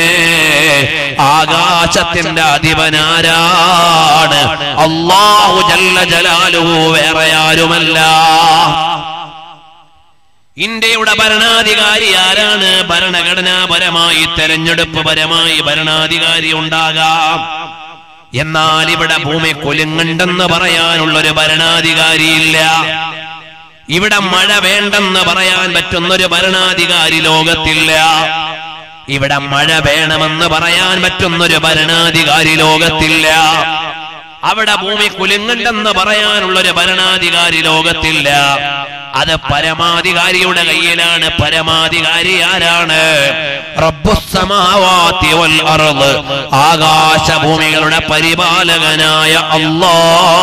ആകാശത്തിന്റെ അധിപനാരാണ് അള്ളാഹു ജല്ല ജലാലുഹു വേറെ ആരുമല്ല ഇന്ത്യയുടെ ഭരണാധികാരി ആരാണ് ഭരണഘടനാപരമായി തെരഞ്ഞെടുപ്പ് പരമായി ഭരണാധികാരി ഉണ്ടാകാം എന്നാൽ ഇവിടെ ഭൂമി കുലുങ്ങുണ്ടെന്ന് പറയാനുള്ളൊരു ഭരണാധികാരിയില്ല ഇവിടെ മഴ വേണ്ടെന്ന് പറയാൻ പറ്റുന്നൊരു ഭരണാധികാരി ലോകത്തില്ല ഇവിടെ മഴ വേണമെന്ന് പറയാൻ പറ്റുന്നൊരു ഭരണാധികാരി ലോകത്തില്ല അവിടെ ഭൂമി കുലുങ്ങുണ്ടെന്ന് പറയാനുള്ളൊരു ഭരണാധികാരി ലോകത്തില്ല അത് പരമാധികാരിയുടെ കയ്യിലാണ് പരമാധികാരി ആരാണ് റബ്ബുസ്സമാവാതി വൽ അർള് ആകാശഭൂമികളുടെ പരിപാലകനായ അല്ലാ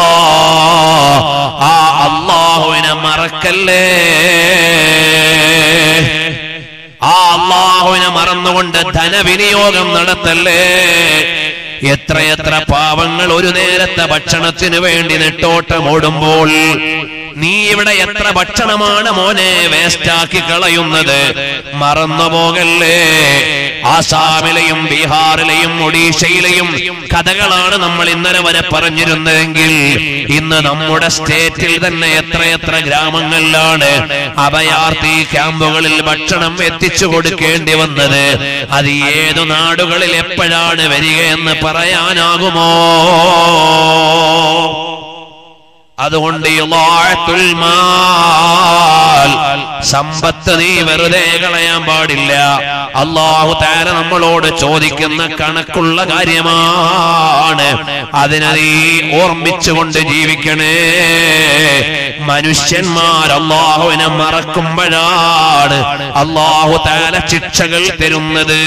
ആ അള്ളാഹുവിനെ മറക്കല്ലേ ആ അള്ളാഹുവിനെ മറന്നുകൊണ്ട് ധനവിനിയോഗം നടത്തല്ലേ എത്രയെത്ര പാവങ്ങൾ ഒരു നേരത്തെ ഭക്ഷണത്തിന് വേണ്ടി നെട്ടോട്ടം ഓടുമ്പോൾ നീ ഇവിടെ എത്ര ഭക്ഷണമാണ് മോനെ വേസ്റ്റാക്കി കളയുന്നത് മറന്നു പോകല്ലേ ആസാമിലെയും ബീഹാറിലെയും ഒഡീഷയിലെയും കഥകളാണ് നമ്മൾ ഇന്നലെ വരെ പറഞ്ഞിരുന്നതെങ്കിൽ ഇന്ന് നമ്മുടെ സ്റ്റേറ്റിൽ തന്നെ എത്രയെത്ര ഗ്രാമങ്ങളിലാണ് അഭയാർത്ഥി ക്യാമ്പുകളിൽ ഭക്ഷണം എത്തിച്ചു കൊടുക്കേണ്ടി വന്നത് അത് ഏതു നാടുകളിൽ എപ്പോഴാണ് വരികയെന്ന് പറയാനാകുമോ അതുകൊണ്ട് ഇളാഅത്തുൽ മാൽ സമ്പത്ത് നീ വെറുതെ കളയാൻ പാടില്ല അള്ളാഹു താര നമ്മളോട് ചോദിക്കുന്ന കണക്കുള്ള കാര്യമാണ് അതിനെ നീ ഓർമ്മിച്ചുകൊണ്ട് ജീവിക്കണേ മനുഷ്യന്മാർ അള്ളാഹുവിനെ മറക്കുമ്പോഴാണ് അള്ളാഹു താര ശിക്ഷകൾ തരുന്നത്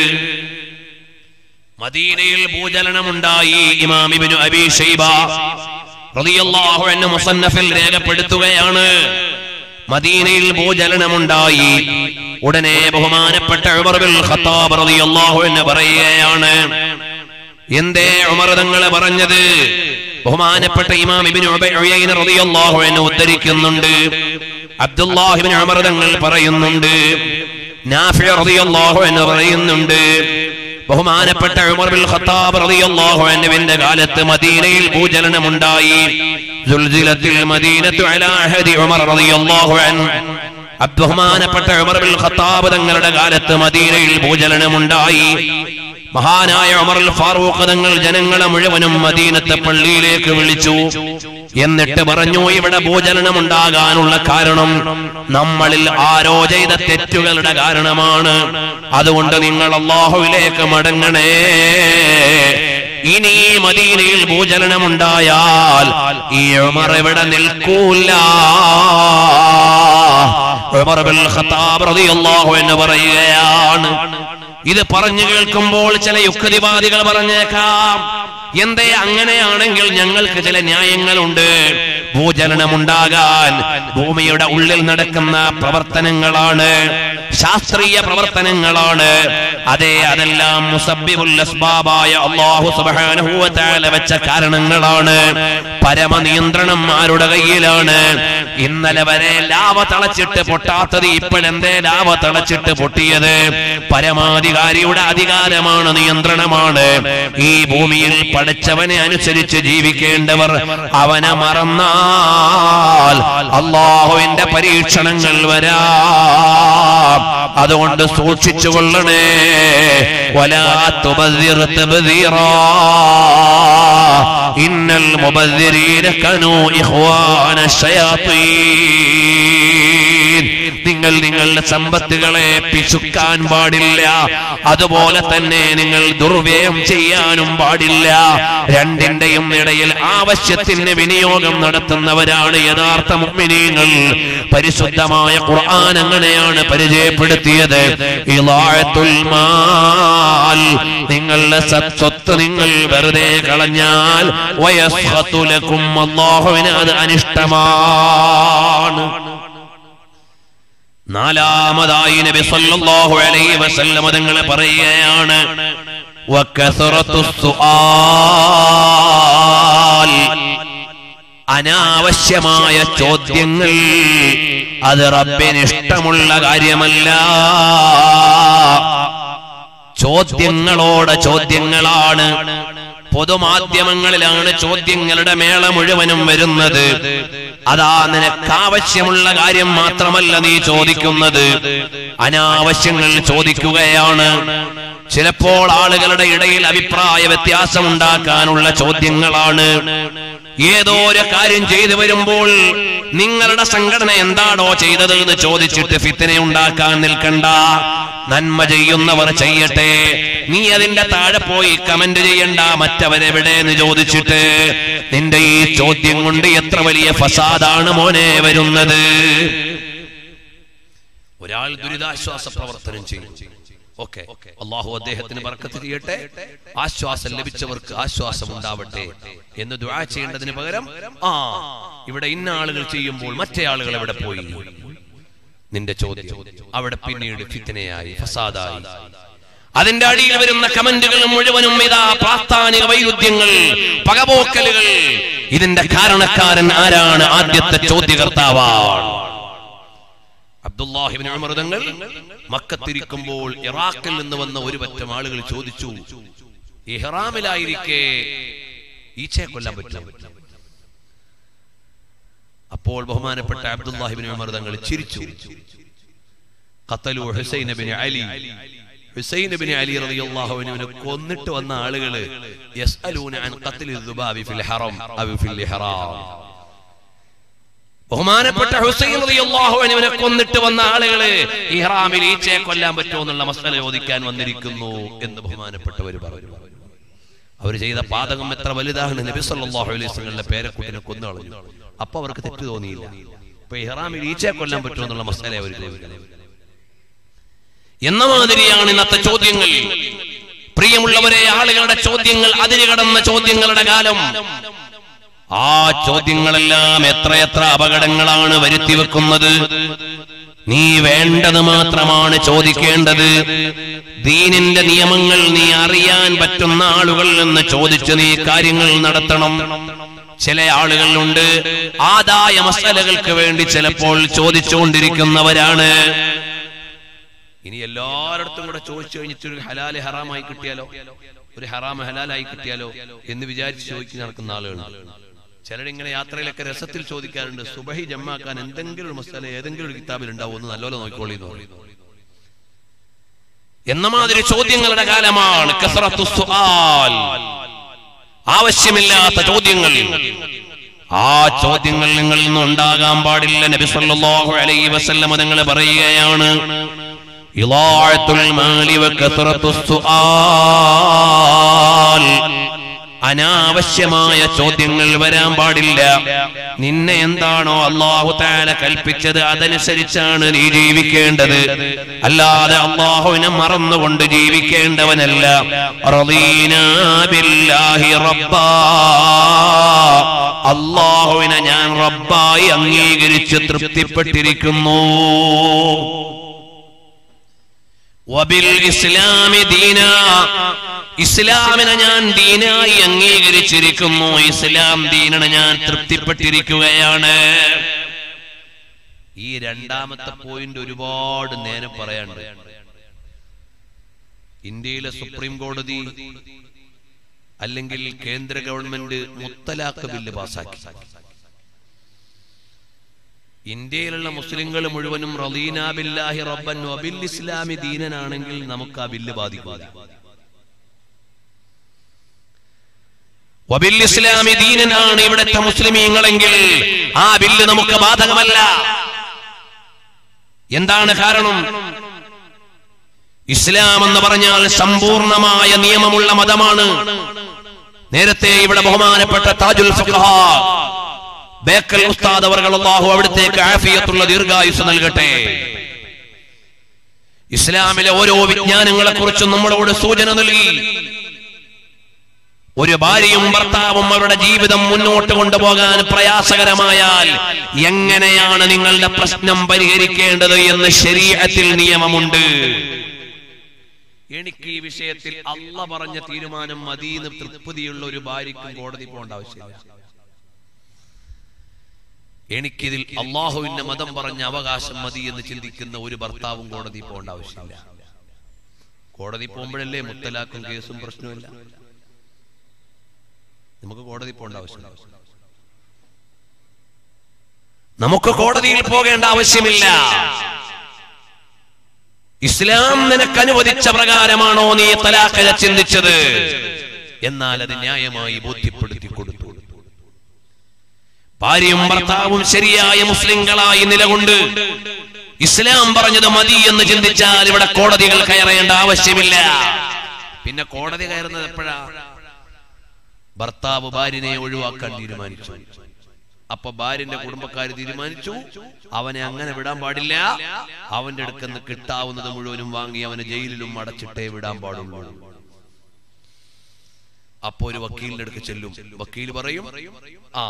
മദീനയിൽ ഭൂചലനമുണ്ടായി ഇമാമിബിനു അബി ഷൈബ റളിയല്ലാഹു അൻഹു മുസന്നഫിൽ രേഖപ്പെടുത്തുകയാണ് മദീനയിൽ ഭൂചലനമുണ്ടായി ഉടനെ ബഹുമാനപ്പെട്ട ഉമർ ബിൻ ഖത്താബ് റളിയല്ലാഹു അൻഹു പറയുകയാണ് എന്തേ ഉമർ തങ്ങളെ പറഞ്ഞത് ബഹുമാനപ്പെട്ട ഇമാം ഇബ്നു ഉബൈന റളിയല്ലാഹു അൻഹു ഉദ്ധരിക്കുന്നുണ്ട് അബ്ദുല്ലാഹി ഇബ്നു ഉമർ തങ്ങൾ പറയുന്നുണ്ട് നാഫി റളിയല്ലാഹു അൻഹു പറയുന്നുണ്ട് ബഹുമാനപ്പെട്ട ഉമർ ബിൻ ഖത്താബ് റളിയല്ലാഹു അൻഹുവിന്റെ കാലത്ത് മദീനയിൽ ഭൂചലനമുണ്ടായി സുൽസിലത്തിൽ മദീനത്തു അലാ അഹദി ഉമർ റളിയല്ലാഹു അൻഹു ബഹുമാനപ്പെട്ട ഉമർ ബിൻ ഖത്താബ് തങ്ങളുടെ കാലത്ത് മദീനയിൽ ഭൂചലനമുണ്ടായി മഹാനായ ഉമർ ഫാറൂഖ് തങ്ങൾ ജനങ്ങളെ മുഴുവനും മദീനത്തെ പള്ളിയിലേക്ക് വിളിച്ചു എന്നിട്ട് പറഞ്ഞു ഇവിടെ ഭൂചലനം ഉണ്ടാകാനുള്ള കാരണം നമ്മളിൽ ആരോ ചെയ്ത തെറ്റുകളുടെ കാരണമാണ് അതുകൊണ്ട് നിങ്ങൾ അള്ളാഹുവിലേക്ക് മടങ്ങണേ ഇനി ഈ മദീനയിൽ ഭൂചലനമുണ്ടായാൽ ഈ ഉമർ ഇവിടെ നിൽക്കൂല ഉമർ ബിൻ ഖത്താബ് റളിയല്ലാഹു എന്ന് പറയുകയാണ് ഇത് പറഞ്ഞു കേൾക്കുമ്പോൾ ചില യുക്തിവാദികൾ പറഞ്ഞേക്കാം എന്തേ അങ്ങനെയാണെങ്കിൽ ഞങ്ങൾക്ക് ചില ന്യായങ്ങളുണ്ട് ഭൂചലനമുണ്ടാകാൻ ഭൂമിയുടെ ഉള്ളിൽ നടക്കുന്ന പ്രവർത്തനങ്ങളാണ് ശാസ്ത്രീയ പ്രവർത്തനങ്ങളാണ് അതെ അതെല്ലാം മുസബ്ബിബുൽ അസ്ബാബായ അല്ലാഹു സുബ്ഹാനഹു വ തആല വെച്ച കാരണങ്ങളാണ് പരമനിയന്ത്രണം ആരുടെ കയ്യിലാണ് ഇന്നലെ വരെ ലാവ തളച്ചിട്ട് പൊട്ടാത്തത് ഇപ്പോഴെന്തേ ലാവ തളച്ചിട്ട് പൊട്ടിയത് പരമാധികാരിയുടെ അധികാരമാണ് നിയന്ത്രണമാണ് ഈ ഭൂമിയിൽ പഠിച്ചവനെ അനുസരിച്ച് ജീവിക്കേണ്ടവർ അവനെ മറന്നാൽ അള്ളാഹുവിന്റെ പരീക്ഷണങ്ങൾ വരാം അതുകൊണ്ട് സൂക്ഷിച്ചു കൊള്ളണേ വലാ തുബദ്ദിർ തബ്ദീറാ ഇന്നൽ മുബദ്ദിരീന കനൂ ഇഖ്വാന ശയാത്തീൻ നിങ്ങൾ നിങ്ങളുടെ സമ്പത്തുകളെ പിശുക്കാൻ പാടില്ല അതുപോലെ തന്നെ നിങ്ങൾ ദുർവ്യയം ചെയ്യാനും പാടില്ല രണ്ടിന്റെയും ഇടയിൽ ആവശ്യത്തിന് വിനിയോഗം നടത്തുന്നവരാണ് യഥാർത്ഥ മുഅ്മിനീങ്ങൾ പരിശുദ്ധമായ ഖുർആൻ അങ്ങനെയാണ് പരിചയപ്പെടുത്തിയത് ഇളാഅത്തുൽ മാൽ നിങ്ങളുടെ സത്- സ്വത്ത് നിങ്ങൾ വെറുതെ കളഞ്ഞാൽ വയസ്ഹത്തു ലക്കും അല്ലാഹുവിന് അത് അനിഷ്ടമാണ് നാലാമതായി നബി സല്ലല്ലാഹു അലൈഹി വസല്ലം തങ്ങൾ പറയുകയാണ് വകസറത്തു സുആൽ അനാവശ്യമായ ചോദ്യങ്ങൾ അത് റബ്ബിന് ഇഷ്ടമുള്ള കാര്യമല്ല ചോദ്യങ്ങളോട് ചോദ്യങ്ങളാണ് പൊതുമാധ്യമങ്ങളിലാണ് ചോദ്യങ്ങളുടെ മേള മുഴുവനും വരുന്നത് അതാ നിനക്ക് ആവശ്യമുള്ള കാര്യം മാത്രമല്ല നീ ചോദിക്കുന്നത് അനാവശ്യങ്ങൾ ചോദിക്കുകയാണ് ചിലപ്പോൾ ആളുകളുടെ ഇടയിൽ അഭിപ്രായ വ്യത്യാസം ഉണ്ടാക്കാനുള്ള ചോദ്യങ്ങളാണ് ഏതോ ഒരു കാര്യം ചെയ്തു വരുമ്പോൾ നിങ്ങളുടെ സംഘടന എന്താണോ ചെയ്തത് എന്ന് ചോദിച്ചിട്ട് ഫിത്തിനെ ഉണ്ടാക്കാൻ നിൽക്കണ്ട നന്മ ചെയ്യുന്നവർ ചെയ്യട്ടെ നീ അതിന്റെ താഴെ പോയി കമന്റ് ചെയ്യണ്ട മറ്റവരെവിടെ എന്ന് ചോദിച്ചിട്ട് നിന്റെ ഈ ചോദ്യം കൊണ്ട് എത്ര വലിയ ഫസാദാണ് മോനെ വരുന്നത് ഒരാൾ ദുരിതാശ്വാസ പ്രവർത്തനം ചെയ്യും ഓക്കെ അള്ളാഹു അദ്ദേഹത്തിന് ബർക്കത്ത് ചെയ്യട്ടെ ആശ്വാസം ലഭിച്ചവർക്ക് ആശ്വാസം ഉണ്ടാവട്ടെ എന്ന് ദുആ ചെയ്യേണ്ടതിന് പകരം ആ ഇവിടെ ഇന്ന ആളുകൾ ചെയ്യുമ്പോൾ മറ്റേ ആളുകൾ എവിടെ പോയി നിന്റെ ചോദ്യം അവിടെ പിന്നീട് ഫിത്തനയായി ഫസാദായി അതിന്റെ അടിയിൽ വരുന്ന കമന്റുകൾ മുഴുവനും ഇതാ പ്രാസ്ഥാനിക വൈരുദ്ധ്യങ്ങൾ പകപോക്കലുകൾ ഇതിന്റെ കാരണക്കാരൻ ആരാണ് ആദ്യത്തെ ചോദ്യകർത്താവാണ് അബ്ദുല്ലാഹിബിൻ അമൃതങ്ങൾ മക്കത്തിരിക്കുമ്പോൾ ഇറാഖിൽ നിന്ന് വന്ന ഒരു പറ്റം ആളുകൾ ചോദിച്ചു ഇഹ്റാമിലായിരിക്കെ ഈച്ചയെ കൊല്ലാൻ പറ്റും അപ്പോൾ ബഹുമാനപ്പെട്ട അബ്ദുല്ലാഹിബിൻ അമൃതങ്ങൾ ചിരിച്ചു ഖത്തലു ഹുസൈൻ ബിൻ അലി ഹുസൈൻ ബിൻ അലി റളിയല്ലാഹു അൻഹുവിനെ കൊന്നിട്ട് വന്ന ആളുകൾ യസ്അലൂന അൻ ഖത്ലി ദുബാബി ഫിൽ ഹറം അവ ഫിൽ ഇഹ്റാം ബഹുമാനപ്പെട്ട ഹുസൈൻ റളിയല്ലാഹു അൻഹുവിനെ കൊന്നിട്ട് വന്ന ആളുകള് ഇഹ്റാമിൽ ഈച്ചയെ കൊല്ലാൻ പറ്റുമോ എന്നുള്ള മസല ചോദിക്കാൻ വന്നിരിക്കുന്നു എന്ന് ബഹുമാനപ്പെട്ടവർ പറഞ്ഞു അവർ ചെയ്ത പാതകം എത്ര വലുതാണ് നബി സല്ലല്ലാഹു അലൈഹി വസല്ലമയുടെ പേരക്കുട്ടിനെ കൊന്നു കളഞ്ഞു അപ്പൊ അവർക്ക് തെറ്റ് തോന്നിയില്ല ഇപ്പൊ ഇഹ്റാമിൽ ഈച്ചയെ കൊല്ലാൻ പറ്റുമോ എന്നുള്ള മസല അവർ ചോദിക്കുന്നത് എന്ന മാതിരിയാണ് ഇന്നത്തെ ചോദ്യങ്ങൾ പ്രിയമുള്ളവരെ ആളുകളുടെ ചോദ്യങ്ങൾ അതിര് കടന്ന ചോദ്യങ്ങളുടെ കാലം ആ ചോദ്യങ്ങളെല്ലാം എത്രയെത്ര അപകടങ്ങളാണ് വരുത്തി വെക്കുന്നത് നീ വേണ്ടത് മാത്രമാണ് ചോദിക്കേണ്ടത് ദീനിന്റെ നിയമങ്ങൾ നീ അറിയാൻ പറ്റുന്ന ആളുകളിൽ നിന്ന് ചോദിച്ച് നീ കാര്യങ്ങൾ നടത്തണം ചില ആളുകളുണ്ട് ആദായ മസലകൾക്ക് വേണ്ടി ചിലപ്പോൾ ചോദിച്ചുകൊണ്ടിരിക്കുന്നവരാണ് ഇനി എല്ലാവരുടെ കൂടെ ചോദിച്ചു കഴിഞ്ഞിട്ട് ഒരു ഹലാല് ഹറാമായി കിട്ടിയാലോ ഒരു ഹറാമ് ഹലാലായി കിട്ടിയാലോ എന്ന് വിചാരിച്ച് ചോദിക്കുന്ന നടക്കുന്ന ആളുകൾ ചിലരിങ്ങനെ യാത്രയിലൊക്കെ രസത്തിൽ ചോദിക്കാറുണ്ട് സുബഹി ജമ്മാക്കാൻ എന്തെങ്കിലും ഒരു മസാല ഏതെങ്കിലും ഒരു കിതാബിൽ ഉണ്ടാവും ഒന്ന് നല്ലപോലെ നോക്കിക്കോളി എന്ന് പറയും. എന്ന മാതിരി ചോദ്യങ്ങളുടെ കാലമാണ് കസറത്തു സുആൽ. ആവശ്യമില്ലാത്ത ചോദ്യങ്ങൾ ആ ചോദ്യങ്ങൾ നിങ്ങളിൽ നിന്ന് ഉണ്ടാകാൻ പാടില്ല നബി സല്ലല്ലാഹു അലൈഹി വസല്ലം നിങ്ങൾ പറയുകയാണ് ഇളാഅത്തുൽ മാലി വകസറത്തു സുആൽ അനാവശ്യമായ ചോദ്യങ്ങൾ വരാൻ പാടില്ല നിന്നെ എന്താണോ അള്ളാഹു താല കൽപ്പിച്ചത് അതനുസരിച്ചാണ് നീ ജീവിക്കേണ്ടത് അല്ലാതെ അള്ളാഹുവിനെ മറന്നുകൊണ്ട് ജീവിക്കേണ്ടവനല്ല റളീനാ ബില്ലാഹി റബ്ബാ. അള്ളാഹുവിനെ ഞാൻ റബ്ബായി അംഗീകരിച്ച് തൃപ്തിപ്പെട്ടിരിക്കുന്നു വബിൽ ഇസ്ലാമി ദീന ഇസ്ലാമിനെ ഞാൻ ദീനായി അംഗീകരിച്ചിരിക്കുന്നു ഇസ്ലാം ദീനിനെ ഞാൻ തൃപ്തിപ്പെട്ടിരിക്കുകയാണ് ഈ രണ്ടാമത്തെ പോയിന്റ് ഒരുപാട് നേരം പറയാനുണ്ട് ഇന്ത്യയിലെ സുപ്രീം കോടതി അല്ലെങ്കിൽ കേന്ദ്ര ഗവൺമെന്റ് മുത്തലാഖ് ബില്ല് പാസാക്കി ഇന്ത്യയിലുള്ള മുസ്ലിങ്ങൾ മുഴുവനും റലീന ബില്ലാഹി റബ്ബൻ വബിൽ ഇസ്ലാമി ദീനനാണെങ്കിൽ നമുക്ക് ആ ബില്ല് ബാധിക്കില്ല വബിൽ ഇസ്ലാമി ദീനനാണ് ഇവിടുത്തെ മുസ്ലിമീങ്ങളെങ്കിൽ ആ ബില്ല് നമുക്ക് ബാധകമല്ല എന്താണ് കാരണം ഇസ്ലാം എന്ന് പറഞ്ഞാൽ സമ്പൂർണമായ നിയമമുള്ള മതമാണ് നേരത്തെ ഇവിടെ ബഹുമാനപ്പെട്ട താജുൽ ഫഖഹ ബേക്കൽ ഉസ്താദ് അവർ അള്ളാഹു അവിടത്തേക്ക് ആഫിയത്തുള്ള ദീർഘായുസ് നൽകട്ടെ ഇസ്ലാമിലെ ഓരോ വിജ്ഞാനങ്ങളെ കുറിച്ചും നമ്മളോട് സൂചന നൽകി ഒരു ഭാര്യയും ഭർത്താവും അവരുടെ ജീവിതം മുന്നോട്ട് കൊണ്ടുപോകാൻ പ്രയാസകരമായാൽ എങ്ങനെയാണ് നിങ്ങളുടെ പ്രശ്നം പരിഹരിക്കേണ്ടത് എന്ന് ശരീരത്തിൽ നിയമമുണ്ട് എനിക്ക് ഈ വിഷയത്തിൽ അല്ല പറഞ്ഞ തീരുമാനം മതിയെന്ന് തൃപ്തിയുള്ള ഒരു ഭാര്യയ്ക്കും കോടതി പോകേണ്ട ആവശ്യമില്ല എനിക്കിതിൽ അള്ളാഹുവിന്റെ മതം പറഞ്ഞ അവകാശം മതി എന്ന് ചിന്തിക്കുന്ന ഒരു ഭർത്താവും കോടതി പോകേണ്ട ആവശ്യമില്ല കോടതി പോകുമ്പോഴല്ലേ മുത്തലാക്കും കേസും പ്രശ്നമില്ല നമുക്ക് കോടതി പോകേണ്ട ആവശ്യമില്ല നമുക്ക് കോടതിയിൽ പോകേണ്ട ആവശ്യമില്ല ഇസ്ലാം നിനക്ക് അനുവദിച്ച പ്രകാരമാണോ നീ തലാഖല ചിന്തിച്ചത് എന്നാൽ അത് ന്യായമായി ബോധ്യപ്പെടുത്തി കൊടുത്തു ഭാര്യയും ഭർത്താവും ശരിയായ മുസ്ലിങ്ങളായി നിലകൊണ്ട് ഇസ്ലാം പറഞ്ഞത് മതി എന്ന് ചിന്തിച്ചാൽ ഇവിടെ കോടതികൾ കയറേണ്ട ആവശ്യമില്ല പിന്നെ കോടതി കയറുന്നത് എപ്പോഴാ ഭർത്താവ് ഭാര്യനെ ഒഴിവാക്കാൻ തീരുമാനിച്ചു അപ്പൊ ഭാര്യന്റെ കുടുംബക്കാർ തീരുമാനിച്ചു അവനെ അങ്ങനെ വിടാൻ പാടില്ല അവന്റെ അടുക്കന്ന് കിട്ടാവുന്നത് മുഴുവനും വാങ്ങി അവനെ ജയിലിലും അടച്ചിട്ടേ വിടാൻ പാടുള്ളൂ അപ്പൊ ഒരു വക്കീലിന്റെ അടുക്ക് ചെല്ലും വക്കീൽ പറയും ആ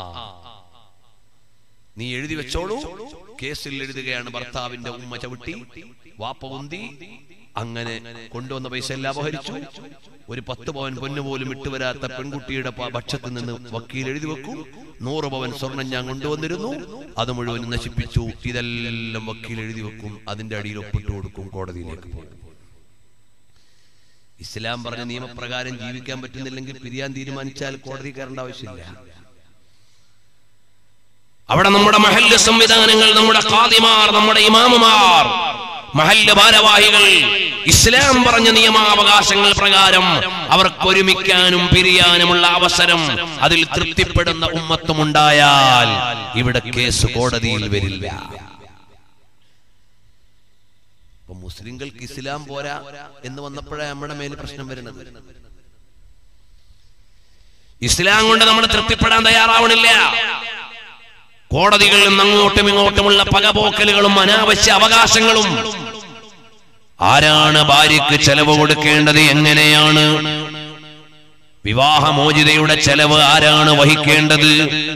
നീ എഴുതി വെച്ചോളൂ കേസിൽ എഴുതുകയാണ് ഭർത്താവിന്റെ ഉമ്മ ചവിട്ടി വാപ്പ ഉന്തി അങ്ങനെ കൊണ്ടുവന്ന പൈസ എല്ലാം അപഹരിച്ചു ഒരു പത്ത് പവൻ പൊന്നു പോലും ഇട്ടുവരാത്ത പെൺകുട്ടിയുടെ പ- പക്ഷത്ത് നിന്ന് വക്കീൽ എഴുതി വെക്കും നൂറ് പവൻ സ്വർണം ഞാൻ കൊണ്ടുവന്നിരുന്നു അത് മുഴുവൻ നശിപ്പിച്ചു ഇതെല്ലാം വക്കീൽ എഴുതി വെക്കും അതിന്റെ അടിയിൽ ഒപ്പിട്ട് കൊടുക്കും കോടതിയിലേക്ക് പോകും ഇസ്ലാം പറഞ്ഞ നിയമപ്രകാരം ജീവിക്കാൻ പറ്റുന്നില്ലെങ്കിൽ പിരിയാൻ തീരുമാനിച്ചാൽ കോടതി കയറേണ്ട ആവശ്യമില്ല അവിടെ നമ്മുടെ മഹല്ല് സംവിധാനങ്ങൾ നമ്മുടെ ഖാദിമാർ നമ്മുടെ ഇമാമുമാർ മഹല്ല് ഭാരവാഹികൾ ഇസ്ലാം പറഞ്ഞ നിയമാവകാശങ്ങൾ പ്രകാരം അവർക്ക് ഒരുമിക്കാനും പിരിയാനുമുള്ള അവസരം അതിൽ തൃപ്തിപ്പെടുന്ന ഉമ്മത്തുമുണ്ടായാൽ ഇവിടെ കേസ് കോടതിയിൽ വരില്ല അപ്പൊ മുസ്ലിങ്ങൾക്ക് ഇസ്ലാം പോരാ എന്ന് വന്നപ്പോഴേ നമ്മുടെ മേൽ പ്രശ്നം വരുന്നത് ഇസ്ലാം കൊണ്ട് നമ്മൾ തൃപ്തിപ്പെടാൻ തയ്യാറാവണില്ല കോടതികളിൽ നിന്ന് അങ്ങോട്ടും ഇങ്ങോട്ടുമുള്ള പകപോക്കലുകളും അനാവശ്യ അവകാശങ്ങളും ആരാണ് ഭാര്യയ്ക്ക് ചെലവ് കൊടുക്കേണ്ടത് എങ്ങനെയാണ് വിവാഹമോചിതയുടെ ചെലവ് ആരാണ് വഹിക്കേണ്ടത്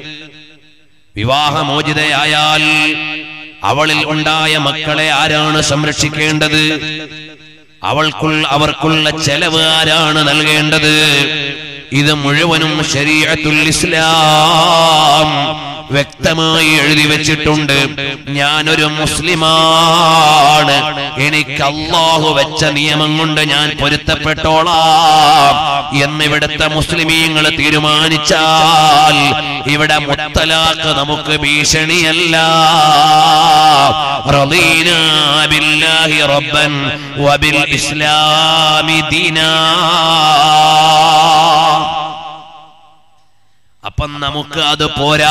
വിവാഹമോചിതയായാൽ അവളിൽ ഉണ്ടായ മക്കളെ ആരാണ് സംരക്ഷിക്കേണ്ടത് അവൾക്കുള്ള അവർക്കുള്ള ചെലവ് ആരാണ് നൽകേണ്ടത് ഇത് മുഴുവനും ശരീഅത്തുൽ ഇസ്ലാം വ്യക്തമായി എഴുതി വെച്ചിട്ടുണ്ട് ഞാനൊരു മുസ്ലിമാണ് എനിക്ക് അള്ളാഹു വെച്ച നിയമം കൊണ്ട് ഞാൻ പൊരുത്തപ്പെട്ടോളാം എന്നിവിടുത്തെ മുസ്ലിമീങ്ങൾ തീരുമാനിച്ചാൽ ഇവിടെ മുത്തലാഖ് നമുക്ക് ഭീഷണിയല്ല റളീനാ ബില്ലാഹി റബ്ബൻ വബിൽ ഇസ്ലാമി ദീനാ അപ്പം നമുക്ക് അത് പോരാ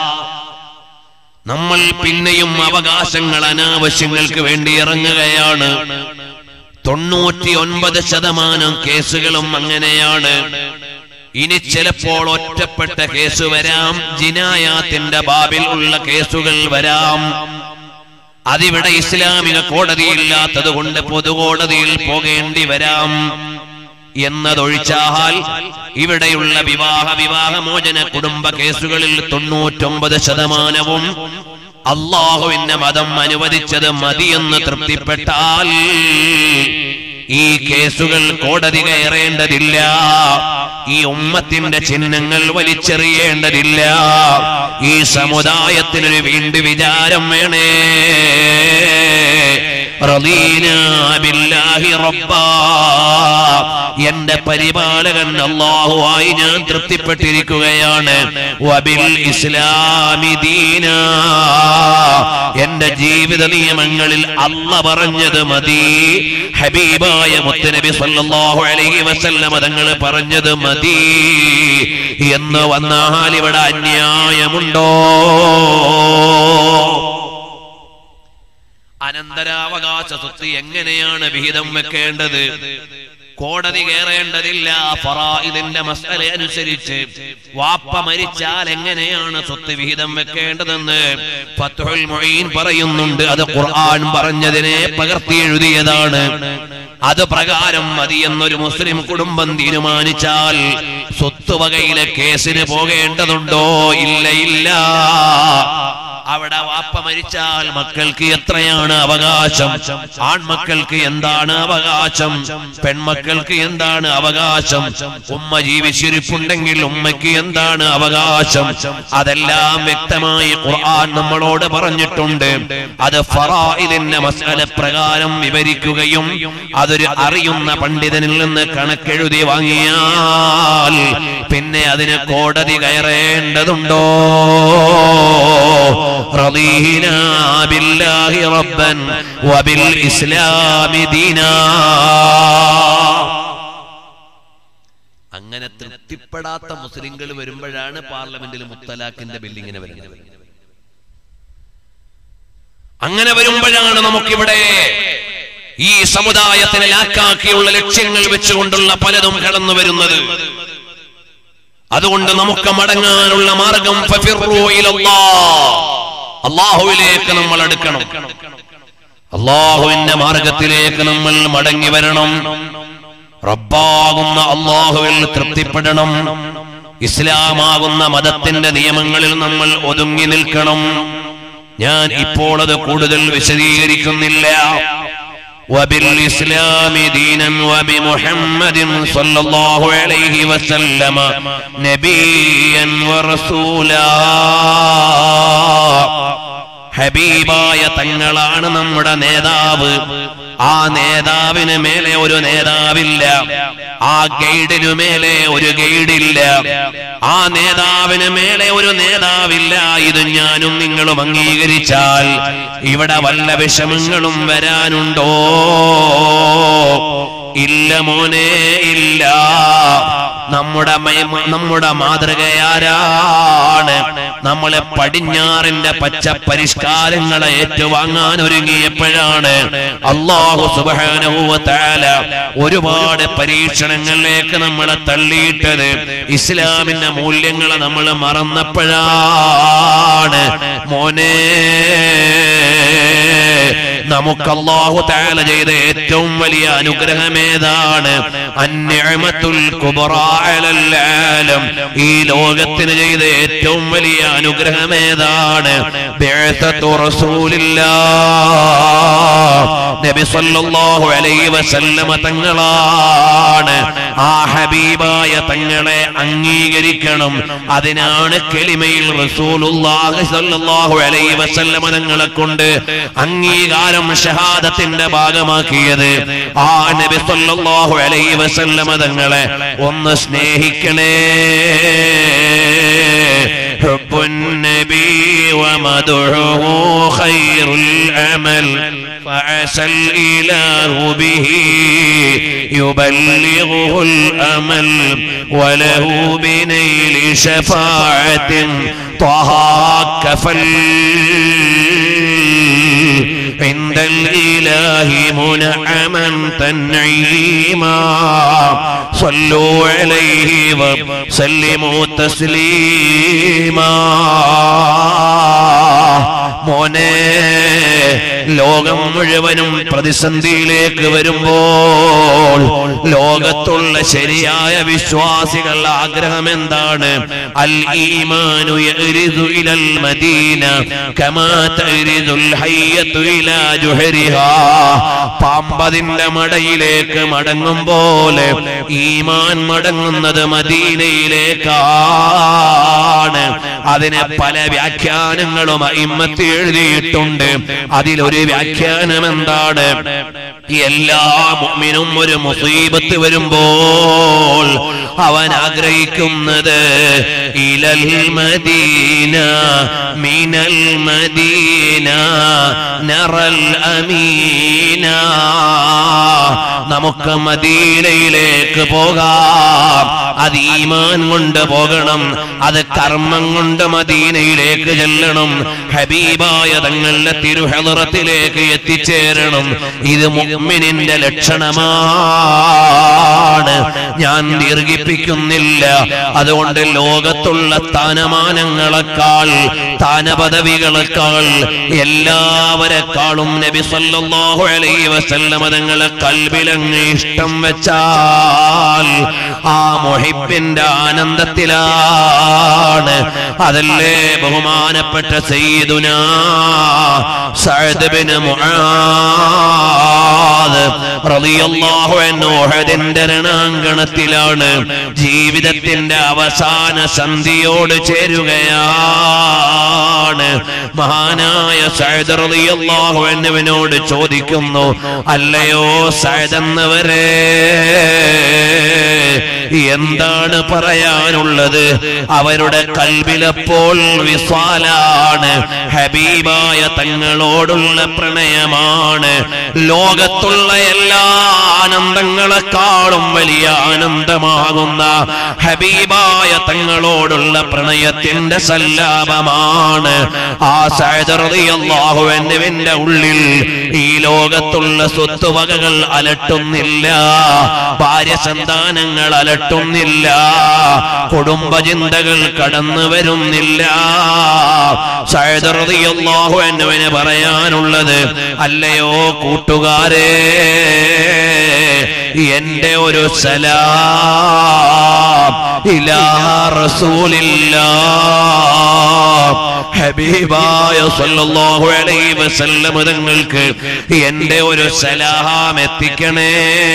നമ്മൾ പിന്നെയും അവകാശങ്ങൾ അനാവശ്യങ്ങൾക്ക് വേണ്ടി ഇറങ്ങുകയാണ് തൊണ്ണൂറ്റി ഒൻപത് ശതമാനം കേസുകളും അങ്ങനെയാണ് ഇനി ചിലപ്പോൾ ഒറ്റപ്പെട്ട കേസ് വരാം ജിനായാത്തിന്റെ ബാബിൽ ഉള്ള കേസുകൾ വരാം അതിവിടെ ഇസ്ലാമിക കോടതിയില്ലാത്തത് കൊണ്ട് പൊതുകോടതിയിൽ പോകേണ്ടി വരാം എന്നതൊഴിച്ചാൽ ഇവിടെയുള്ള വിവാഹ വിവാഹമോചന കുടുംബ കേസുകളിൽ തൊണ്ണൂറ്റൊമ്പത് ശതമാനവും അള്ളാഹുവിന്റെ മതം അനുവദിച്ചത് മതിയെന്ന് തൃപ്തിപ്പെട്ടാൽ ഈ കേസുകൾ കോടതി കയറേണ്ടതില്ല ഈ ഉമ്മത്തിന്റെ ചിഹ്നങ്ങൾ വലിച്ചെറിയേണ്ടതില്ല ഈ സമുദായത്തിനൊരു വീണ്ടും വിചാരം വേണേ റളീനാ ബില്ലാഹി റബ്ബാ എന്റെ പരിപാലകൻ അള്ളാഹുവായി ഞാൻ തൃപ്തിപ്പെട്ടിരിക്കുകയാണ് വബിൽ ഇസ്ലാമി ദീന എന്റെ ജീവിത നിയമങ്ങളിൽ അല്ല പറഞ്ഞത് മതി ഹബീബായ മുത്തനബി സല്ലല്ലാഹു അലൈഹി വസല്ലമ തങ്ങൾ പറഞ്ഞത് മതി എന്ന് വന്നാൽ ഇവിടെ അന്യായമുണ്ടോ അനന്തരാവകാശ സ്വത്ത് എങ്ങനെയാണ് വിഹിതം വെക്കേണ്ടത് കോടതി കയറേണ്ടതില്ല ഫറായിദിന്റെ മസല അനുസരിച്ച് വാപ്പ മരിച്ചാൽ എങ്ങനെയാണ് സ്വത്ത് വിഹിതം വെക്കേണ്ടതെന്ന് ഫത്ഹുൽ മുഈൻ പറയുന്നുണ്ട് അത് ഖുർആൻ പറഞ്ഞതിനെ പകർത്തി എഴുതിയതാണ് അത് പ്രകാരം മതി എന്നൊരു മുസ്ലിം കുടുംബം തീരുമാനിച്ചാൽ സ്വത്തുവകയിലെ കേസിന് പോകേണ്ടതുണ്ടോ ഇല്ല ഇല്ല അവിടെ വാപ്പ മരിച്ചാൽ മക്കൾക്ക് എത്രയാണ് അവകാശം ആൺമക്കൾക്ക് എന്താണ് അവകാശം പെൺമക്കൾക്ക് എന്താണ് അവകാശം ഉമ്മ ജീവിച്ചിരിപ്പുണ്ടെങ്കിൽ ഉമ്മയ്ക്ക് എന്താണ് അവകാശം അതെല്ലാം വ്യക്തമായി ഖുർആൻ നമ്മളോട് പറഞ്ഞിട്ടുണ്ട് അത് ഫറായിലിന്റെ മസാല പ്രകാരം വിവരിക്കുകയും അതൊരു അറിയുന്ന പണ്ഡിതനിൽ നിന്ന് കണക്കെഴുതി വാങ്ങിയാൽ പിന്നെ അതിന് കോടതി കയറേണ്ടതുണ്ടോ رضينا بالله ربا وبالإسلام دينا അങ്ങനെ തൃപ്തിപ്പെടാത്ത മുസ്ലിങ്ങൾ വരുമ്പോഴാണ് പാർലമെന്റിൽ മുത്തലാഖിന്റെ ബില്ലിങ്ങിന് വരുന്നത് അങ്ങനെ വരുമ്പോഴാണ് നമുക്കിവിടെ ഈ സമുദായത്തിനെ ലാക്കാക്കിയുള്ള ലക്ഷ്യങ്ങൾ വെച്ചുകൊണ്ടുള്ള പലതും കടന്നു വരുന്നത് അതുകൊണ്ട് നമുക്ക് മടങ്ങാനുള്ള മാർഗം ഫഫിറൂ ഇലല്ലാഹ്. അള്ളാഹുവിലേക്ക് നമ്മൾ അടുക്കണം അള്ളാഹുവിന്റെ മാർഗത്തിലേക്ക് നമ്മൾ മടങ്ങി വരണം റബ്ബാകുന്ന അള്ളാഹുവിൽ തൃപ്തിപ്പെടണം ഇസ്ലാമാകുന്ന മതത്തിന്റെ നിയമങ്ങളിൽ നമ്മൾ ഒതുങ്ങി നിൽക്കണം ഞാൻ ഇപ്പോൾ അത് കൂടുതൽ വിശദീകരിക്കുന്നില്ല وبالإسلام دينا وبمحمد صلى الله عليه وسلم نبيا ورسولا ഹബീബായ തങ്ങളാണ് നമ്മുടെ നേതാവ് ആ നേതാവിന് മേലെ ഒരു നേതാവില്ല ആ ഗൈഡിനു മേലെ ഒരു ഗൈഡില്ല ആ നേതാവിന് മേലെ ഒരു നേതാവില്ല ഇത് ഞാനും നിങ്ങളും അംഗീകരിച്ചാൽ ഇവിടെ വല്ല വിഷമങ്ങളും വരാനുണ്ടോ ഇല്ല മോനെ ഇല്ല നമ്മുടെ മയ- നമ്മുടെ മാതൃകയാരാണ് നമ്മളെ പടിഞ്ഞാറിന്റെ പച്ച പരിഷ്കാരങ്ങളെ ഏറ്റുവാങ്ങാൻ ഒരുങ്ങിയപ്പോഴാണ് അള്ളാഹു സുബാനുവല ഒരുപാട് പരീക്ഷണങ്ങളിലേക്ക് നമ്മളെ തള്ളിയിട്ടത് ഇസ്ലാമിന്റെ മൂല്യങ്ങളെ നമ്മൾ മറന്നപ്പോഴാണ് മോനെ നമുക്ക് അള്ളാഹു താല ചെയ്ത ഏറ്റവും വലിയ അനുഗ്രഹം ഏതാണ് അന്യമത്തുൽ കുബറ അലൽ ആലം. ഈ ലോകത്തിന് ചെയ്ത ഏറ്റവും വലിയ അനുഗ്രഹം ഏതാണ് ബിഅ്സത്തു റസൂലില്ലാഹ്. നബി സല്ലല്ലാഹു അലൈഹി വസല്ലമ തങ്ങളാണ് ആ ഹബീബായ തങ്ങളെ അംഗീകരിക്കണം അതിനാണ് കെളിമയിൽ റസൂലുള്ളാഹി സല്ലല്ലാഹു അലൈഹി വസല്ലമ തങ്ങളെ കൊണ്ട് അംഗീകാരം ഷഹാദത്തിന്റെ ഭാഗമാക്കിയത് ആ നബി സല്ലല്ലാഹു അലൈഹി വസല്ലമ തങ്ങളെ ഒന്ന് സ്നേഹിക്കണേ حب النبي ومدعوه خير الأمل فعسى الإله به يبلغه الأمل وله بنيل شفاعة طه كفل عند الإله منعما تنعيما صلوا عليه وسلموا تسليما മോനെ ലോകം മുഴുവനും പ്രതിസന്ധിയിലേക്ക് വരുമ്പോൾ ലോകത്തുള്ള ശരിയായ വിശ്വാസികൾ ആഗ്രഹം എന്താണ് അൽ ഈമാനു യഗ്രിദു ഇലൽ മദീന കമാ തഗ്രിദുൽ ഹയ്യത്തു ഇലാ ജുഹരിഹാ പാമ്പതിന്റെ മടയിലേക്ക് മടങ്ങും പോലെ ഈമാൻ മടങ്ങുന്നത് മദീനയിലേക്കാണ് അതിന് പല വ്യാഖ്യാനങ്ങളും ഇമ്മത്തി എഴുതിയിട്ടുണ്ട് അതിലൊരു വ്യാഖ്യാനം എന്താണ് എല്ലാ മുഅ്മിനും ഒരു മുസീബത്ത് വരുമ്പോൾ അവൻ ആഗ്രഹിക്കുന്നത് ഇലൽ മദീന മിനൽ മദീന നറൽ അമീന നമുക്ക് മദീനയിലേക്ക് പോകാം അത് ഈമാൻ കൊണ്ട് പോകണം അത് കർമ്മം കൊണ്ട് മദീനയിലേക്ക് ചെല്ലണം ഹബീബായ തങ്ങളുടെ തിരുഹലറത്തിലേക്ക് എത്തിച്ചേരണം ഇത് മുഅ്മിനിന്റെ ലക്ഷണമാണ് ഞാൻ ദീർഘിപ്പിക്കുന്നില്ല അതുകൊണ്ട് ലോകത്തുള്ള സ്ഥാനമാനങ്ങളെക്കാൾ സ്ഥാനപദവികളെക്കാൾ എല്ലാവരെക്കാളും നബി സല്ലല്ലാഹു അലൈഹി വസല്ലമ തങ്ങളെ കൽബിലങ്ങ് ഇഷ്ടം വെച്ചാൽ ആ മുഹിബിന്റെ ആനന്ദത്തിലാണ് അതല്ലേ ബഹുമാനപ്പെട്ട സയ്യിദുന സഅദ് ബിൻ മുആദ് റളിയല്ലാഹു അൻഹു ഉഹദിന്റെ രണാങ്കണത്തിലാണ് ജീവിതത്തിന്റെ അവസാന സന്ധിയോട് ചേരുകയാണ് മഹാനായ സഅദ് റളിയല്ലാഹു അൻഹുവിനോട് ചോദിക്കുന്നു അല്ലയോ സഅദ് എന്നവരെ എന്താണ് പറയാനുള്ളത് അവരുടെ കൽവിലപ്പോൾ വിസ്വാലാണ് ഹബീബായ തങ്ങളോടുള്ള പ്രണയമാണ് ലോകത്തുള്ള എല്ലാ ആനന്ദങ്ങളെക്കാളും വലിയ ആനന്ദമാകുന്ന ഹബീബായ തങ്ങളോടുള്ള പ്രണയത്തിന്റെ സല്ലാപമാണ് ആ സൈദറിയാഹുവിന്റെ ഉള്ളിൽ ഈ ലോകത്തുള്ള സ്വത്തുവകകൾ അലട്ടുന്നില്ല ഭാര്യ സന്താനങ്ങൾ അലട്ടുന്നില്ല കുടുംബചിന്തകൾ കടന്നു വരുന്നില്ല സൈദറിയാഹു എന്നുവിന് പറയാനുള്ളത് അല്ലയോ കൂട്ടുകാരെ എന്റെ ഒരു സലാം ഇലാ റസൂലില്ലാ ഹബീബായ സല്ലല്ലാഹു അലൈഹി വസല്ലം തങ്ങൾക്ക് എന്റെ ഒരു സലാം എത്തിക്കണേ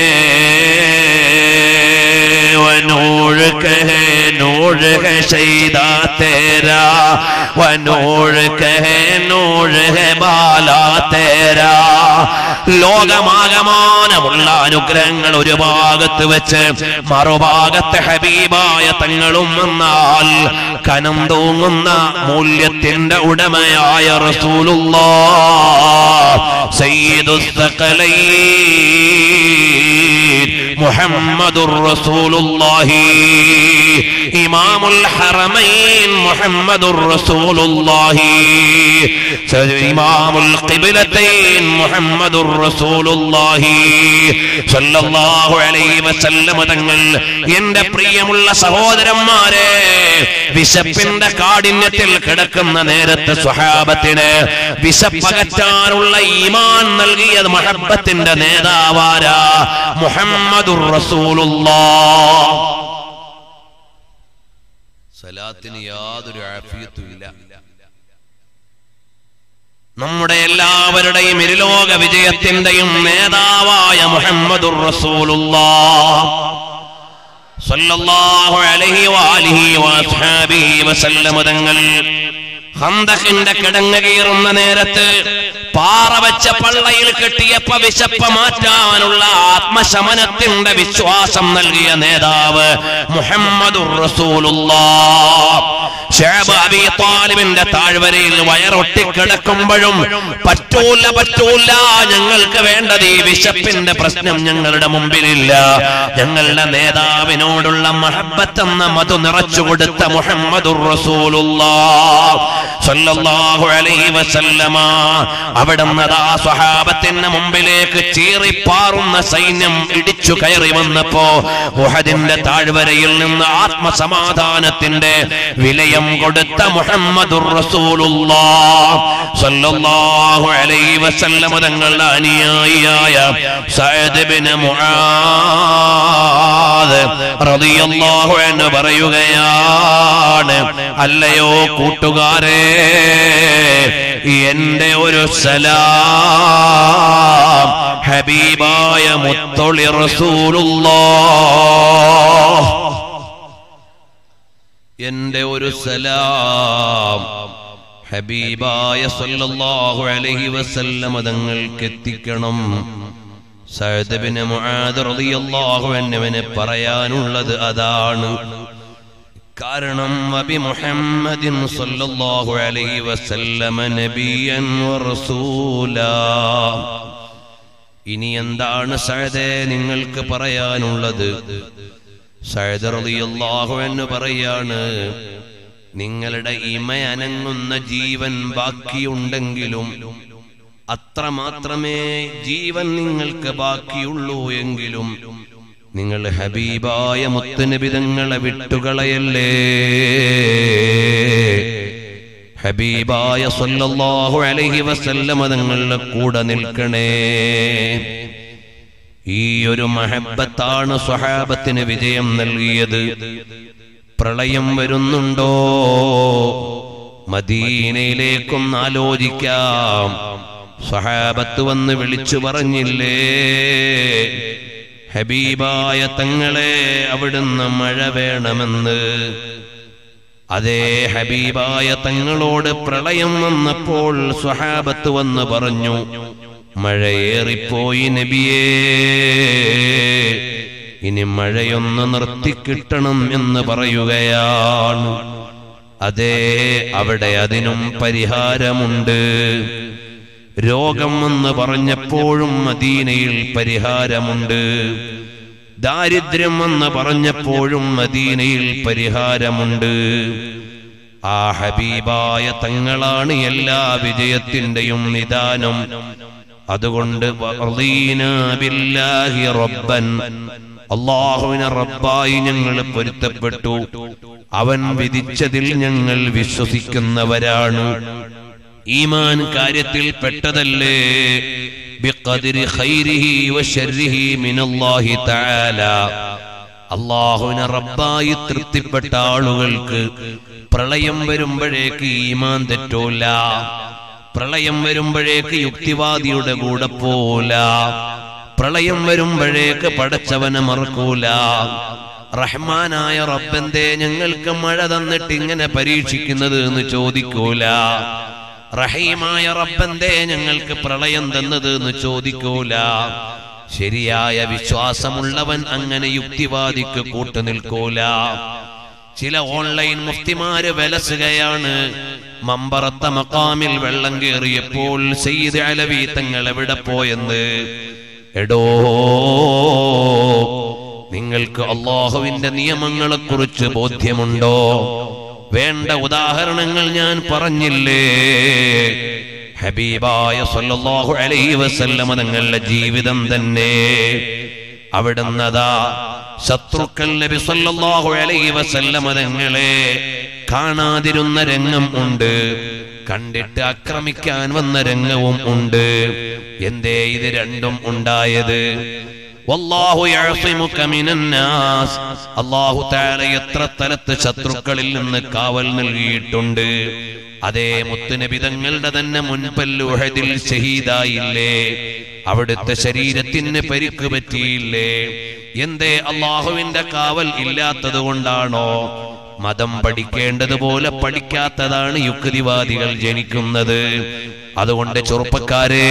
ونور کہے نور ہے شیدا تیرا ونور کہے نور ہے ബാലാ തേരാ ലോകമാകമാനമുള്ള അനുഗ്രഹങ്ങൾ ഒരു ഭാഗത്ത് വെച്ച് മറുഭാഗത്തെ ഹബീബായ തങ്ങളും എന്നാൽ കനം തൂങ്ങുന്ന മൂല്യത്തിന്റെ ഉടമയായ റസൂലുള്ള മുഹമ്മദുർ റസൂലുള്ളാഹി ഇമാമുൽ ഹറമൈൻ മുഹമ്മദുർ റസൂലുള്ളാഹി ഇമാമുൽ ഖിബ്ലതൈൻ മുഹമ്മദുർ റസൂലുള്ളാഹി സ്വല്ലല്ലാഹു അലൈഹി വസല്ലം തങ്ങൾ എന്റെ പ്രിയമുള്ള സഹോദരന്മാരെ വിശപ്പിന്റെ കാഠിന്യത്തിൽ കിടക്കുന്ന നേരത്ത് സ്വഹാബത്തിന് വിശപ്പകറ്റാനുള്ള ഈമാൻ നൽകിയത് മഹബത്തിന്റെ നേതാവാരാ മുഹമ്മദുർ റസൂലുള്ളാഹ് സലാത്തിന് യാതൊരു ആഫിയത്തും ഇല്ല നമ്മുടെ എല്ലാവരുടെയും ഇരുലോക വിജയത്തിന്റെയും നേതാവായ മുഹമ്മദുർ റസൂലുള്ളാഹ് സല്ലല്ലാഹു അലൈഹി വാലിഹി വഅസ്ഹാബിഹി വസല്ലമ തങ്ങൾ ഹന്തഖിന്റെ കിടങ്ങ് കീറുന്ന നേരത്ത് പാറ വെച്ച പള്ളയിൽ കെട്ടിയപ്പ വിശപ്പ് മാറ്റാനുള്ള ആത്മശമനത്തിന്റെ വിശ്വാസം നൽകിയ നേതാവ് മുഹമ്മദുർ റസൂലുള്ളാഹ് ഷേബ് അബി താലിബിന്റെ താഴ്വരയിൽ വയറൊട്ടിക്കിടക്കുമ്പോഴും പറ്റൂല പറ്റൂല ഞങ്ങൾക്ക് വേണ്ടത് ഈ വിശപ്പിന്റെ പ്രശ്നം ഞങ്ങളുടെ മുമ്പിലില്ല ഞങ്ങളുടെ നേതാവിനോടുള്ള മഹബത്ത് എന്ന മധു നിറച്ചു കൊടുത്ത മുഹമ്മദുർ റസൂലുള്ളാഹ് സല്ലല്ലാഹു അലൈഹി വസല്ലമ അവിടുന്ന് ആ സ്വഹാബത്തിന്റെ മുമ്പിലേക്ക് ചീറിപ്പാറുന്ന സൈന്യം ഇടിച്ചു കയറി വന്നപ്പോ ഉഹദിന്റെ താഴ്വരയിൽ നിന്ന് ആത്മസമാധാനത്തിന്റെ വിലയം കൊടുത്ത മുഹമ്മദുർ റസൂലുള്ളാഹ് സല്ലല്ലാഹു അലൈഹി വസല്ലമ തങ്ങളുടെ അനുയായിയായ സഅദ് ബിൻ മുആദ് റളിയല്ലാഹു അൻഹു പറയുകയാണ് അല്ലയോ കൂട്ടുകാരെ എന്റെ ഒരു സലാം ഹബീബായ മുത്തൊളി റസൂലുള്ളാഹ് എന്റെ ഒരു സലാം ഹബീബായ സല്ലല്ലാഹു അലൈഹി വസല്ലമ തങ്ങൾക്ക് എത്തിക്കണം സഅദ് ബിൻ മുആദ് റളിയല്ലാഹു അൻഹുവിനെ പറയാനുള്ളത് അതാണ് കാരണം നബി മുഹമ്മദിൻ സല്ലല്ലാഹു അലൈഹി വസല്ലമ നബിയൻ വറസൂലാ ഇനി എന്താണ് സഅദേ നിങ്ങൾക്ക് പറയാനുള്ളത് സഅദ് റളിയല്ലാഹു അൻഹു പറയാണ് നിങ്ങളുടെ ഇമ അനങ്ങുന്ന ജീവൻ ബാക്കിയുണ്ടെങ്കിലും അത്ര മാത്രമേ ജീവൻ നിങ്ങൾക്ക് ബാക്കിയുള്ളൂ എങ്കിലും നിങ്ങൾ ഹബീബായ മുത്തുനബിതങ്ങളെ വിട്ടുകളയല്ലേ ഹബീബായ സല്ലല്ലാഹു അലൈഹി വസല്ലമ തങ്ങളുടെ കൂടെ നിൽക്കണേ ഈ ഒരു മഹബത്താണ് സ്വഹാബത്തിന് വിജയം നൽകിയത് പ്രളയം വരുന്നുണ്ടോ മദീനയിലേക്കും ആലോചിക്കാം സ്വഹാബത്ത് വന്ന് വിളിച്ചു പറഞ്ഞില്ലേ ഹബീബായ തങ്ങളെ അവിടുന്ന് മഴ വേണമെന്ന് അതേ ഹബീബായ തങ്ങളോട് പ്രളയം വന്നപ്പോൾ സ്വഹാബത്ത് വന്ന് പറഞ്ഞു മഴയേറിപ്പോയി നബിയേ ഇനി മഴയൊന്ന് നിർത്തിക്കിട്ടണം എന്ന് പറയുകയാണ് അതേ അവിടെ അതിനും പരിഹാരമുണ്ട് രോഗം എന്ന് പറഞ്ഞപ്പോഴും മദീനയിൽ പരിഹാരമുണ്ട് ദാരിദ്ര്യം എന്ന് പറഞ്ഞപ്പോഴും മദീനയിൽ പരിഹാരമുണ്ട് ആ ഹബീബായ തങ്ങളാണ് എല്ലാ വിജയത്തിന്റെയും നിദാനം അതുകൊണ്ട് വറദീനാ ബില്ലാഹി റബ്ബൻ അള്ളാഹുവിനെ റബ്ബായി ഞങ്ങൾ പൊരുത്തപ്പെട്ടു അവൻ വിധിച്ചതിൽ ഞങ്ങൾ വിശ്വസിക്കുന്നവരാണ് ഈമാൻ കാര്യത്തിൽ പെട്ടതല്ലേ ബിഖദ്രി ഖൈരിഹി വശർരിഹി മിനല്ലാഹി തആല അള്ളാഹുവിനെ റബ്ബായി തൃപ്തിപ്പെട്ട ആളുകൾക്ക് പ്രളയം വരുമ്പോഴേക്ക് ഈമാൻ തെറ്റൂല പ്രളയം വരുമ്പോഴേക്ക് യുക്തിവാദിയുടെ കൂടെ പോല പ്രളയം വരുമ്പോഴേക്ക് പടച്ചവനെ മറക്കൂല റഹ്മാനായ റബ്ബെന്തേ ഞങ്ങൾക്ക് മഴ തന്നിട്ട് ഇങ്ങനെ പരീക്ഷിക്കുന്നത് എന്ന് ചോദിക്കൂല റഹീമായ റബ്ബെന്തേ ഞങ്ങൾക്ക് പ്രളയം തന്നത് എന്ന് ചോദിക്കൂല ശരിയായ വിശ്വാസമുള്ളവൻ അങ്ങനെ യുക്തിവാദിക്ക് കൂട്ടുനിൽക്കൂല ചില ഓൺലൈൻ മുഫ്തിമാര് വിലസുകയാണ് മമ്പറത്ത മക്കാമിൽ വെള്ളം കയറിയപ്പോൾ സെയ്ദ് അലവി തങ്ങൾ എവിടെ പോയെന്ന് എടോ നിങ്ങൾക്ക് അള്ളാഹുവിന്റെ നിയമങ്ങളെ കുറിച്ച് ബോധ്യമുണ്ടോ വേണ്ട ഉദാഹരണങ്ങൾ ഞാൻ പറഞ്ഞില്ലേ ഹബീബായ സല്ലല്ലാഹു അലൈഹി വസല്ലമ തങ്ങളുടെ ജീവിതം തന്നെ അവിടുന്നതാ ശത്രുക്കൾ നബി സല്ലല്ലാഹു അലൈഹി വസല്ലമ തങ്ങളെ കാണാതിരുന്ന രംഗം ഉണ്ട് കണ്ടിട്ട് ആക്രമിക്കാൻ വന്ന രംഗവും ഉണ്ട് എന്തേ ഇത് രണ്ടും ഉണ്ടായത് വല്ലാഹു യഅസിമുക മിനന്നാസ് അല്ലാഹു തആല എത്ര തലത്ത് ശത്രുക്കളിൽ നിന്ന് കാവൽ നൽകിയിട്ടുണ്ട് അതേ മുത്തുനബി തങ്ങളുടെ തന്നെ മുൻപല്ലുഹദിൽ ഷഹീദായില്ലേ അവിടുത്തെ ശരീരത്തിന് പരിക്ക് പറ്റിയില്ലേ എന്തേ അള്ളാഹുവിന്റെ കാവൽ ഇല്ലാത്തത് കൊണ്ടാണോ മതം പഠിക്കേണ്ടതുപോലെ പഠിക്കാത്തതാണ് യുക്തിവാദികൾ ജനിക്കുന്നത് അതുകൊണ്ട് ചെറുപ്പക്കാരെ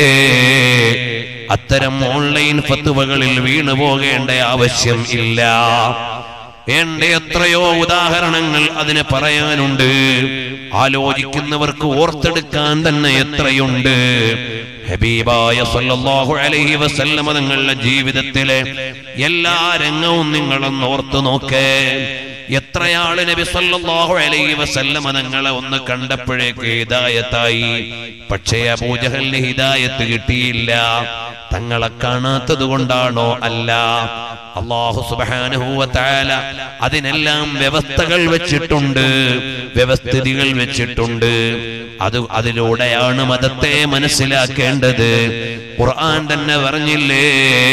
അത്തരം ഓൺലൈൻ ഫത്തുവകളിൽ വീണു പോകേണ്ട ആവശ്യം ഇല്ല വേണ്ട എത്രയോ ഉദാഹരണങ്ങൾ അതിന് പറയാനുണ്ട് ആലോചിക്കുന്നവർക്ക് ഓർത്തെടുക്കാൻ തന്നെ എത്രയുണ്ട് ഹബീബായ സല്ലല്ലാഹു അലൈഹി വസല്ലമ തങ്ങളുടെ ജീവിതത്തിലെ എല്ലാ രംഗവും നിങ്ങളൊന്ന് ഓർത്തു നോക്കേ എത്രയാള് നബി സല്ലല്ലാഹു അലൈഹി വസല്ലമ തങ്ങളെ ഒന്ന് കണ്ടപ്പോഴേക്ക് ഹിദായത്തായി പക്ഷേ അബൂജഹലിന് ഹിദായത്ത് കിട്ടിയില്ല തങ്ങളെ കാണാത്തത് കൊണ്ടാണോ അല്ല അള്ളാഹു സുബ്ഹാനഹു വ തആല അതിനെല്ലാം വ്യവസ്ഥകൾ വെച്ചിട്ടുണ്ട് വ്യവസ്ഥിതികൾ വെച്ചിട്ടുണ്ട് അത് അതിലൂടെയാണ് മതത്തെ മനസ്സിലാക്കേണ്ടത് ഖുർആൻ തന്നെ പറഞ്ഞില്ലേ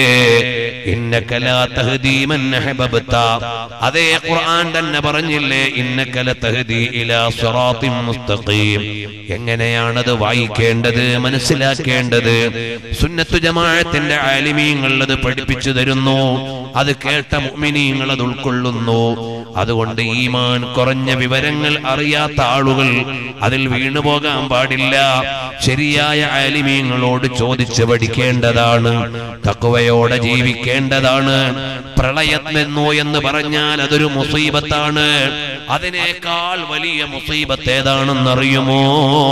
ഇന്നക ലാ തഹ്ദീ മൻ അഹ്ബബ്ത അതേ ഖുർആൻ തന്നെ പറഞ്ഞില്ലേ ഇന്നക ലതഹ്ദീ ഇലാ സിറാത്തിൻ മുസ്തഖീം എങ്ങനെയാണത് വായിക്കേണ്ടത് മനസ്സിലാക്കേണ്ടത് സുന്നത്തു ജമാഅത്തിന്റെ ആലിമീങ്ങൾ അത് പഠിപ്പിച്ചു തരുന്നു അത് കേട്ട മുഅ്മിനീങ്ങൾ അത് ഉൾക്കൊള്ളുന്നു അതുകൊണ്ട് ഈമാൻ കുറഞ്ഞ വിവരങ്ങൾ അറിയാത്ത ആളുകൾ അതിൽ വീണുപോകാൻ പാടില്ല ശരിയായ ആലിമീങ്ങളോട് ചോദിച്ച് പഠിക്കേണ്ടതാണ് തക്കുവയോടെ ജീവിക്കേണ്ടതാണ് പ്രളയമെന്നോ എന്ന് പറഞ്ഞാൽ അതൊരു മുസീബത്താണ് അതിനേക്കാൾ വലിയ മുസീബത്ത് ഏതാണെന്നറിയുമോ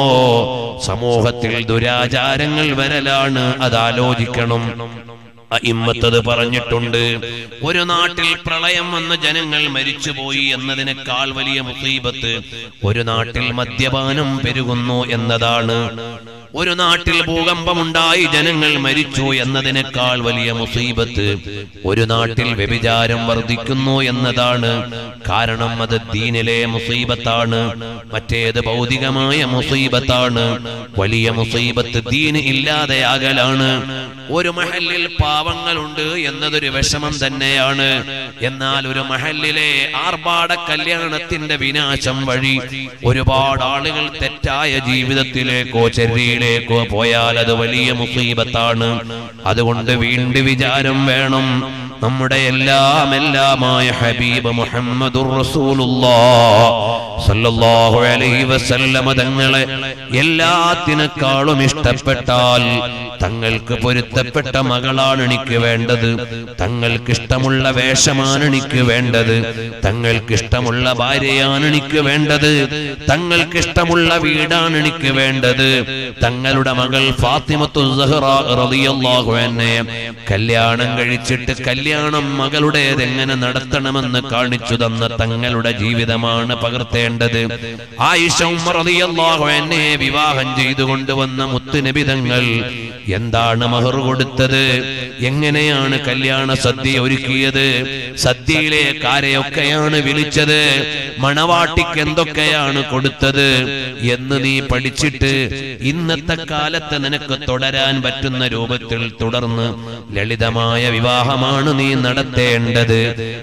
സമൂഹത്തിൽ ദുരാചാരങ്ങൾ വരലാണ് അത് ആലോചിക്കണം ഇമ്മത്തത് പറഞ്ഞിട്ടുണ്ട് ഒരു നാട്ടിൽ പ്രളയം വന്ന് ജനങ്ങൾ മരിച്ചുപോയി എന്നതിനേക്കാൾ വലിയ മുസീബത്ത് ഒരു നാട്ടിൽ മദ്യപാനം പെരുകുന്നു എന്നതാണ് ഒരു നാട്ടിൽ ഭൂകമ്പമുണ്ടായി ജനങ്ങൾ മരിച്ചു എന്നതിനേക്കാൾ വലിയ മുസീബത്ത് ഒരു നാട്ടിൽ വ്യഭിചാരം വർദ്ധിക്കുന്നു എന്നതാണ് കാരണം അത് ദീനിലെ മുസീബത്താണ് മറ്റേത് ഭൗതികമായ മുസീബത്താണ് വലിയ മുസീബത്ത് ദീന് ഇല്ലാതെയാകലാണ് ഒരു മഹലിൽ പാവങ്ങളുണ്ട് എന്നതൊരു വിഷമം തന്നെയാണ് എന്നാൽ ഒരു മഹലിലെ ആർഭാട കല്യാണത്തിന്റെ വിനാശം വഴി ഒരുപാട് ആളുകൾ തെറ്റായ ജീവിതത്തിലേക്കോ ചര്യയിലേക്കോ പോയാൽ അത് വലിയ മുസീബത്താണ് അതുകൊണ്ട് വീണ്ടും വിചാരം വേണം നമ്മുടെ എല്ലാം എല്ലാമായ ഹബീബ് മുഹമ്മദുർ റസൂലുള്ളാഹ് സല്ലല്ലാഹു അലൈഹി വസല്ലമ തങ്ങളെ എല്ലാത്തിനേക്കാളും ഇഷ്ടപ്പെട്ടാൽ തങ്ങൾക്ക് പൊരുത്തപ്പെട്ട മകളാണ് എനിക്ക് വേണ്ടത് തങ്ങൾക്ക് ഇഷ്ടമുള്ള വേഷമാണ് എനിക്ക് വേണ്ടത് തങ്ങൾക്ക് ഇഷ്ടമുള്ള ഭാര്യയാണ് എനിക്ക് വേണ്ടത് തങ്ങൾക്ക് ഇഷ്ടമുള്ള വീടാണ് എനിക്ക് വേണ്ടത് തങ്ങളുടെ മകൾ ഫാത്തിമത്തു സഹ്റ റളിയല്ലാഹു അൻഹയെ കല്യാണം കഴിച്ചിട്ട് കല്യാണം മകളുടേത് എങ്ങനെ നടത്തണമെന്ന് കാണിച്ചു തന്ന തങ്ങളുടെ ജീവിതമാണ് പകർത്തേണ്ടത് ആയിഷ ഉമ്മർ റളിയല്ലാഹു അൻഹയെ വിവാഹം ചെയ്തു കൊണ്ടുവന്ന മുത്തുനബി തങ്ങൾ എന്താണ് മഹർ കൊടുത്തത് എങ്ങനെയാണ് കല്യാണ സദ്യ ഒരുക്കിയത് സദ്യയിലേക്ക് ആരെയൊക്കെയാണ് വിളിച്ചത് മണവാട്ടിക്ക് എന്തൊക്കെയാണ് കൊടുത്തത് എന്ന് നീ പഠിച്ചിട്ട് ഇന്നത്തെ കാലത്ത് നിനക്ക് തുടരാൻ പറ്റുന്ന രൂപത്തിൽ തുടർന്ന് ലളിതമായ വിവാഹമാണ് നീ നടത്തേണ്ടത്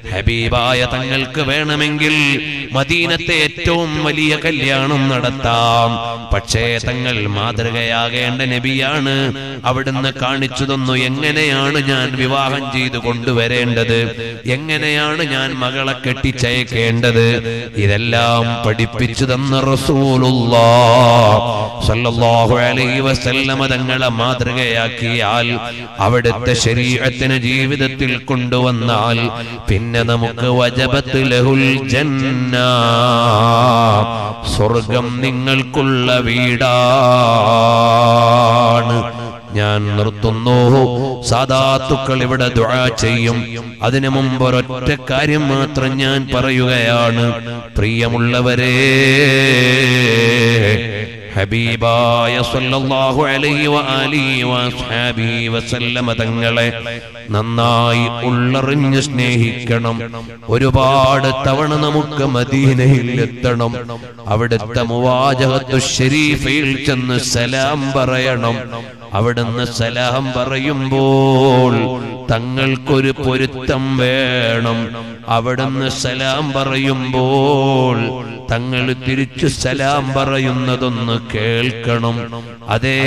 ഹബീബായ തങ്ങൾക്ക് വേണമെങ്കിൽ മദീനത്തെ ഏറ്റവും വലിയ കല്യാണം നടത്താം പക്ഷേ തങ്ങൾ മാതൃകയാകേണ്ട നബിയാണ് അവിടുന്ന് കാണിച്ചു തന്നു എങ്ങനെയാണ് ഞാൻ വിവാഹം ചെയ്തു കൊണ്ടുവരേണ്ടത് എങ്ങനെയാണ് ഞാൻ മകളെ കെട്ടിച്ചയക്കേണ്ടത് ഇതെല്ലാം പഠിപ്പിച്ചു തന്ന റസൂലുള്ളാഹ് സല്ലല്ലാഹു അലൈഹി വസല്ലമ തങ്ങളെ മാതൃകയാക്കിയാൽ അവിടുത്തെ ശരീരത്തിന് ജീവിതത്തിൽ കൊണ്ടുവന്നാൽ പിന്നെ നമുക്ക് വജബത്ത് ലഹുൽ ജന്ന സ്വർഗം നിങ്ങൾക്കുള്ള വീടാണ് ഞാൻ നിർത്തുന്നു സാധാത്തുക്കൾ ഇവിടെ ദുആ ചെയ്യും അതിനു മുമ്പ് ഒരൊറ്റ കാര്യം മാത്രം ഞാൻ പറയുകയാണ് പ്രിയമുള്ളവരെ ഹബീബായ സല്ലല്ലാഹു അലൈഹി വആലിഹി വഅസ്ഹാബിഹി വസല്ലമ തങ്ങളെ നന്നായി ഉള്ളറിഞ്ഞ് സ്നേഹിക്കണം ഒരുപാട് തവണ നമുക്ക് മദീനയിൽ എത്തണം അവിടുത്തെ മുവാജഹത്തു ഷരീഫയിൽ ചെന്ന് സലാം പറയണം അവിടുന്ന് സലാം പറയുമ്പോൾ തങ്ങൾക്കൊരു പൊരുത്തം വേണം അവിടുന്ന് സലാം പറയുമ്പോൾ തങ്ങൾ തിരിച്ചു സലാം പറയുന്നതൊന്ന് കേൾക്കണം അതേ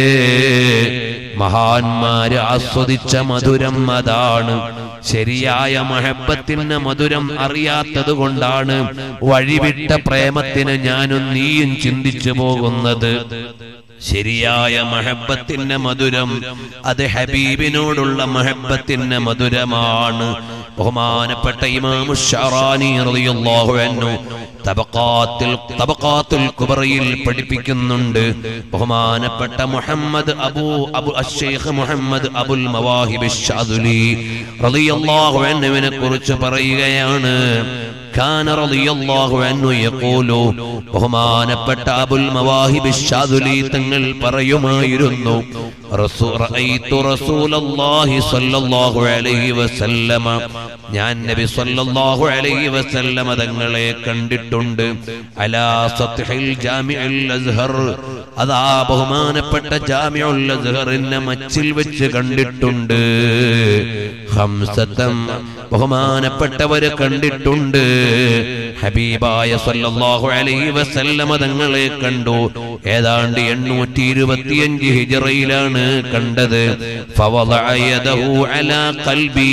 മഹാന്മാര് ആസ്വദിച്ച മധുരം അതാണ് ശരിയായ മഹബത്തിന്റെ മധുരം അറിയാത്തത് കൊണ്ടാണ് വഴിവിട്ട പ്രേമത്തിന് ഞാനും നീയും ചിന്തിച്ചു പോകുന്നത് ശരിയായ മഹബത്തിന്റെ മധുരം അത് ഹബീബിനോടുള്ള മഹബത്തിന്റെ മധുരമാണ് ബഹുമാനപ്പെട്ട ഇമാമു ഷറാനി റളിയല്ലാഹു അൻഹു തബഖാത്തിൽ തബഖാത്തുൽ കുബറയിൽ പഠിപ്പിക്കുന്നുണ്ട് ബഹുമാനപ്പെട്ട മുഹമ്മദ് അബൂ അബു അശ്ശൈഖ് മുഹമ്മദ് അബുൽ മവാഹിബ് ഷാദുലി റളിയല്ലാഹു അൻഹുവിനെ കുറിച്ച് പറയുകയാണ് കാന റളിയല്ലാഹു അൻഹു യഖൂലു ബഹുമാനപ്പെട്ട അബുൽ മവാഹിബ് ഷാദുലി തങ്ങൾ പറയുമായിരുന്നു റസൂ- റഅയ്തു റസൂലല്ലാഹി സ്വല്ലല്ലാഹു അലൈഹി വസല്ലമ ഞാൻ നബി സ്വല്ലല്ലാഹു അലൈഹി വസല്ലമ തങ്ങളെ കണ്ടിട്ടുണ്ട് അലാ സത്ഹിൽ ജാമിഉൽ അസ്ഹർ അതാ ബഹുമാനപ്പെട്ട ജാമിഉൽ അസ്ഹറിന്റെ മച്ചിൽ വെച്ച് കണ്ടിട്ടുണ്ട് ഹംസത്തം ബഹുമാനപ്പെട്ടവര് കണ്ടിട്ടുണ്ട് ഹബീബായ സല്ലല്ലാഹു അലൈഹി വസല്ലമ തങ്ങളെ കണ്ടു ഏതാണ്ട് എണ്ണൂറ്റി ഇരുപത്തിയഞ്ച് ഹിജറയിലാണ് കണ്ടത് ഫവളഅ യദഹു അലാ ഖൽബി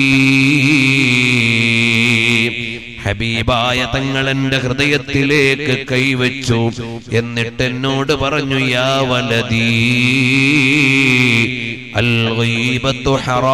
ഹബീബായ തങ്ങൾ എന്റെ ഹൃദയത്തിലേക്ക് കൈവച്ചു എന്നിട്ട് എന്നോട് പറഞ്ഞു യാ വലദീ അൽ ഗീബത്തു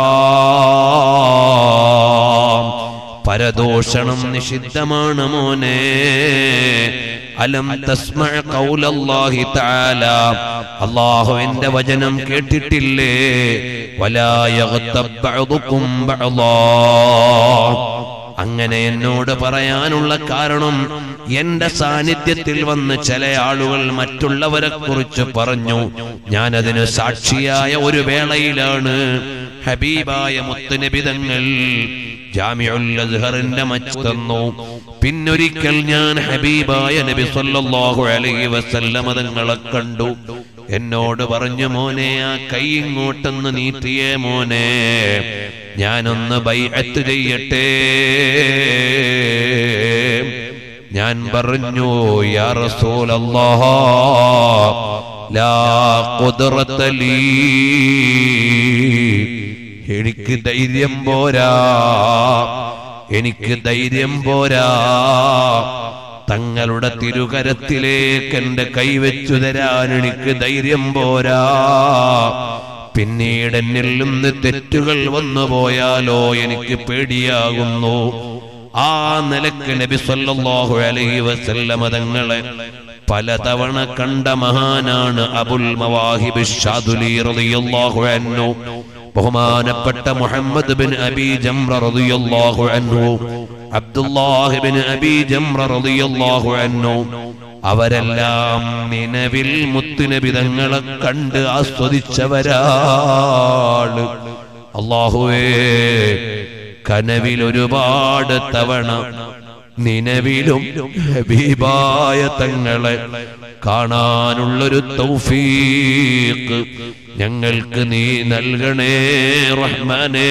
ഹറാം പരദൂഷണം നിഷിദ്ധമാണ് മോനെ അലം തസ്മഅ ഖൗലല്ലാഹി തആല അല്ലാഹുവിന്റെ വചനം കേട്ടിട്ടില്ലേ വലാ യഗ്തബ് ബഅദുകും ബഅദാ അങ്ങനെ എന്നോട് പറയാനുള്ള കാരണം എന്റെ സാന്നിധ്യത്തിൽ വന്ന് ചില ആളുകൾ മറ്റുള്ളവരെ കുറിച്ച് പറഞ്ഞു ഞാൻ അതിന് സാക്ഷിയായ ഒരു വേളയിലാണ് ഹബീബായ മുത്തുനബിതങ്ങൾ ജാമിഉൽ അസ്ഹറിന്റെ മച്ച് തന്നു പിന്നൊരിക്കൽ ഞാൻ ഹബീബായ നബി സല്ലല്ലാഹു അലൈഹി വസല്ലമ തങ്ങളെ കണ്ടു എന്നോട് പറഞ്ഞു മോനെ ആ കൈ ഇങ്ങോട്ടൊന്ന് നീട്ടിയേ മോനെ ഞാനൊന്ന് ബൈഅത്ത് ചെയ്യട്ടെ ഞാൻ പറഞ്ഞു യാ റസൂലല്ലാഹ് ലാ ഖുദ്റത ലീ എനിക്ക് ധൈര്യം പോരാ എനിക്ക് ധൈര്യം പോരാ തങ്ങളുടെ തിരുകരത്തിലേക്ക് എന്റെ കൈവച്ചു തരാൻ എനിക്ക് ധൈര്യം പോരാ പിന്നീട് എന്നിൽ നിന്ന് തെറ്റുകൾ വന്നു പോയാലോ എനിക്ക് പേടിയാകുന്നു ആ നിലക്ക് നബി സല്ലല്ലാഹു അലൈഹി വസല്ലമ തങ്ങളെ പലതവണ കണ്ട മഹാനാണ് അബുൽ മവാഹിബ് ഷാദുലി റളിയല്ലാഹു അൻഹു ബഹുമാനപ്പെട്ട മുഹമ്മദ് ബിൻ അബി ജംറ റളിയല്ലാഹു അൻഹു അബ്ദുല്ലാഹി ബിൻ അബി ജംറ റളിയല്ലാഹു അൻഹു അവരെല്ലാം നിലവിൽ മുത്തുനബി തങ്ങളെ കണ്ട് ആസ്വദിച്ചവരാണ് അള്ളാഹുവേ കനവിൽ ഒരുപാട് തവണ നിലവിലും ഹബീബായ തങ്ങളെ കാണാനുള്ളൊരു തൗഫീഖ് ഞങ്ങൾക്ക് നീ നൽകണേ റഹ്മാനേ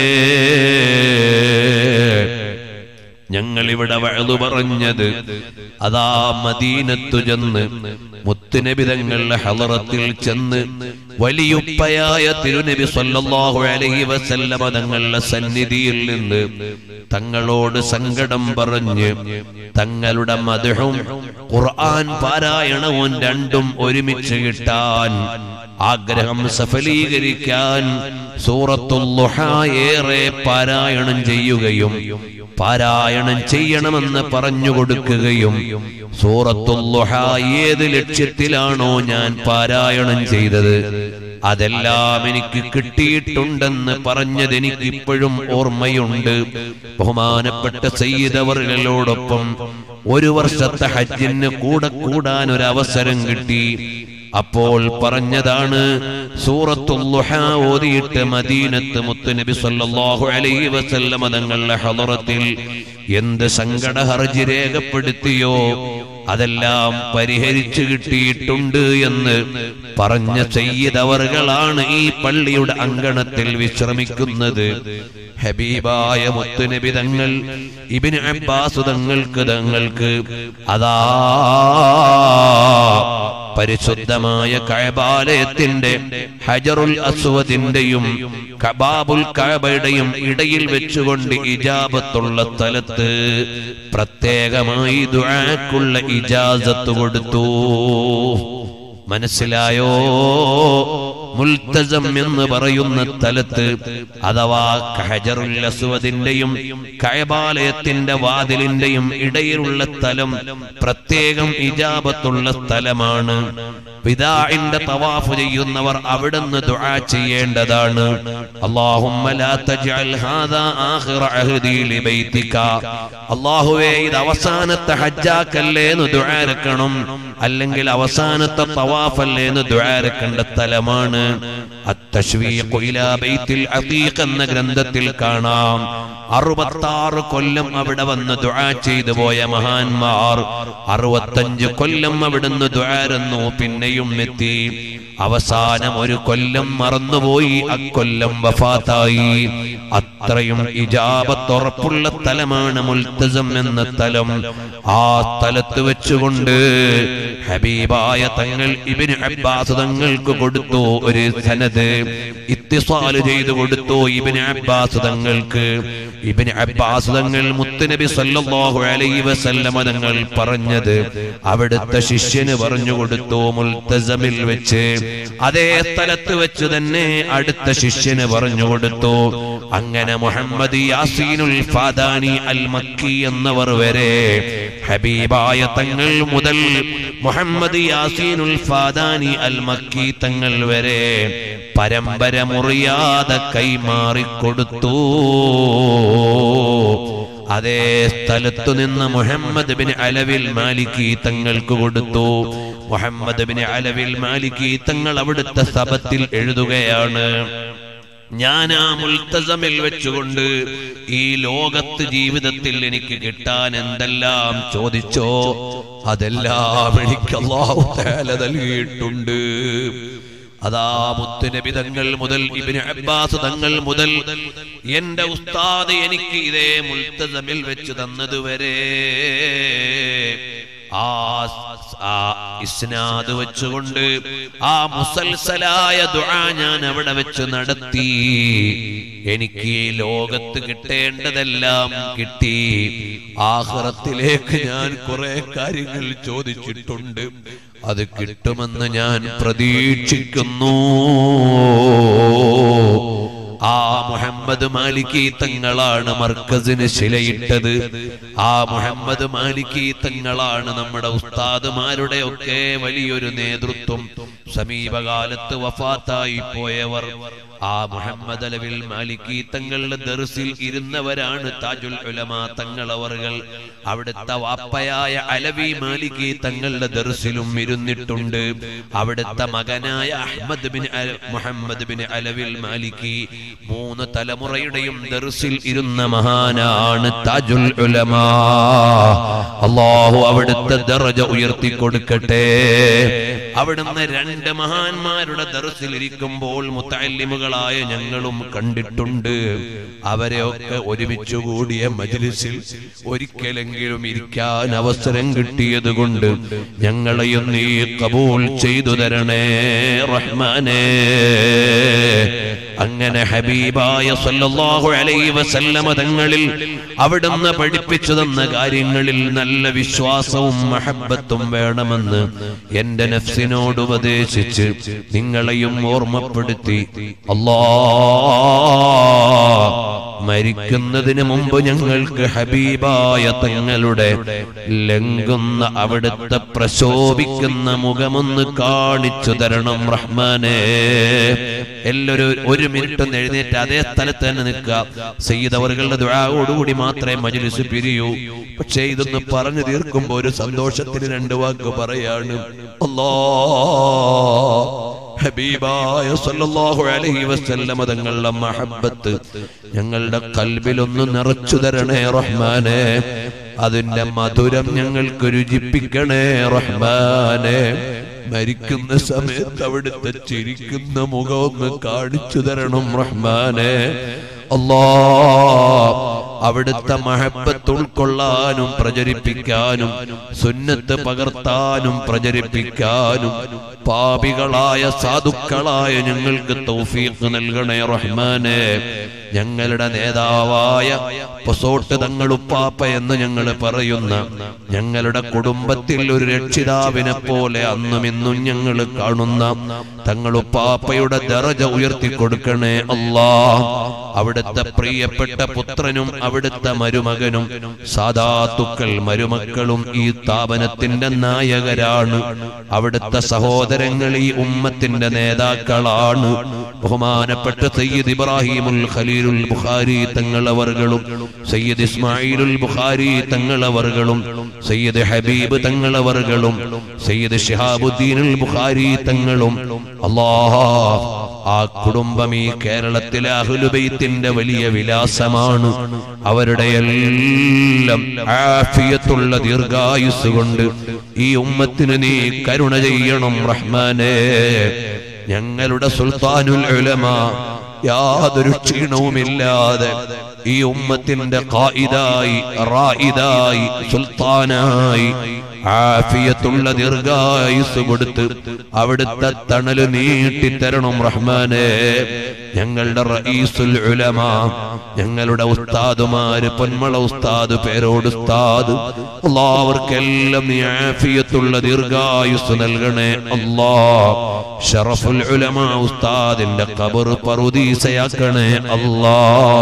ഞങ്ങൾ ഇവിടെ വഴുതു പറഞ്ഞത് അതാ മദീനത്തു ചെന്ന് മുത്തുനബി തങ്ങളുടെ ഹലറത്തിൽ ചെന്ന് വലിയുപ്പയായ തിരുനബി സല്ലല്ലാഹു അലൈഹി വസല്ലമ തങ്ങളുടെ സന്നിധിയിൽ നിന്ന് തങ്ങളോട് സങ്കടം പറഞ്ഞ് തങ്ങളുടെ മധുഹും ഖുർആൻ പാരായണവും രണ്ടും ഒരുമിച്ച് കിട്ടാൻ ആഗ്രഹം സഫലീകരിക്കാൻ സൂറത്തുൽ ളുഹ ഏറെ പാരായണം ചെയ്യുകയും പാരായണം ചെയ്യണമെന്ന് പറഞ്ഞു കൊടുക്കുകയും സൂറത്തുൽ ളുഹ ഏത് ലക്ഷ്യത്തിലാണോ ഞാൻ പാരായണം ചെയ്തത് അതെല്ലാം എനിക്ക് കിട്ടിയിട്ടുണ്ടെന്ന് പറഞ്ഞത് എനിക്ക് ഇപ്പോഴും ഓർമ്മയുണ്ട് ബഹുമാനപ്പെട്ട സയ്യിദവറുകളോടൊപ്പം ഒരു വർഷത്തെ ഹജ്ജിന് കൂടെ കൂടാൻ ഒരു അവസരം കിട്ടി അപ്പോൾ പറഞ്ഞതാണ് സൂറത്തുൽ ളുഹ ഓതിയിട്ട് മദീനത്ത് മുത്തുനബി സല്ലല്ലാഹു അലൈഹി വസല്ലമ തങ്ങളുടെ ഹളറത്തിൽ എന്ത് സങ്കട ഹർജി രേഖപ്പെടുത്തിയോ അതെല്ലാം പരിഹരിച്ചു കിട്ടിയിട്ടുണ്ട് എന്ന് പറഞ്ഞ ചെയ്തവറുകളാണ് ഈ പള്ളിയുടെ അങ്കണത്തിൽ വിശ്രമിക്കുന്നത് ഹബീബായ മുത്തുനബി തങ്ങൾ ഇബിന് അബ്ബാസ് തങ്ങൾക്ക് തങ്ങൾക്ക് അതാ പരിശുദ്ധമായ കഴബാലയത്തിന്റെ ഹജറുൽ അസ്വദിന്റെയും കബാബുൽ കഴബയുടെയും ഇടയിൽ വെച്ചുകൊണ്ട് ഇജാബത്തുള്ള സ്ഥലത്ത് പ്രത്യേകമായി ദുആക്കുള്ള ഇജാസത്ത് കൊടുത്തു മനസ്സിലായോ മുൽത്തസം എന്ന് പറയുന്ന സ്ഥലത്ത് അഥവാ ഹജറുൽ അസ്വദിന്റെയും കയബാലയത്തിന്റെ വാതിലിന്റെയും ഇടയിലുള്ള സ്ഥലം പ്രത്യേകം ഇജാബത്തുള്ള സ്ഥലമാണ് വിദാഇന്റെ തവാഫ് ചെയ്യുന്നവർ അവിടുന്ന് ദുആ ചെയ്യേണ്ടതാണ് അല്ലാഹുമ്മ ലാ തജ്അൽ ഹാദാ ആഖിറ അഹ്ദി ലിബൈതിക അല്ലാഹുവേ ഇത് അവസാനത്തെ ഹജ്ജാക്കല്ലേ എന്ന് ദുആരക്കണം അല്ലെങ്കിൽ അവസാനത്തെ തവാഫല്ലേ എന്ന് ദുആരക്കേണ്ട സ്ഥലമാണ് അത്തശ്വീഖു ഇലാ ബൈത്തിൽ അതീഖ് എന്ന ഗ്രന്ഥത്തിൽ കാണാം അറുപത്താറ് കൊല്ലം അവിടെ വന്ന് ദുആ ചെയ്തു പോയ മഹാന്മാർ അറുപത്തഞ്ച് കൊല്ലം അവിടുന്ന് ദുആരുന്നു പിന്നെയും എത്തി അവസാനം ഒരു കൊല്ലം മറന്നുപോയി അക്കൊല്ലം വഫാത്തായി അത്രയും ഇജാബത്തുറപ്പുള്ള സ്ഥലമാണ് മുൽത്തസം എന്ന സ്ഥലം ആ സ്ഥലത്ത് വെച്ചുകൊണ്ട് ഹബീബായ തങ്ങൾ ഇബിന് അബ്ബാസ് തങ്ങൾക്ക് കൊടുത്തു ഒരു സനത് ഇത്തിസാല് ചെയ്തു കൊടുത്തു ഇബിന് അബ്ബാസ് തങ്ങൾക്ക് ഇബിന് അബ്ബാസ് തങ്ങൾ മുത്തുനബി സല്ലല്ലാഹു അലൈഹി വസല്ലമ തങ്ങൾ പറഞ്ഞത് അവിടുത്തെ ശിഷ്യന് പറഞ്ഞു കൊടുത്തു മുൽത്തസമിൽ വെച്ച് അതേ സ്ഥലത്ത് വെച്ച് തന്നെ അടുത്ത ശിഷ്യന് പറഞ്ഞു കൊടുത്തു അങ്ങനെ മുഹമ്മദ് യാസീനുൽ ഫാദാനി അൽ മക്കി എന്നവർ വരെ ഹബീബായ തങ്ങൾ മുതൽ മുഹമ്മദ് യാസീനുൽ ഫാദാനി അൽ മക്കി തങ്ങൾ വരെ പരമ്പര മുറിയാതെ കൈമാറിക്കൊടുത്തു അതേ സ്ഥലത്തു നിന്ന് മുഹമ്മദ് ബിൻ അലവിൽ മാലിക്കി തങ്ങൾക്ക് കൊടുത്തു മുഹമ്മദ് ബിൻ അലവിൽ മാലിക്കി തങ്ങൾ അവിടുത്തെ സഭത്തിൽ എഴുതുകയാണ് ഞാൻ ആ മുൽത്തസമിൽ വെച്ചുകൊണ്ട് ഈ ലോകത്ത് ജീവിതത്തിൽ എനിക്ക് കിട്ടാൻ എന്തെല്ലാം ചോദിച്ചോ അതെല്ലാം എനിക്ക് അല്ലാഹു തആല നൽകിയിട്ടുണ്ട് അതാ മുത്തുനബി തങ്ങൾ മുതൽ ഇബ്നു അബ്ബാസ് തങ്ങൾ മുതൽ എന്റെ ഉസ്താദ് എനിക്ക് ഇതേ മുൽത്തസമിൽ വെച്ച് തന്നതുവരെ ആ ആ ഇസ്നാദ് വെച്ചുകൊണ്ട് ആ മുസൽസലായ ദുആ ഞാൻ അവിടെ വെച്ച് നടത്തി എനിക്ക് ഈ ലോകത്ത് കിട്ടേണ്ടതെല്ലാം കിട്ടി ആഹ്റത്തിലേക്ക് ഞാൻ കുറെ കാര്യങ്ങൾ ചോദിച്ചിട്ടുണ്ട് അത് കിട്ടുമെന്ന് ഞാൻ പ്രതീക്ഷിക്കുന്നു ആ മുഹമ്മദ് മാലിക്കി തങ്ങളാണ് മർക്കസിന് ശിലയിട്ടത് ആ മുഹമ്മദ് മാലിക്കി തങ്ങളാണ് നമ്മുടെ ഉസ്താദുമാരുടെ ഒക്കെ വലിയൊരു നേതൃത്വം സമീപകാലത്ത് വഫാത്തായി പോയവർ ആ മുഹമ്മദ് അലവിൽ മാലിക്കി തങ്ങളുടെ ദർസിൽ ഇരുന്നവരാണ് താജുൽ ഉലമ തങ്ങളവറുകൾ അവിടുത്തെ വാപ്പയായ അലവി മാലിക്കി തങ്ങളുടെ ദർസിലും ഇരുന്നിട്ടുണ്ട് അവിടുത്തെ മകനായ അഹമ്മദ് ബിൻ അൽ- മുഹമ്മദ് ബിൻ അലവിൽ മാലിക്കി മൂന്ന് തലമുറയുടെയും ദർസിൽ ഇരുന്ന മഹാനാണ് താജുൽ ഉലമ അള്ളാഹു അവിടുത്തെ ദറജ ഉയർത്തി കൊടുക്കട്ടെ അവിടുന്ന് രണ്ട് മഹാന്മാരുടെ ദർസിൽ ഇരിക്കുമ്പോൾ മുത്തല്ലിമുകളായ ഞങ്ങളും കണ്ടിട്ടുണ്ട് അവരെ ഒക്കെ ഒരുമിച്ച് കൂടിയ മജ്ലിസിൽ ഒരിക്കലെങ്കിലും ഇരിക്കാൻ അവസരം കിട്ടിയത് കൊണ്ട് ഞങ്ങളെയും നീ കബൂൽ ചെയ്തു തരണേ റഹ്മാനേ അങ്ങനെ ഹബീബായ സല്ലല്ലാഹു അലൈഹി വസല്ലമ തങ്ങളിൽ അവിടുന്ന് പഠിപ്പിച്ചു തന്ന കാര്യങ്ങളിൽ നല്ല വിശ്വാസവും മഹബത്തും വേണമെന്ന് എന്റെ നഫ്സിനോട് ഉപദേശിച്ച് നിങ്ങളെയും ഓർമ്മപ്പെടുത്തി അല്ലാ മരിക്കുന്നതിന് മുമ്പ് ഞങ്ങൾക്ക് ഹബീബായ തങ്ങളുടെ ലംഘുന്ന അവിടുത്തെ പ്രശോഭിക്കുന്ന മുഖമൊന്ന് കാണിച്ചു തരണം റഹ്മാനേ എല്ലാവരും ഒരു മിനിറ്റ് ഒന്ന് എഴുന്നേറ്റ് അതേ സ്ഥലത്ത് തന്നെ നിൽക്കുക സയ്യിദ് അവറുകളുടെ ദുആയോടുകൂടി മാത്രമേ മജ്ലിസ് പിരിയൂ പക്ഷേ ഇതൊന്ന് പറഞ്ഞു തീർക്കുമ്പോ ഒരു സന്തോഷത്തിന് രണ്ട് വാക്ക് പറയാണ് അല്ലാ ഹബീബായ സല്ലല്ലാഹു അലൈഹി വസല്ലമ തങ്ങളുടെ മഹബത്ത് ഞങ്ങളുടെ കൽബിലൊന്ന് നിറച്ചു തരണേ റഹ്മാനെ അതിന്റെ മധുരം ഞങ്ങൾക്ക് രുചിപ്പിക്കണേ റഹ്മാനെ മരിക്കുന്ന സമയത്ത് അവിടുത്തെ ചിരിക്കുന്ന മുഖം ഒന്ന് കാണിച്ചു തരണം റഹ്മാനെ അല്ലാ അവിടുത്തെ മഹബത്ത് ഉൾക്കൊള്ളാനും പ്രചരിപ്പിക്കാനും സുന്നത്ത് പകർത്താനും പ്രചരിപ്പിക്കാനും പാപികളായ സാധുക്കളായ ഞങ്ങൾക്ക് തൗഫീഖ് നൽകണേ റഹ്മാനെ ഞങ്ങളുടെ നേതാവായ പൊസോട്ട് തങ്ങളുപ്പാപ്പ എന്ന് ഞങ്ങൾ പറയുന്ന ഞങ്ങളുടെ കുടുംബത്തിൽ ഒരു രക്ഷിതാവിനെ പോലെ അന്നും ഇന്നും ഞങ്ങൾ കാണുന്ന തങ്ങളുപ്പാപ്പയുടെ ദറജ ഉയർത്തി കൊടുക്കണേ അല്ലാ അവിടുത്തെ പ്രിയപ്പെട്ട പുത്രനും അവിടുത്തെ മരുമകനും സാധാത്തുക്കൾ മരുമക്കളും ഈ സ്ഥാപനത്തിന്റെ നായകരാണ് അവിടുത്തെ സഹോദരങ്ങൾ ഈ ഉമ്മത്തിന്റെ നേതാക്കളാണ് ബഹുമാനപ്പെട്ട സയ്യിദ് ഇബ്രാഹിമുൽ ഖലീലുൽ ബുഖാരി തങ്ങളവറുകളും സയ്യിദ് ഇസ്മായിലുൽ ബുഖാരി തങ്ങളവറുകളും സയ്യിദ് ഹബീബ് തങ്ങളവറുകളും സയ്യിദ് ഷിഹാബുദ്ദീനുൽ ബുഖാരി തങ്ങളും അല്ലാഹ് ആ കുടുംബം ഈ കേരളത്തിലെ അഹ്ലുബൈത്തിന്റെ വലിയ വിലാസമാണ് അവരുടെ എല്ലാം ആഫിയത്തുള്ള ദീർഘായുസ് കൊണ്ട് ഈ ഉമ്മത്തിന് നീ കരുണ ചെയ്യണം റഹ്മാനേ ഞങ്ങളുടെ സുൽത്താനുൽ ഉലമ യാതൊരു ക്ഷീണവുമില്ലാതെ ഈ ഉമ്മത്തിന്റെ ഖായിദായി റായിദായി സുൽത്താനായി ആഫിയത്തുള്ള ദീർഘായുസ് കൊടുത്ത് അവിടുത്തെ തണല് നീട്ടിത്തരണം റഹ്മാനെ ഞങ്ങളുടെ റഈസുൽ ഉലമ ഞങ്ങളുടെ ഉസ്താദുമാര് പൊന്മള ഉസ്താദ് പേരോട് ഉസ്താദ് അല്ലാവർക്കെല്ലാം നീ ആഫിയത്തുള്ള ദീർഘായുസ് നൽകണേ അല്ലാ ഷറഫുൽ ഉലമ ഉസ്താദിന്റെ ഖബർ പറുദീസയാക്കണേ അല്ലാ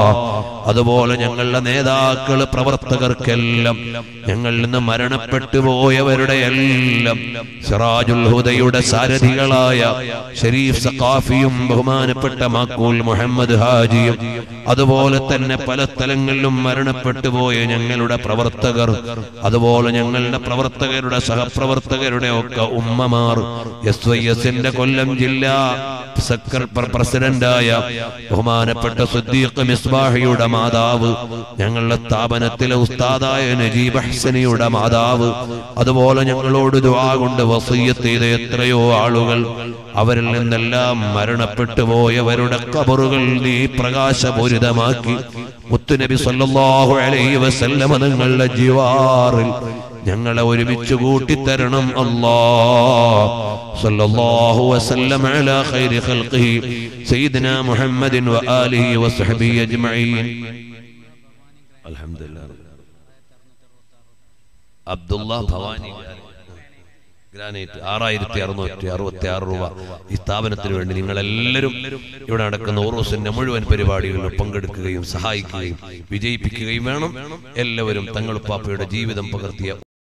അതുപോലെ ഞങ്ങളുടെ നേതാക്കള് പ്രവർത്തകർക്കെല്ലാം ഞങ്ങളിൽ നിന്ന് മരണപ്പെട്ടു പോയവരുടെ എല്ലാം സിറാജുൽ ഹുദയുടെ സാരഥികളായ ഷരീഫ് സഖാഫിയും ബഹുമാനപ്പെട്ട മാക്കൂൽ മുഹമ്മദ് ഹാജിയും അതുപോലെ തന്നെ പല സ്ഥലങ്ങളിലും മരണപ്പെട്ടു പോയ ഞങ്ങളുടെ പ്രവർത്തകർ അതുപോലെ ഞങ്ങളുടെ പ്രവർത്തകരുടെ സഹപ്രവർത്തകരുടെ ഒക്കെ ഉമ്മമാർ എസ് വൈ എസിന്റെ കൊല്ലം ജില്ലാ സെക്രട്ടറി പ്രസിഡന്റായ ബഹുമാനപ്പെട്ട സുദ്ദീഖ് മിസ്ബാഹിയുടെ മാതാവ് ഞങ്ങളുടെ സ്ഥാപനത്തിലെ ഉസ്താദായ നജീബ് ഹസനിയുടെ മാതാവ് അതുപോലെ ഞങ്ങളോട് ദുആ കൊണ്ട് വസീയത്ത് ചെയ്ത എത്രയോ ആളുകൾ അവരിൽ നിന്നെല്ലാം മരണപ്പെട്ടു പോയവരുടെ കബറുകൾ നീ പ്രകാശപൂരിതമാക്കി മുത്തുനബി സല്ലല്ലാഹു അലൈഹി വസല്ലമ തങ്ങളുടെ ജിവാറിൽ ഞങ്ങളെ ഒരുമിച്ച് കൂട്ടിത്തരണം അല്ലാ സല്ലല്ലാഹു വസല്ലം അലാ ഖൈരി ഖൽഖിഹി സയ്യിദിനാ മുഹമ്മദിൻ വആലിഹി വസഹ്ബിഹി അജ്മഈൻ അൽഹംദുലില്ലാഹ് അബ്ദുള്ള ഭവാനി ഗ്രാനൈറ്റ് ആറായിരത്തി അറുന്നൂറ്റി അറുപത്തി ആറ് രൂപ ഈ സ്ഥാപനത്തിന് വേണ്ടി നിങ്ങൾ എല്ലാവരും ഇവിടെ നടക്കുന്ന ഓറോസിന്റെ മുഴുവൻ പരിപാടികളിലും പങ്കെടുക്കുകയും സഹായിക്കുകയും വിജയിപ്പിക്കുകയും വേണം എല്ലാവരും തങ്ങളുപ്പാപ്പയുടെ ജീവിതം പകർത്തിയ